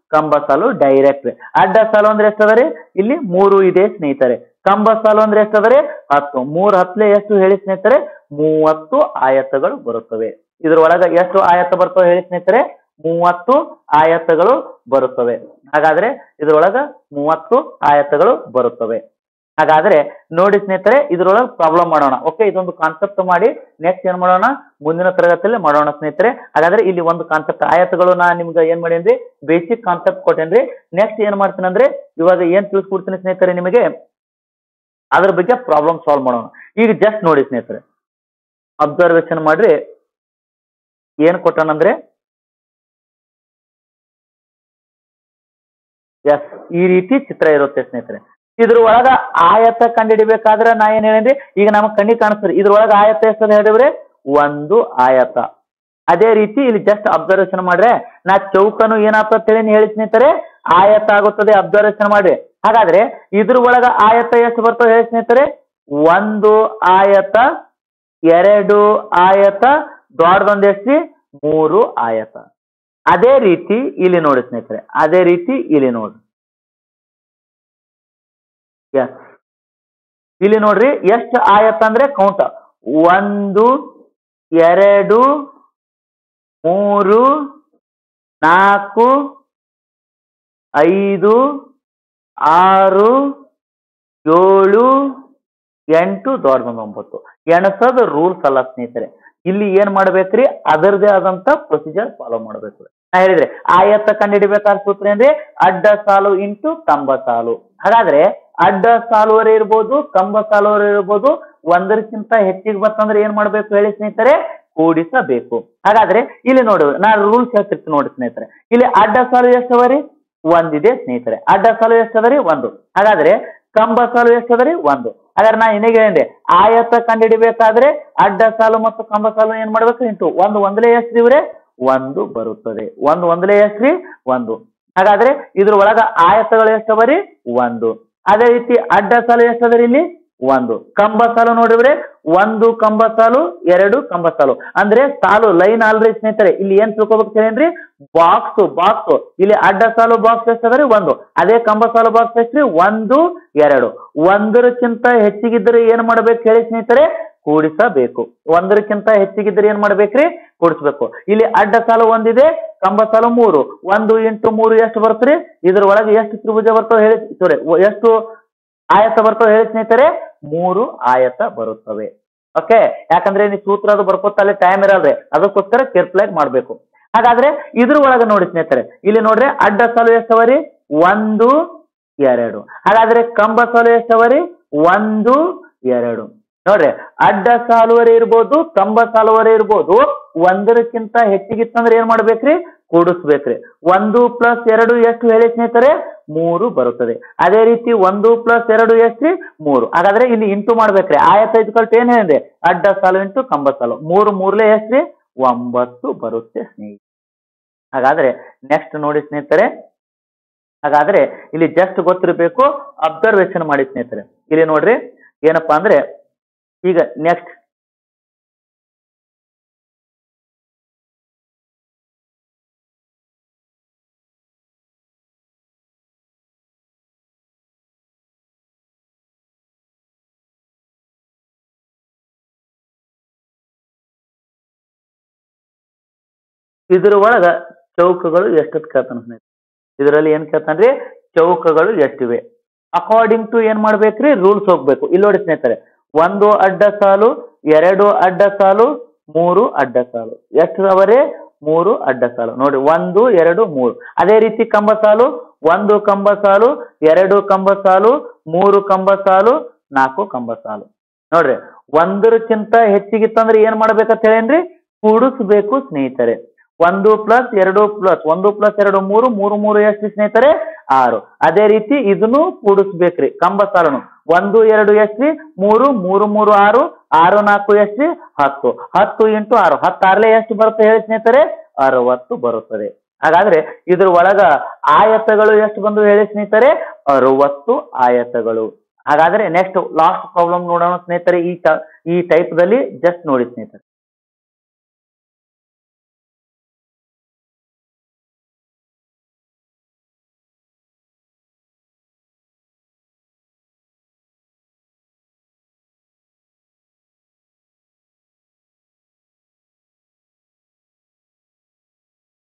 ಕಂಬ ಸಾಲು ಡೈರೆಕ್ಟ್ ಅಡ್ಡ ಸಾಲು ಅಂದ್ರೆ ಎಷ್ಟದರಿ ಇಲ್ಲಿ ಮೂರು ಇದೆ ಸ್ನೇಹಿತರೆ ಕಂಬ ಸಾಲು ಅಂದ್ರೆ ಎಷ್ಟದರಿ ಹತ್ತು ಮೂರ್ ಹತ್ಲೆ ಎಷ್ಟು ಹೇಳಿ ಸ್ನೇಹಿತರೆ ಮೂವತ್ತು ಆಯತಗಳು ಬರುತ್ತವೆ ಇದ್ರೊಳಗ ಎಷ್ಟು ಆಯತ ಬರ್ತವೆ ಹೇಳಿ ಸ್ನೇಹಿತರೆ ಮೂವತ್ತು ಆಯತಗಳು ಬರುತ್ತವೆ ಹಾಗಾದ್ರೆ ಇದ್ರೊಳಗ ಮೂವತ್ತು ಆಯತಗಳು ಬರುತ್ತವೆ ಹಾಗಾದ್ರೆ ನೋಡಿ ಸ್ನೇಹಿತರೆ ಇದ್ರೊಳಗೆ ಪ್ರಾಬ್ಲಮ್ ಮಾಡೋಣ ಓಕೆ ಇದೊಂದು ಕಾನ್ಸೆಪ್ಟ್ ಮಾಡಿ ನೆಕ್ಸ್ಟ್ ಏನ್ ಮಾಡೋಣ ಮುಂದಿನ ತರಗತಿಯಲ್ಲಿ ಮಾಡೋಣ ಸ್ನೇಹಿತರೆ ಹಾಗಾದ್ರೆ ಇಲ್ಲಿ ಒಂದು ಕಾನ್ಸೆಪ್ಟ್ ಆಯತಗಳು ನಾ ನಿಮ್ಗೆ ಏನ್ ಮಾಡೇನ್ರಿ ಬೇಸಿಕ್ ಕಾನ್ಸೆಪ್ಟ್ ಕೊಟ್ಟೇನ್ರಿ ನೆಕ್ಸ್ಟ್ ಏನ್ ಮಾಡ್ತೀನಿ ಅಂದ್ರೆ ಇವಾಗ ಏನ್ ತಿಳಿಸ್ಕೊಡ್ತೀನಿ ಸ್ನೇಹಿತರೆ ನಿಮಗೆ ಅದ್ರ ಬಗ್ಗೆ ಪ್ರಾಬ್ಲಮ್ ಸಾಲ್ವ್ ಮಾಡೋಣ ಈಗ ಜಸ್ಟ್ ನೋಡಿ ಸ್ನೇಹಿತರೆ ಅಬ್ಸರ್ವೇಷನ್ ಮಾಡ್ರಿ ಏನ್ ಕೊಟ್ಟಾನಂದ್ರೆ ಎಸ್ ಈ ರೀತಿ ಚಿತ್ರ ಇರುತ್ತೆ ಸ್ನೇಹಿತರೆ ಇದ್ರ ಒಳಗ ಆಯತ ಕಂಡಿಡಿಬೇಕಾದ್ರೆ ನಾ ಏನ್ ಹೇಳೇನ್ರಿ ಈಗ ನಮಗ್ ಕಣ್ಣಿಗೆ ಕಾಣಿಸ್ತದೆ ಇದ್ರೊಳಗ ಆಯತ ಎಷ್ಟದ ಹೇಳಿದ್ರೆ ಒಂದು ಆಯತ ಅದೇ ರೀತಿ ಇಲ್ಲಿ ಜಸ್ಟ್ ಅಬ್ಸರ್ವೇಷನ್ ಮಾಡ್ರೆ ನಾ ಚೌಕನು ಏನಾಗ್ತದೆ ಹೇಳಿ ಹೇಳಿ ಸ್ನೇಹಿತರೆ ಆಯತ ಆಗುತ್ತದೆ ಅಬ್ಸರ್ವೇಷನ್ ಮಾಡ್ರಿ ಹಾಗಾದ್ರೆ ಇದ್ರ ಒಳಗ ಆಯತ ಎಷ್ಟು ಬರ್ತವೆ ಹೇಳಿ ಸ್ನೇಹಿತರೆ ಒಂದು ಆಯತ ಎರಡು ಆಯತ ದೊಡ್ಡದೊಂದು ಎಷ್ಟು ಮೂರು ಆಯತ ಅದೇ ರೀತಿ ಇಲ್ಲಿ ನೋಡಿ ಸ್ನೇಹಿತರೆ ಅದೇ ರೀತಿ ಇಲ್ಲಿ ನೋಡಿ ಎಸ್ ಇಲ್ಲಿ ನೋಡ್ರಿ ಎಷ್ಟು ಆಯತ ಅಂದ್ರೆ ಕೌಂಟ್ ಒಂದು ಎರಡು ಮೂರು ನಾಲ್ಕು ಐದು ಆರು ಏಳು ಎಂಟು ದೊಡ್ಡದೊಂದು ಒಂಬತ್ತು ಎಣಸೋದು ರೂಲ್ಸ್ ಅಲ್ಲ ಸ್ನೇಹಿತರೆ ಇಲ್ಲಿ ಏನ್ ಮಾಡ್ಬೇಕ್ರಿ ಅದರದೇ ಆದಂತ ಪ್ರೊಸೀಜರ್ ಫಾಲೋ ಮಾಡ್ಬೇಕು ನಾ ಹೇಳಿದ್ರೆ ಆಯತ್ತ ಕಂಡುಹಿಡಿಬೇಕಾದ ಸೂತ್ರ ಏನ್ರಿ ಅಡ್ಡ ಸಾಲು ಇಂಟು ಕಂಬ ಸಾಲು ಹಾಗಾದ್ರೆ ಅಡ್ಡ ಸಾಲುವರೆ ಇರ್ಬೋದು ಕಂಬ ಸಾಲುವರೆ ಇರ್ಬೋದು ಒಂದರಕ್ಕಿಂತ ಹೆಚ್ಚಿಗೆ ಬರ್ತಂದ್ರೆ ಏನ್ ಮಾಡ್ಬೇಕು ಹೇಳಿ ಸ್ನೇಹಿತರೆ ಕೂಡಿಸಬೇಕು ಹಾಗಾದ್ರೆ ಇಲ್ಲಿ ನೋಡು ನಾ ರೂಲ್ಸ್ ಹೇಳ್ತಿರ್ತೀನಿ ನೋಡಿ ಸ್ನೇಹಿತರೆ ಇಲ್ಲಿ ಅಡ್ಡ ಸಾಲು ಎಷ್ಟವರಿ ಒಂದಿದೆ ಸ್ನೇಹಿತರೆ ಅಡ್ಡ ಸಾಲು ಎಷ್ಟದರಿ ಒಂದು ಹಾಗಾದ್ರೆ ಕಂಬ ಸಾಲು ಎಷ್ಟದರಿ ಒಂದು ಹಾಗಾದ್ರೆ ನಾ ಏನಾಗ ಹೇಳಿದೆ ಆಯತ ಕಂಡುಹಿಡಿಬೇಕಾದ್ರೆ ಅಡ್ಡ ಸಾಲು ಮತ್ತು ಕಂಬ ಸಾಲು ಏನ್ ಮಾಡ್ಬೇಕು ಇಂಟು ಒಂದು ಒಂದಲೇ ಎಷ್ಟ್ರಿವ್ರೆ ಒಂದು ಬರುತ್ತದೆ ಒಂದು ಒಂದಲೇ ಎಷ್ಟ್ರಿ ಒಂದು ಹಾಗಾದ್ರೆ ಇದ್ರ ಒಳಗ ಆಯತಗಳು ಎಷ್ಟವರಿ ಒಂದು ಅದೇ ರೀತಿ ಅಡ್ಡ ಸಾಲು ಎಷ್ಟದರಿ ಇಲ್ಲಿ ಒಂದು ಕಂಬ ಸಾಲು ನೋಡಿದ್ರೆ ಒಂದು ಕಂಬ ಸಾಲು ಎರಡು ಕಂಬ ಸಾಲು ಅಂದ್ರೆ ಸಾಲು ಲೈನ್ ಅಲ್ರಿ ಸ್ನೇಹಿತರೆ ಇಲ್ಲಿ ಏನ್ ತಿಳ್ಕೊಬೇಕು ಹೇಳೇನ್ರಿ ಬಾಕ್ಸ್ ಬಾಕ್ಸ್ ಇಲ್ಲಿ ಅಡ್ಡ ಸಾಲು ಬಾಕ್ಸ್ ಎಷ್ಟದ್ರಿ ಒಂದು ಅದೇ ಕಂಬ ಸಾಲು ಬಾಕ್ಸ್ ಎಷ್ಟ್ರಿ ಒಂದು ಎರಡು ಒಂದರಕ್ಕಿಂತ ಹೆಚ್ಚಿಗಿದ್ರೆ ಏನ್ ಮಾಡ್ಬೇಕು ಹೇಳಿ ಸ್ನೇಹಿತರೆ ಕೂಡಿಸಬೇಕು ಒಂದರಕ್ಕಿಂತ ಹೆಚ್ಚಿಗಿದ್ರೆ ಏನ್ ಮಾಡ್ಬೇಕ್ರಿ ಕೂಡಿಸ್ಬೇಕು ಇಲ್ಲಿ ಅಡ್ಡ ಸಾಲು ಒಂದಿದೆ ಕಂಬ ಸಾಲು ಮೂರು ಒಂದು ಇಂಟು ಮೂರು ಎಷ್ಟು ಬರ್ತರಿ ಇದ್ರ ಒಳಗೆ ಎಷ್ಟು ತ್ರಿಭುಜ ಬರ್ತಾವ ಹೇಳಿ ಸಾರಿ ಎಷ್ಟು ಆಯತ ಬರ್ತವೆ ಹೇಳಿ ಸ್ನೇಹಿತರೆ ಮೂರು ಆಯತ ಬರುತ್ತವೆ ಓಕೆ ಯಾಕಂದ್ರೆ ನೀವು ಸೂತ್ರ ಅದು ಬರ್ಕೋತ ಅಲ್ಲಿ ಟೈಮ್ ಇರಲ್ರಿ ಅದಕ್ಕೋಸ್ಕರ ಕೇರ್ಫುಲ್ ಆಗಿ ಮಾಡ್ಬೇಕು ಹಾಗಾದ್ರೆ ಇದ್ರ ಒಳಗೆ ನೋಡಿ ಸ್ನೇಹಿತರೆ ಇಲ್ಲಿ ನೋಡ್ರಿ ಅಡ್ಡ ಸಾಲು ಎಷ್ಟವರಿ ಒಂದು ಎರಡು ಹಾಗಾದ್ರೆ ಕಂಬ ಸಾಲು ಎಷ್ಟವರಿ ಒಂದು ಎರಡು ನೋಡ್ರಿ ಅಡ್ಡ ಸಾಲುವರೆ ಇರ್ಬೋದು ಕಂಬ ಸಾಲುವರೆ ಇರ್ಬೋದು ಒಂದರಕ್ಕಿಂತ ಹೆಚ್ಚಿಗಿತ್ತಂದ್ರೆ ಏನ್ ಮಾಡ್ಬೇಕ್ರಿ ಕೂಡಿಸ್ಬೇಕ್ರಿ ಒಂದು ಪ್ಲಸ್ ಎರಡು ಎಷ್ಟು ಹೇಳಿ ಸ್ನೇಹಿತರೆ ಮೂರು ಬರುತ್ತದೆ ಅದೇ ರೀತಿ ಒಂದು ಪ್ಲಸ್ ಎರಡು ಎಷ್ಟ್ರಿ ಮೂರು ಹಾಗಾದ್ರೆ ಇಲ್ಲಿ ಇಂಟು ಮಾಡ್ಬೇಕ್ರಿ ಆಯತ ಇದ್ಕೊಳ್ತು ಏನ್ ಹೇಳಿದೆ ಅಡ್ಡ ಸಾಲು ಇಂಟು ಕಂಬ ಸಾಲು ಮೂರು ಮೂರ್ಲೆ ಎಷ್ಟ್ರಿ ಒಂಬತ್ತು ಬರುತ್ತೆ ಸ್ನೇಹಿತ ಹಾಗಾದ್ರೆ ನೆಕ್ಸ್ಟ್ ನೋಡಿ ಸ್ನೇಹಿತರೆ ಹಾಗಾದ್ರೆ ಇಲ್ಲಿ ಜಸ್ಟ್ ಗೊತ್ತಿರಬೇಕು ಅಬ್ಸರ್ವೇಷನ್ ಮಾಡಿ ಸ್ನೇಹಿತರೆ ಇಲ್ಲಿ ನೋಡ್ರಿ ಏನಪ್ಪಾ ಅಂದ್ರೆ ಈಗ ನೆಕ್ಸ್ಟ್ ಇದ್ರ ಒಳಗ ಚೌಕಗಳು ಎಷ್ಟೊತ್ತು ಕೇಳ್ತಾನ ಸ್ನೇಹಿತರೆ ಇದರಲ್ಲಿ ಏನ್ ಕೇಳ್ತಾನ್ರಿ ಚೌಕಗಳು ಎಷ್ಟಿವೆ ಅಕಾರ್ಡಿಂಗ್ ಟು ಏನ್ ಮಾಡ್ಬೇಕ್ರಿ ರೂಲ್ಸ್ ಹೋಗ್ಬೇಕು ಇಲ್ಲಿ ನೋಡಿ ಸ್ನೇಹಿತರೆ ಒಂದು ಅಡ್ಡ ಸಾಲು ಎರಡು ಅಡ್ಡ ಸಾಲು ಮೂರು ಅಡ್ಡ ಸಾಲು ಎಷ್ಟು ಅವರೇ ಮೂರು ಅಡ್ಡ ಸಾಲು ನೋಡಿ ಒಂದು ಎರಡು ಮೂರು ಅದೇ ರೀತಿ ಕಂಬ ಸಾಲು ಒಂದು ಕಂಬ ಸಾಲು ಎರಡು ಕಂಬ ಸಾಲು ಮೂರು ಕಂಬ ಸಾಲು ನಾಲ್ಕು ಕಂಬ ಸಾಲು ನೋಡ್ರಿ ಒಂದರಕ್ಕಿಂತ ಹೆಚ್ಚಿಗಿತ್ತಂದ್ರೆ ಏನ್ ಮಾಡ್ಬೇಕಂತ ಹೇಳೇನ್ರಿ ಕೂಡಿಸ್ಬೇಕು ಸ್ನೇಹಿತರೆ ಒಂದು ಪ್ಲಸ್ ಎರಡು ಪ್ಲಸ್ ಒಂದು ಪ್ಲಸ್ ಎರಡು ಮೂರು ಮೂರು ಮೂರು ಎಷ್ಟು ಸ್ನೇಹಿತರೆ ಆರು ಅದೇ ರೀತಿ ಇದನ್ನು ಕೂಡಿಸ್ಬೇಕ್ರಿ ಕಂಬ ಸಾಲನು ಒಂದು ಎರಡು ಎಷ್ಟ್ರಿ ಮೂರು ಮೂರು ಮೂರು ಆರು ಆರು ನಾಲ್ಕು ಎಷ್ಟ್ರಿ ಹತ್ತು ಹತ್ತು ಇಂಟು ಆರು ಹತ್ತಾರ್ಲೆ ಎಷ್ಟು ಬರುತ್ತೆ ಹೇಳಿ ಸ್ನೇಹಿತರೆ ಅರವತ್ತು ಬರುತ್ತದೆ ಹಾಗಾದ್ರೆ ಇದ್ರ ಒಳಗ ಆಯತಗಳು ಎಷ್ಟು ಬಂದು ಹೇಳಿ ಸ್ನೇಹಿತರೆ ಅರವತ್ತು ಆಯತಗಳು ಹಾಗಾದ್ರೆ ನೆಕ್ಸ್ಟ್ ಲಾಸ್ಟ್ ಪ್ರಾಬ್ಲಮ್ ನೋಡೋಣ ಸ್ನೇಹಿತರೆ ಈ ಟ- ಈ ಟೈಪ್ ದಲ್ಲಿ ಜಸ್ಟ್ ನೋಡಿ ಸ್ನೇಹಿತರೆ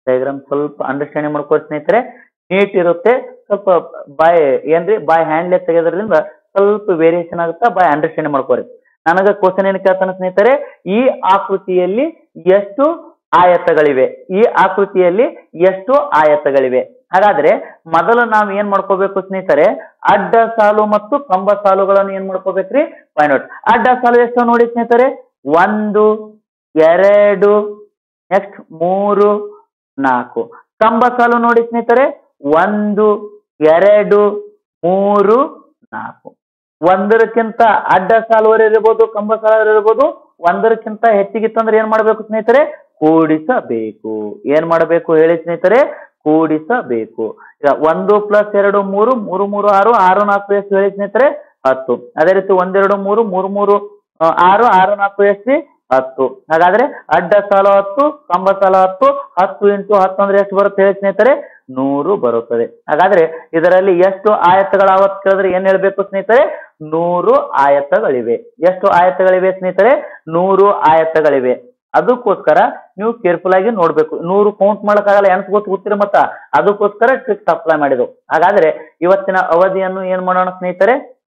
ಡಯಾಗ್ರಾಮ್ ಸ್ವಲ್ಪ ಅಂಡರ್ಸ್ಟ್ಯಾಂಡಿಂಗ್ ಮಾಡ್ಕೊಳ್ಳಿ ಸ್ನೇಹಿತರೆ ನೀಟ್ ಇರುತ್ತೆ ಸ್ವಲ್ಪ ಬಾಯ್ ಏನ್ರಿ ಬಾಯ್ ಹ್ಯಾಂಡ್ಲೆ ತೆಗೆಯೋದ್ರಿಂದ ಸ್ವಲ್ಪ ವೇರಿಯೇಷನ್ ಆಗುತ್ತಾ ಬಾಯ್ ಅಂಡರ್ಸ್ಟ್ಯಾಂಡಿಂಗ್ ಮಾಡ್ಕೋರಿ ನನಗೆ ಕ್ವಶನ್ ಏನು ಕೇಳ್ತಾನೆ ಸ್ನೇಹಿತರೆ ಈ ಆಕೃತಿಯಲ್ಲಿ ಎಷ್ಟು ಆಯತಗಳಿವೆ ಈ ಆಕೃತಿಯಲ್ಲಿ ಎಷ್ಟು ಆಯತಗಳಿವೆ ಹಾಗಾದ್ರೆ ಮೊದಲು ನಾವು ಏನ್ ಮಾಡ್ಕೋಬೇಕು ಸ್ನೇಹಿತರೆ ಅಡ್ಡ ಸಾಲು ಮತ್ತು ಕಂಬ ಸಾಲುಗಳನ್ನು ಏನ್ ಮಾಡ್ಕೋಬೇಕ್ರಿ ಫೈಂಡ್ ಔಟ್ ಅಡ್ಡ ಸಾಲು ಎಷ್ಟು ನೋಡಿ ಸ್ನೇಹಿತರೆ ಒಂದು ಎರಡು ನೆಕ್ಸ್ಟ್ ಮೂರು ನಾಲ್ಕು ಕಂಬ ಸಾಲು ನೋಡಿ ಸ್ನೇಹಿತರೆ ಒಂದು ಎರಡು ಮೂರು ನಾಲ್ಕು ಒಂದರಕ್ಕಿಂತ ಅಡ್ಡ ಸಾಲುವರೆ ಇರ್ಬೋದು ಕಂಬ ಸಾಲುವರೆ ಇರ್ಬೋದು ಒಂದರಕ್ಕಿಂತ ಹೆಚ್ಚಿಗಿತ್ತಂದ್ರೆ ಏನ್ ಮಾಡ್ಬೇಕು ಸ್ನೇಹಿತರೆ ಕೂಡಿಸಬೇಕು ಏನ್ ಮಾಡಬೇಕು ಹೇಳಿ ಸ್ನೇಹಿತರೆ ಕೂಡಿಸಬೇಕು ಈಗ ಒಂದು ಪ್ಲಸ್ ಎರಡು ಮೂರು ಮೂರು ಮೂರು ಆರು ಆರು ನಾಲ್ಕು ಎಷ್ಟು ಹೇಳಿ ಸ್ನೇಹಿತರೆ ಹತ್ತು ಅದೇ ರೀತಿ ಒಂದೆರಡು ಮೂರು ಮೂರು ಮೂರು ಆ, ಆರು ಆರು ನಾಲ್ಕು ಎಷ್ಟು ಹತ್ತು ಹಾಗಾದ್ರೆ ಅಡ್ಡ ಸಾಲು ಹತ್ತು ಕಂಬ ಸಾಲು ಹತ್ತು ಹತ್ತು ಇಂಟು ಹತ್ತು ಅಂದ್ರೆ ಎಷ್ಟು ಬರುತ್ತೆ ಹೇಳಿ ಸ್ನೇಹಿತರೆ ನೂರು ಬರುತ್ತದೆ ಹಾಗಾದ್ರೆ ಇದರಲ್ಲಿ ಎಷ್ಟು ಆಯತಗಳಾವತ್ ಕೇಳಿದ್ರೆ ಏನ್ ಹೇಳ್ಬೇಕು ಸ್ನೇಹಿತರೆ ನೂರು ಆಯತಗಳಿವೆ ಎಷ್ಟು ಆಯತಗಳಿವೆ ಸ್ನೇಹಿತರೆ ನೂರು ಆಯತಗಳಿವೆ ಅದಕ್ಕೋಸ್ಕರ ನೀವು ಕೇರ್ಫುಲ್ ಆಗಿ ನೋಡ್ಬೇಕು ನೂರು ಕೌಂಟ್ ಮಾಡಕ್ಕಾಗಲ್ಲ ಎನ್ಸ್ ಗೊತ್ತು ಗೊತ್ತಿರ ಮತ್ತ ಅದಕ್ಕೋಸ್ಕರ ಟ್ರಿಕ್ಸ್ ಅಪ್ಲೈ ಮಾಡಿದ್ವು ಹಾಗಾದ್ರೆ ಇವತ್ತಿನ ಅವಧಿಯನ್ನು ಏನ್ ಮಾಡೋಣ ಸ್ನೇಹಿತರೆ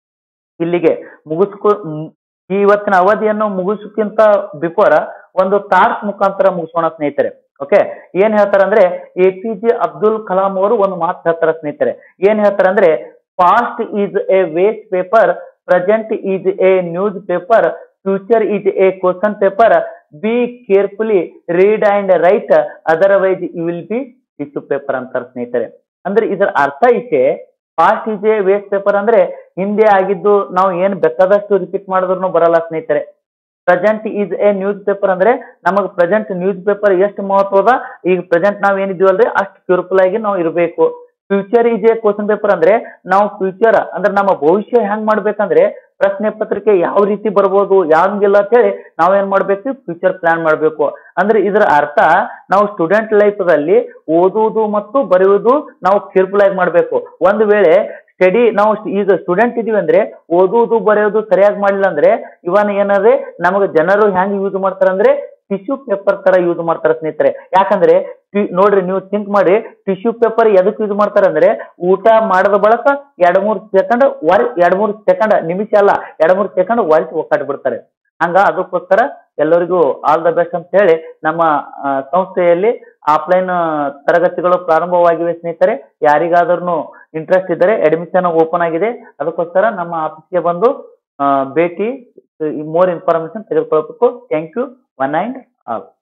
ಇಲ್ಲಿಗೆ ಮುಗಿಸ್ಕೊ ಮ್- ಈ ಇವತ್ತಿನ ಅವಧಿಯನ್ನು ಮುಗಿಸೋಕ್ಕಿಂತ ಬಿಫೋರ್ ಒಂದು ತಾರ್ಕ್ ಮುಖಾಂತರ ಮುಗಿಸೋಣ ಸ್ನೇಹಿತರೆ ಓಕೆ ಏನ್ ಹೇಳ್ತಾರೆ ಅಂದ್ರೆ A P J Abdul Kalam ಅವರು ಒಂದು ಮಾತು ಹೇಳ್ತಾರೆ ಸ್ನೇಹಿತರೆ ಏನ್ ಹೇಳ್ತಾರೆ ಅಂದ್ರೆ past is a waste paper present is a news paper future is a question paper be carefully read and write otherwise you will be tissue paper ಅಂತಾರೆ ಸ್ನೇಹಿತರೆ ಅಂದ್ರೆ ಇದರ ಅರ್ಥ ಇಷ್ಟೇ past is a waste paper ಅಂದ್ರೆ ಹಿಂದೆ ಆಗಿದ್ದು ನಾವು ಏನ್ ಬೇಕಾದಷ್ಟು ರಿಪೀಟ್ ಮಾಡಿದ್ರು ಬರಲ್ಲ ಸ್ನೇಹಿತರೆ present is a news paper ಅಂದ್ರೆ ನಮಗೆ ಪ್ರೆಸೆಂಟ್ ನ್ಯೂಸ್ ಪೇಪರ್ ಎಷ್ಟು ಮಹತ್ವದ ಈಗ ಪ್ರೆಸೆಂಟ್ ನಾವ್ ಏನಿದೀವಲ್ರಿ ಅಷ್ಟು ಕೇರ್ಫುಲ್ ಆಗಿ ನಾವು ಇರಬೇಕು future is a question paper ಅಂದ್ರೆ ನಾವು ಫ್ಯೂಚರ್ ಅಂದ್ರೆ ನಮ್ಮ ಭವಿಷ್ಯ ಹೆಂಗ್ ಮಾಡ್ಬೇಕಂದ್ರೆ ಪ್ರಶ್ನೆ ಪತ್ರಿಕೆ ಯಾವ ರೀತಿ ಬರ್ಬೋದು ಯಾವಂಗಿಲ್ಲ ಅಂತ ಹೇಳಿ ನಾವೇನ್ ಮಾಡ್ಬೇಕು ಫ್ಯೂಚರ್ ಪ್ಲಾನ್ ಮಾಡ್ಬೇಕು ಅಂದ್ರೆ ಇದರ ಅರ್ಥ ನಾವು ಸ್ಟೂಡೆಂಟ್ ಲೈಫ್ ದಲ್ಲಿ ಓದುವುದು ಮತ್ತು ಬರೆಯುವುದು ನಾವು ಕೇರ್ಫುಲ್ ಆಗಿ ಮಾಡ್ಬೇಕು ಒಂದು ವೇಳೆ ಸ್ಟಡಿ ನಾವು ಸ್ಟ್- ಈಗ ಸ್ಟೂಡೆಂಟ್ ಇದೀವಿ ಅಂದ್ರೆ ಓದುವುದು ಬರೆಯೋದು ಸರಿಯಾಗಿ ಮಾಡಿಲ್ಲ ಅಂದ್ರೆ ಇವನ್ ಏನಂದ್ರೆ ನಮಗೆ ಜನರು ಹೆಂಗ್ ಯೂಸ್ ಮಾಡ್ತಾರೆ ಅಂದ್ರೆ ಟಿಶ್ಯೂ ಪೇಪರ್ ತರ ಯೂಸ್ ಮಾಡ್ತಾರೆ ಸ್ನೇಹಿತರೆ ಯಾಕಂದ್ರೆ ಟಿ- ನೋಡ್ರಿ ನೀವು ಥಿಂಕ್ ಮಾಡಿ ಟಿಶ್ಯೂ ಪೇಪರ್ ಎದಕ್ಕೆ ಯೂಸ್ ಮಾಡ್ತಾರೆ ಅಂದ್ರೆ ಊಟ ಮಾಡದ ಬಳಕ ಎರಡ್ ಮೂರ್ ಸೆಕೆಂಡ್ ವರ್ ಎರಡ್ ಮೂರ್ ಸೆಕೆಂಡ್ ನಿಮಿಷ ಅಲ್ಲ ಎರಡ್ ಮೂರ್ ಸೆಕೆಂಡ್ ಒರೆಸಿ ಒಕ್ಕಾಟ್ ಬಿಡ್ತಾರೆ ಹಂಗ ಅದಕ್ಕೋಸ್ಕರ ಎಲ್ಲರಿಗೂ ಆಲ್ ದ ಬೆಸ್ಟ್ ಅಂತ ಹೇಳಿ ನಮ್ಮ ಆ, ಸಂಸ್ಥೆಯಲ್ಲಿ ಆಫ್ಲೈನ್ ತರಗತಿಗಳು ಪ್ರಾರಂಭವಾಗಿವೆ ಸ್ನೇಹಿತರೆ ಯಾರಿಗಾದ್ರೂ ಇಂಟ್ರೆಸ್ಟ್ ಇದ್ದರೆ ಅಡ್ಮಿಷನ್ ಓಪನ್ ಆಗಿದೆ ಅದಕ್ಕೋಸ್ಕರ ನಮ್ಮ ಆಫೀಸ್ಗೆ ಬಂದು ಆ, ಭೇಟಿ ಮೋರ್ ಇನ್ಫಾರ್ಮೇಶನ್ ತೆಗೆದುಕೊಳ್ಬೇಕು thank you one and all